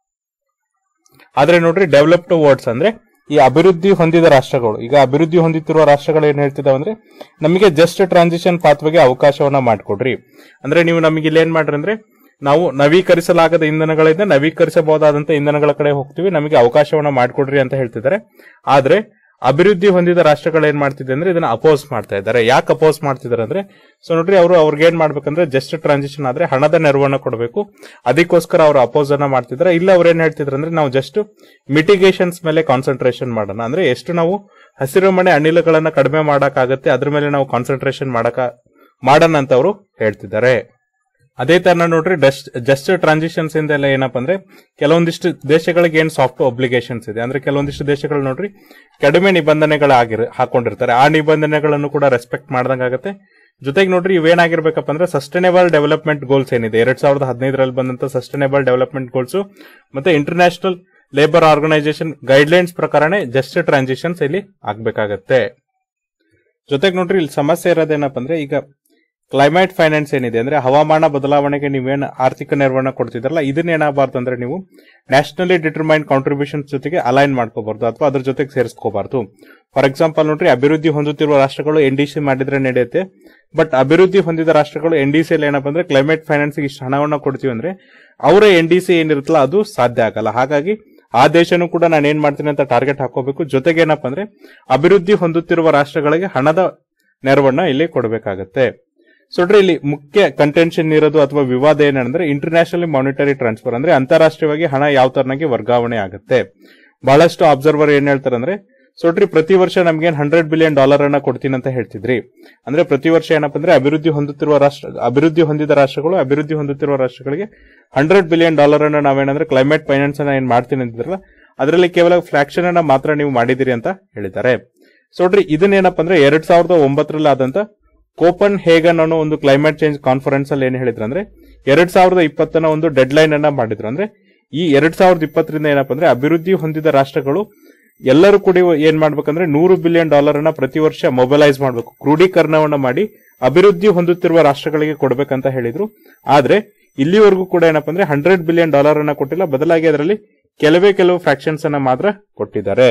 ಆದ್ರೆ ನೋಡ್ರಿ ಡೆವಲಪ್ಡ್ ವರ್ಡ್ಸ್ ಅಂದ್ರೆ ಈ ಅಭಿವೃದ್ಧಿ ಹೊಂದಿದ ರಾಷ್ಟ್ರಗಳು ಈಗ ಅಭಿವೃದ್ಧಿ ಹೊಂದುತ್ತಿರುವ ರಾಷ್ಟ್ರಗಳು ಏನ್ ಹೇಳ್ತಿದಾವೆ ಅಂದ್ರೆ ನಮಗೆ ಜಸ್ಟ್ ಟ್ರಾನ್ಸಿಷನ್ ಪಾತ್ವೆಗೆ ಅವಕಾಶವನ್ನ ಮಾಡಿಕೊಡ್ರಿ ಅಂದ್ರೆ ನೀವು ನಮಗೆ ಇಲ್ಲಿ ಏನ್ ಮಾಡ್ರಿ ಅಂದ್ರೆ ನಾವು ನವೀಕರಿಸಲಾಗದ ಇಂಧನಗಳಿಂದ ನವೀಕರಿಸಬಹುದಾದಂತ ಇಂಧನಗಳ ಕಡೆ ಹೋಗ್ತೀವಿ ನಮಗೆ ಅವಕಾಶವನ್ನ ಮಾಡಿಕೊಡ್ರಿ ಅಂತ ಹೇಳ್ತಿದ್ದಾರೆ ಆದ್ರೆ ಅಭಿವೃದ್ಧಿ ಹೊಂದಿದ ರಾಷ್ಟ್ರಗಳು ಏನ್ ಮಾಡ್ತಿದೆ ಅಂದ್ರೆ ಇದನ್ನ ಅಪೋಸ್ ಮಾಡ್ತಾ ಇದ್ದಾರೆ ಯಾಕೆ ಅಪೋಸ್ ಮಾಡ್ತಿದ್ದಾರೆ ಅಂದ್ರೆ ಸೊ ನೋಡ್ರಿ ಅವರು ಅವ್ರಿಗೆ ಏನ್ ಮಾಡ್ಬೇಕಂದ್ರೆ ಜಸ್ಟ್ ಟ್ರಾನ್ಸಿಷನ್ ಆದ್ರೆ ಹಣದ ನೆರವನ್ನ ಕೊಡಬೇಕು ಅದಕ್ಕೋಸ್ಕರ ಅವರು ಅಪೋಸ್ ಅನ್ನ ಮಾಡ್ತಿದ್ದಾರೆ ಇಲ್ಲ ಅವ್ರು ಏನ್ ಹೇಳ್ತಿದ್ರು ಅಂದ್ರೆ ನಾವು ಜಸ್ಟ್ ಮಿಟಿಗೇಷನ್ಸ್ ಮೇಲೆ ಕಾನ್ಸಂಟ್ರೇಷನ್ ಮಾಡೋಣ ಅಂದ್ರೆ ಎಷ್ಟು ನಾವು ಹಸಿರು ಮನೆ ಅನಿಲಗಳನ್ನ ಕಡಿಮೆ ಮಾಡಕ್ಕಾಗತ್ತೆ ಅದ್ರ ಮೇಲೆ ನಾವು ಕಾನ್ಸಂಟ್ರೇಷನ್ ಮಾಡಕ ಮಾಡೋಣ ಅಂತ ಅವರು ಹೇಳ್ತಿದ್ದಾರೆ ಅದೇ ತರ ನೋಡ್ರಿ ಡಸ್ಟ್ ಜಸ್ಟ್ ಟ್ರಾನ್ಸಿಷನ್ಸ್ ಇಂದ ಎಲ್ಲ ಏನಪ್ಪ ಅಂದ್ರೆ ಕೆಲವೊಂದಿಷ್ಟು ದೇಶಗಳಿಗೆ ಏನ್ ಸಾಫ್ಟ್ ಒಬ್ಲಿಗೇಷನ್ಸ್ ಇದೆ ಅಂದ್ರೆ ಕೆಲವೊಂದಿಷ್ಟು ದೇಶಗಳು ನೋಡ್ರಿ ಕಡಿಮೆ ನಿಬಂಧನೆಗಳಾಗಿರ್ ಹಾಕೊಂಡಿರ್ತಾರೆ ಆ ನಿಬಂಧನೆಗಳನ್ನು ಕೂಡ ರೆಸ್ಪೆಕ್ಟ್ ಮಾಡ್ದಂಗಾಗತ್ತೆ ಜೊತೆಗೆ ನೋಡ್ರಿ ಇವೇನಾಗಿರ್ಬೇಕಪ್ಪ ಅಂದ್ರೆ ಸಸ್ಟೈನೇಬಲ್ ಡೆವಲಪ್ಮೆಂಟ್ ಗೋಲ್ಸ್ ಏನಿದೆ ಎರಡ್ ಸಾವಿರದ ಹದಿನೈದರಲ್ಲಿ ಬಂದಂತ ಸಸ್ಟೈನೇಬಲ್ ಡೆವಲಪ್ಮೆಂಟ್ ಗೋಲ್ಸ್ ಮತ್ತೆ ಇಂಟರ್ನ್ಯಾಷನಲ್ ಲೇಬರ್ ಆರ್ಗನೈಸೇಷನ್ ಗೈಡ್ಲೈನ್ಸ್ ಪ್ರಕಾರನೇ ಜಸ್ಟ್ ಟ್ರಾನ್ಸಿಷನ್ಸ್ ಇಲ್ಲಿ ಆಗ್ಬೇಕಾಗತ್ತೆ ಜೊತೆಗೆ ನೋಡ್ರಿ ಇಲ್ಲಿ ಸಮಸ್ಯೆ ಇರೋದೇನಪ್ಪ ಅಂದ್ರೆ ಈಗ ಕ್ಲೈಮೇಟ್ ಫೈನಾನ್ಸ್ ಏನಿದೆ ಅಂದ್ರೆ ಹವಾಮಾನ ಬದಲಾವಣೆಗೆ ನೀವೇನು ಆರ್ಥಿಕ ನೆರವನ್ನ ಕೊಡ್ತಿದ್ರಲ್ಲ ಇದನ್ನ ಏನಾಗಬಾರ್ದು ಅಂದ್ರೆ ನೀವು ನ್ಯಾಷನಲಿ ಡಿಟರ್ಮೈನ್ ಕಾಂಟ್ರಿಬ್ಯೂಷನ್ಸ್ ಜೊತೆಗೆ ಅಲೈನ್ ಮಾಡ್ಕೋಬಾರ್ದು ಅಥವಾ ಅದ್ರ ಜೊತೆಗೆ ಸೇರಿಸ್ಕೋಬಾರ್ದು ಫಾರ್ ಎಕ್ಸಾಂಪಲ್ ನೋಡ್ರಿ ಅಭಿವೃದ್ಧಿ ಹೊಂದುತ್ತಿರುವ ರಾಷ್ಟ್ರಗಳು ಎನ್ ಡಿ ಸಿ ಮಾಡಿದ್ರೆ ನಡೆಯುತ್ತೆ ಬಟ್ ಅಭಿವೃದ್ಧಿ ಹೊಂದಿದ ರಾಷ್ಟ್ರಗಳು ಎನ್ ಡಿ ಸಿ ಅಲ್ಲಿ ಏನಪ್ಪ ಅಂದ್ರೆ ಕ್ಲೈಮೇಟ್ ಫೈನಾನ್ಸ್ ಇಷ್ಟು ಹಣವನ್ನ ಕೊಡ್ತೀವಿ ಅಂದ್ರೆ ಅವರ ಎನ್ ಡಿ ಸಿ ಏನಿರುತ್ತಲ್ಲ ಅದು ಸಾಧ್ಯ ಆಗಲ್ಲ ಹಾಗಾಗಿ ಆ ದೇಶನೂ ಕೂಡ ನಾನು ಏನ್ ಮಾಡ್ತೀನಿ ಅಂತ ಟಾರ್ಗೆಟ್ ಹಾಕೋಬೇಕು ಜೊತೆಗೆ ಏನಪ್ಪ ಅಂದ್ರೆ ಅಭಿವೃದ್ಧಿ ಹೊಂದುತ್ತಿರುವ ರಾಷ್ಟ್ರಗಳಿಗೆ ಹಣದ ನೆರವನ್ನ ಇಲ್ಲಿ ಕೊಡಬೇಕಾಗತ್ತೆ ಸೊ ನೋಡ್ರಿ ಇಲ್ಲಿ ಮುಖ್ಯ ಕಂಟೆನ್ಷನ್ ಇರೋದು ಅಥವಾ ವಿವಾದ ಏನಂದ್ರೆ ಇಂಟರ್ನ್ಯಾಷನಲ್ ಮಾನಿಟರಿ ಟ್ರಾನ್ಸ್ಫರ್ ಅಂದ್ರೆ ಅಂತಾರಾಷ್ಟ್ರೀಯವಾಗಿ ಹಣ ಯಾವ ತರನಾಗಿ ವರ್ಗಾವಣೆ ಆಗುತ್ತೆ ಬಹಳಷ್ಟು ಅಬ್ಸರ್ವರ್ ಏನ್ ಹೇಳ್ತಾರೆ ಅಂದ್ರೆ ಸೊ ನೋಡ್ರಿ ಪ್ರತಿ ವರ್ಷ ನಮ್ಗೆ ಹಂಡ್ರೆಡ್ ಬಿಲಿಯನ್ ಡಾಲರ್ ಅನ್ನ ಕೊಡ್ತೀನಿ ಅಂತ ಹೇಳ್ತಿದ್ರಿ ಅಂದ್ರೆ ಪ್ರತಿ ವರ್ಷ ಏನಪ್ಪ ಅಂದ್ರೆ ಅಭಿವೃದ್ಧಿ ಹೊಂದುತ್ತಿರುವ ರಾಷ್ಟ್ರ ಅಭಿವೃದ್ಧಿ ಹೊಂದಿದ ರಾಷ್ಟ್ರಗಳು ಅಭಿವೃದ್ಧಿ ಹೊಂದುತ್ತಿರುವ ರಾಷ್ಟ್ರಗಳಿಗೆ ಹಂಡ್ರೆಡ್ ಬಿಲಿಯನ್ ಡಾಲರ್ ಅನ್ನ ನಾವೇನಂದ್ರೆ ಕ್ಲೈಮೇಟ್ ಫೈನಾನ್ಸ್ ಅನ್ನ ಏನ್ ಮಾಡ್ತೀನಿ ಅಂತಿದ್ರಲ್ಲ ಅದರಲ್ಲಿ ಕೇವಲ ಫ್ರಾಕ್ಷನ್ ಅನ್ನ ಮಾತ್ರ ನೀವು ಮಾಡಿದಿರಿ ಅಂತ ಹೇಳಿದ್ದಾರೆ ಸೊ ನೋಡ್ರಿ ಇದನ್ನೇನಪ್ಪ ಅಂದ್ರೆ ಎರಡ್ ಸಾವಿರದ ಒಂಬತ್ತರಲ್ಲಿ ಆದಂತ ಕೋಪನ್ ಹೇಗನ್ ಅನ್ನೋ ಒಂದು ಕ್ಲೈಮೇಟ್ ಚೇಂಜ್ ಕಾನ್ಫರೆನ್ಸ್ ಅಲ್ಲಿ ಏನ್ ಹೇಳಿದ್ರು ಅಂದ್ರೆ ಎರಡ್ ಸಾವಿರದ ಇಪ್ಪತ್ತನ ಒಂದು ಡೆಡ್ ಲೈನ್ ಅನ್ನ ಮಾಡಿದ್ರು ಅಂದ್ರೆ ಈ ಎರಡ್ ಸಾವಿರದ ಇಪ್ಪತ್ತರಿಂದ ಏನಪ್ಪ ಅಂದ್ರೆ ಅಭಿವೃದ್ಧಿ ಹೊಂದಿದ ರಾಷ್ಟ್ರಗಳು ಎಲ್ಲರೂ ಕೂಡ ಏನ್ ಮಾಡ್ಬೇಕಂದ್ರೆ ನೂರು ಬಿಲಿಯನ್ ಡಾಲರ್ ಅನ್ನ ಪ್ರತಿ ವರ್ಷ ಮೊಬೈಲೈಸ್ ಮಾಡಬೇಕು ಕ್ರೋಢೀಕರಣವನ್ನ ಮಾಡಿ ಅಭಿವೃದ್ಧಿ ಹೊಂದುತ್ತಿರುವ ರಾಷ್ಟ್ರಗಳಿಗೆ ಕೊಡಬೇಕಂತ ಹೇಳಿದ್ರು ಆದ್ರೆ ಇಲ್ಲಿವರೆಗೂ ಕೂಡ ಏನಪ್ಪ ಅಂದ್ರೆ ಹಂಡ್ರೆಡ್ ಬಿಲಿಯನ್ ಡಾಲರ್ ಅನ್ನ ಕೊಟ್ಟಿಲ್ಲ ಬದಲಾಗಿ ಅದರಲ್ಲಿ ಕೆಲವೇ ಕೆಲವು ಫ್ರಾಕ್ಷನ್ಸ್ ಅನ್ನ ಮಾತ್ರ ಕೊಟ್ಟಿದ್ದಾರೆ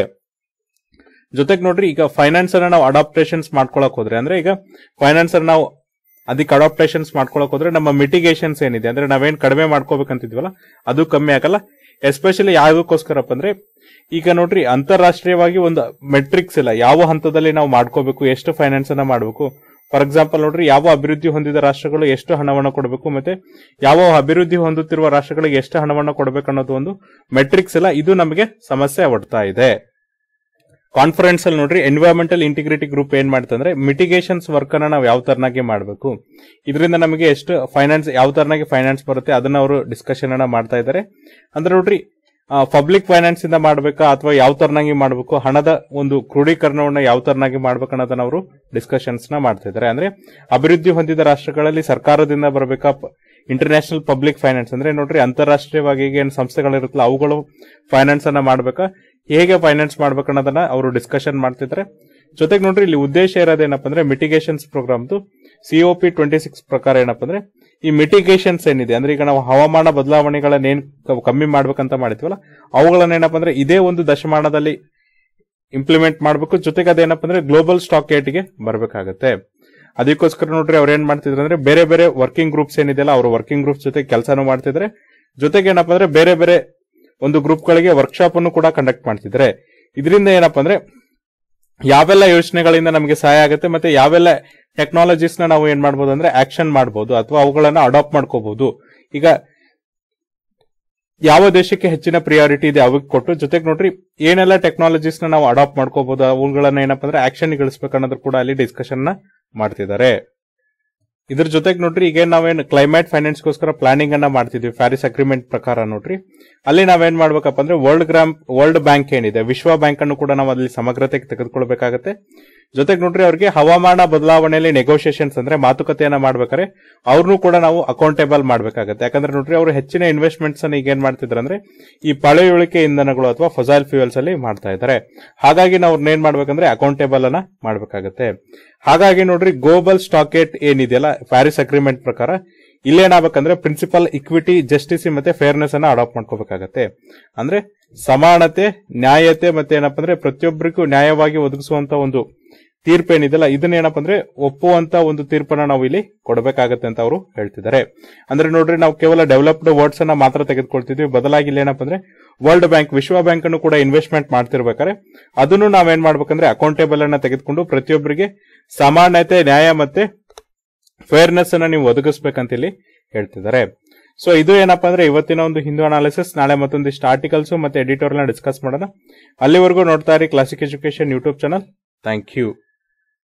ಜೊತೆಗೆ ನೋಡ್ರಿ ಈಗ ಫೈನಾನ್ಸ್ ಅನ್ನ ನಾವು ಅಡಾಪ್ಟೇಷನ್ಸ್ ಮಾಡ್ಕೊಳಕ್ ಹೋದ್ರೆ ಅಂದ್ರೆ ಈಗ ಫೈನಾನ್ಸ್ ಅನ್ನ ನಾವು ಅದಕ್ಕೆ ಅಡಾಪ್ಟೇಷನ್ಸ್ ಮಾಡ್ಕೊಳಕ್ ಹೋದ್ರೆ ನಮ್ಮ ಮಿಟಿಗೇಷನ್ಸ್ ಏನಿದೆ ಅಂದ್ರೆ ನಾವೇನ್ ಕಡಿಮೆ ಮಾಡ್ಕೋಬೇಕಂತಿದ್ವಲ್ಲ ಅದು ಕಮ್ಮಿ ಆಗಲ್ಲ ಎಸ್ಪೆಷಲಿ ಯಾವುದಕ್ಕೋಸ್ಕರಪ್ಪ ಅಂದ್ರೆ ಈಗ ನೋಡ್ರಿ ಅಂತಾರಾಷ್ಟ್ರೀಯವಾಗಿ ಒಂದು ಮೆಟ್ರಿಕ್ಸ್ ಇಲ್ಲ ಯಾವ ಹಂತದಲ್ಲಿ ನಾವು ಮಾಡ್ಕೋಬೇಕು ಎಷ್ಟು ಫೈನಾನ್ಸ್ ಅನ್ನ ಮಾಡಬೇಕು ಫಾರ್ ಎಕ್ಸಾಂಪಲ್ ನೋಡ್ರಿ ಯಾವ ಅಭಿವೃದ್ಧಿ ಹೊಂದಿದ ರಾಷ್ಟ್ರಗಳು ಎಷ್ಟು ಹಣವನ್ನು ಕೊಡಬೇಕು ಮತ್ತೆ ಯಾವ ಅಭಿವೃದ್ಧಿ ಹೊಂದುತ್ತಿರುವ ರಾಷ್ಟ್ರಗಳಿಗೆ ಎಷ್ಟು ಹಣವನ್ನು ಕೊಡಬೇಕು ಅನ್ನೋದು ಒಂದು ಮೆಟ್ರಿಕ್ಸ್ ಇಲ್ಲ ಇದು ನಮಗೆ ಸಮಸ್ಯೆ ಒಡ್ತಾ ಇದೆ ಕಾನ್ಫರೆನ್ಸ್ ಅಲ್ಲಿ ನೋಡ್ರಿ ಎನ್ವೈರನ್ಮೆಂಟಲ್ ಇಂಟಿಗ್ರಿಟಿ ಗ್ರೂಪ್ ಏನ್ ಮಾಡ್ತಂದ್ರೆ ಮಿಟಿಗೇಷನ್ಸ್ ವರ್ಕ್ ಅನ್ನ ನಾವು ಯಾವ ತರನಾಗಿ ಮಾಡಬೇಕು ಇದರಿಂದ ನಮಗೆ ಎಷ್ಟು ಫೈನಾನ್ಸ್ ಯಾವ ತರನಾಗಿ ಫೈನಾನ್ಸ್ ಬರುತ್ತೆ ಅದನ್ನ ಅವರು ಡಿಸ್ಕಷನ್ ಅನ್ನ ಮಾಡ್ತಾ ಇದ್ದಾರೆ ಅಂದ್ರೆ ನೋಡ್ರಿ ಪಬ್ಲಿಕ್ ಫೈನಾನ್ಸ್ ಇಂದ ಮಾಡಬೇಕಾ ಅಥವಾ ಯಾವ ತರನಾಗಿ ಮಾಡಬೇಕು ಹಣದ ಒಂದು ಕ್ರೋಢೀಕರಣವನ್ನ ಯಾವ ತರನಾಗಿ ಮಾಡ್ಬೇಕು ಅನ್ನೋದನ್ನ ಅವರು ಡಿಸ್ಕಷನ್ಸ್ ನ ಮಾಡ್ತಾ ಇದ್ದಾರೆ ಅಂದ್ರೆ ಅಭಿವೃದ್ಧಿ ಹೊಂದಿದ ರಾಷ್ಟ್ರಗಳಲ್ಲಿ ಸರ್ಕಾರದಿಂದ ಬರಬೇಕಾ ಪ- ಇಂಟರ್ನ್ಯಾಷನಲ್ ಪಬ್ಲಿಕ್ ಫೈನಾನ್ಸ್ ಅಂದ್ರೆ ನೋಡ್ರಿ ಅಂತಾರಾಷ್ಟ್ರೀಯವಾಗಿ ಈಗ ಏನು ಸಂಸ್ಥೆಗಳಿರುತ್ತಲ್ಲ ಅವುಗಳು ಫೈನಾನ್ಸ್ ಅನ್ನ ಮಾಡ್ಬೇಕಾ ಹೇಗೆ ಫೈನಾನ್ಸ್ ಮಾಡ್ಬೇಕು ಅನ್ನೋದನ್ನ ಅವರು ಡಿಸ್ಕಷನ್ ಮಾಡ್ತಿದ್ದಾರೆ ಜೊತೆಗೆ ನೋಡ್ರಿ ಇಲ್ಲಿ ಉದ್ದೇಶ ಇರೋದೇನಪ್ಪ ಅಂದ್ರೆ ಮಿಟಿಗೇಷನ್ಸ್ ಪ್ರೋಗ್ರಾಮ್ದು ಸಿಒಪಿ ಟ್ವೆಂಟಿ ಸಿಕ್ಸ್ ಪ್ರಕಾರ ಏನಪ್ಪ ಅಂದ್ರೆ ಈ ಮಿಟಿಗೇಷನ್ಸ್ ಏನಿದೆ ಅಂದ್ರೆ ಈಗ ನಾವು ಹವಾಮಾನ ಬದಲಾವಣೆಗಳನ್ನ ಏನ್ ಕ- ಕಮ್ಮಿ ಮಾಡ್ಬೇಕಂತ ಮಾಡಿದ್ವಲ್ಲ ಅವುಗಳನ್ನ ಏನಪ್ಪ ಅಂದ್ರೆ ಇದೇ ಒಂದು ದಶಮಾನದಲ್ಲಿ ಇಂಪ್ಲಿಮೆಂಟ್ ಮಾಡಬೇಕು ಜೊತೆಗೆ ಅದೇನಪ್ಪ ಅಂದ್ರೆ ಗ್ಲೋಬಲ್ ಸ್ಟಾಕ್ ಗೆ ಬರಬೇಕಾಗತ್ತೆ ಅದಕ್ಕೋಸ್ಕರ ನೋಡ್ರಿ ಅವ್ರು ಏನ್ ಮಾಡ್ತಿದ್ರು ಅಂದ್ರೆ ಬೇರೆ ಬೇರೆ ವರ್ಕಿಂಗ್ ಗ್ರೂಪ್ಸ್ ಏನಿದೆಯಲ್ಲ ಅವರು ವರ್ಕಿಂಗ್ ಗ್ರೂಪ್ಸ್ ಜೊತೆ ಕೆಲಸನೂ ಮಾಡ್ತಿದ್ರೆ ಜೊತೆಗೆ ಏನಪ್ಪ ಅಂದ್ರೆ ಬೇರೆ ಬೇರೆ ಒಂದು ಗ್ರೂಪ್ಗಳಿಗೆ ವರ್ಕ್ಶಾಪ್ ಅನ್ನು ಕೂಡ ಕಂಡಕ್ಟ್ ಮಾಡ್ತಿದ್ರೆ ಇದರಿಂದ ಏನಪ್ಪ ಅಂದ್ರೆ ಯಾವೆಲ್ಲ ಯೋಜನೆಗಳಿಂದ ನಮಗೆ ಸಹಾಯ ಆಗುತ್ತೆ ಮತ್ತೆ ಯಾವೆಲ್ಲ ಟೆಕ್ನಾಲಜೀಸ್ ನ ನಾವು ಏನ್ ಮಾಡ್ಬೋದು ಅಂದ್ರೆ ಆಕ್ಷನ್ ಮಾಡಬಹುದು ಅಥವಾ ಅವುಗಳನ್ನ ಅಡಾಪ್ಟ್ ಮಾಡ್ಕೋಬಹುದು ಈಗ ಯಾವ ದೇಶಕ್ಕೆ ಹೆಚ್ಚಿನ ಪ್ರಿಯಾರಿಟಿ ಇದೆ ಅವಕ್ಕೆ ಕೊಟ್ಟು ಜೊತೆಗೆ ನೋಡ್ರಿ ಏನೆಲ್ಲ ಟೆಕ್ನಾಲಜೀಸ್ ನ ನಾವು ಅಡಾಪ್ಟ್ ಮಾಡ್ಕೋಬಹುದು ಅವುಗಳನ್ನ ಏನಪ್ಪ ಅಂದ್ರೆ ಆಕ್ಷನ್ ಗಳಿಸಬೇಕು ಅನ್ನೋದ್ರ ಕೂಡ ಅಲ್ಲಿ ಡಿಸ್ಕಷನ್ ನ ಮಾಡ್ತಿದ್ದಾರೆ ಇದ್ರ ಜೊತೆಗೆ ನೋಡ್ರಿ ಈಗ ನಾವೇನ್ ಕ್ಲೈಮೇಟ್ ಫೈನಾನ್ಸ್ಗೋಸ್ಕರ ಪ್ಲಾನಿಂಗ್ ಅನ್ನ ಮಾಡ್ತಿದ್ವಿ ಪ್ಯಾರಿಸ್ ಅಗ್ರಿಮೆಂಟ್ ಪ್ರಕಾರ ನೋಡ್ರಿ ಅಲ್ಲಿ ನಾವೇನ್ ಮಾಡ್ಬೇಕಪ್ಪ ಅಂದ್ರೆ ವರ್ಲ್ಡ್ ಗ್ರಾಮ್ ವರ್ಲ್ಡ್ ಬ್ಯಾಂಕ್ ಏನಿದೆ ವಿಶ್ವ ಬ್ಯಾಂಕ್ ಅನ್ನು ಕೂಡ ನಾವು ಅಲ್ಲಿ ಸಮಗ್ರತೆಗೆ ತೆಗೆದುಕೊಳ್ಬೇಕಾಗತ್ತೆ ಜೊತೆಗೆ ನೋಡ್ರಿ ಅವ್ರಿಗೆ ಹವಾಮಾನ ಬದಲಾವಣೆಯಲ್ಲಿ ನೆಗೋಷಿಯೇಷನ್ಸ್ ಅಂದ್ರೆ ಮಾತುಕತೆಯನ್ನ ಮಾಡ್ಬೇಕಾದ್ರೆ ಅವ್ರನ್ನೂ ಕೂಡ ನಾವು ಅಕೌಂಟೇಬಲ್ ಮಾಡ್ಬೇಕಾಗತ್ತೆ ಯಾಕಂದ್ರೆ ನೋಡ್ರಿ ಅವರು ಹೆಚ್ಚಿನ ಇನ್ವೆಸ್ಟ್ಮೆಂಟ್ಸ್ ಅನ್ನ ಈಗ ಏನ್ ಮಾಡ್ತಿದ್ರು ಅಂದ್ರೆ ಈ ಪಳೆಯುಳಿಕೆ ಇಂಧನಗಳು ಅಥವಾ ಫೊಸೈಲ್ ಫ್ಯೂಯಲ್ಸ್ ಅಲ್ಲಿ ಮಾಡ್ತಾ ಇದ್ದಾರೆ ಹಾಗಾಗಿ ನಾವು ಅವ್ರನ್ನ ಏನ್ ಮಾಡ್ಬೇಕಂದ್ರೆ ಅಕೌಂಟೇಬಲ್ ಅನ್ನ ಮಾಡ್ಬೇಕಾಗತ್ತೆ ಹಾಗಾಗಿ ನೋಡ್ರಿ ಗ್ಲೋಬಲ್ ಸ್ಟಾಕೇಟ್ ಏನಿದೆಯಲ್ಲ ಪ್ಯಾರಿಸ್ ಅಗ್ರಿಮೆಂಟ್ ಪ್ರಕಾರ ಇಲ್ಲೇನಾಗಬೇಕಂದ್ರೆ ಪ್ರಿನ್ಸಿಪಲ್ ಇಕ್ವಿಟಿ ಜಸ್ಟಿಸ್ ಮತ್ತೆ ಫೇರ್ನೆಸ್ ಅನ್ನ ಅಡಾಪ್ಟ್ ಮಾಡ್ಕೋಬೇಕಾಗತ್ತೆ ಅಂದ್ರೆ ಸಮಾನತೆ ನ್ಯಾಯತೆ ಮತ್ತೆ ಏನಪ್ಪ ಅಂದ್ರೆ ಪ್ರತಿಯೊಬ್ಬರಿಗೂ ನ್ಯಾಯವಾಗಿ ಒದಗಿಸುವಂತ ಒಂದು ತೀರ್ಪು ಏನಿದೆಯಲ್ಲ ಇದನ್ನ ಏನಪ್ಪ ಅಂದ್ರೆ ಒಪ್ಪುವಂತ ಒಂದು ತೀರ್ಪನ್ನ ನಾವು ಇಲ್ಲಿ ಕೊಡಬೇಕಾಗತ್ತೆ ಅಂತ ಅವರು ಹೇಳ್ತಿದ್ದಾರೆ ಅಂದ್ರೆ ನೋಡ್ರಿ ನಾವು ಕೇವಲ ಡೆವಲಪ್ಡ್ ವರ್ಡ್ಸ್ ಅನ್ನ ಮಾತ್ರ ತೆಗೆದುಕೊಳ್ತಿದ್ವಿ ಬದಲಾಗಿ ಇಲ್ಲಿ ಏನಪ್ಪ ಅಂದ್ರೆ ವರ್ಲ್ಡ್ ಬ್ಯಾಂಕ್ ವಿಶ್ವ ಬ್ಯಾಂಕ್ ಅನ್ನು ಕೂಡ ಇನ್ವೆಸ್ಟ್ಮೆಂಟ್ ಮಾಡ್ತಿರ್ಬೇಕಾದ್ರೆ ಅದನ್ನು ನಾವೇನ್ ಮಾಡ್ಬೇಕಂದ್ರೆ ಅಕೌಂಟೇಬಲ್ ಅನ್ನ ತೆಗೆದುಕೊಂಡು ಪ್ರತಿಯೊಬ್ಬರಿಗೆ ಸಮಾನತೆ ನ್ಯಾಯ ಮತ್ತೆ ಫೇರ್ನೆಸ್ ಅನ್ನ ನೀವು ಒದಗಿಸ್ಬೇಕಂತ ಇಲ್ಲಿ ಹೇಳ್ತಿದ್ದಾರೆ ಸೊ ಇದು ಏನಪ್ಪಾ ಅಂದ್ರೆ ಇವತ್ತಿನ ಒಂದು ಹಿಂದೂ ಅನಾಲಿಸಿಸ್ ನಾಳೆ ಮತ್ತೊಂದಿಷ್ಟು ಆರ್ಟಿಕಲ್ಸ್ ಮತ್ತೆ ಎಡಿಟೋರ್ ನ ಡಿಸ್ಕಸ್ ಮಾಡೋಣ ಅಲ್ಲಿವರೆಗೂ ನೋಡ್ತಾ ಇರಿ classic education YouTube channel thank you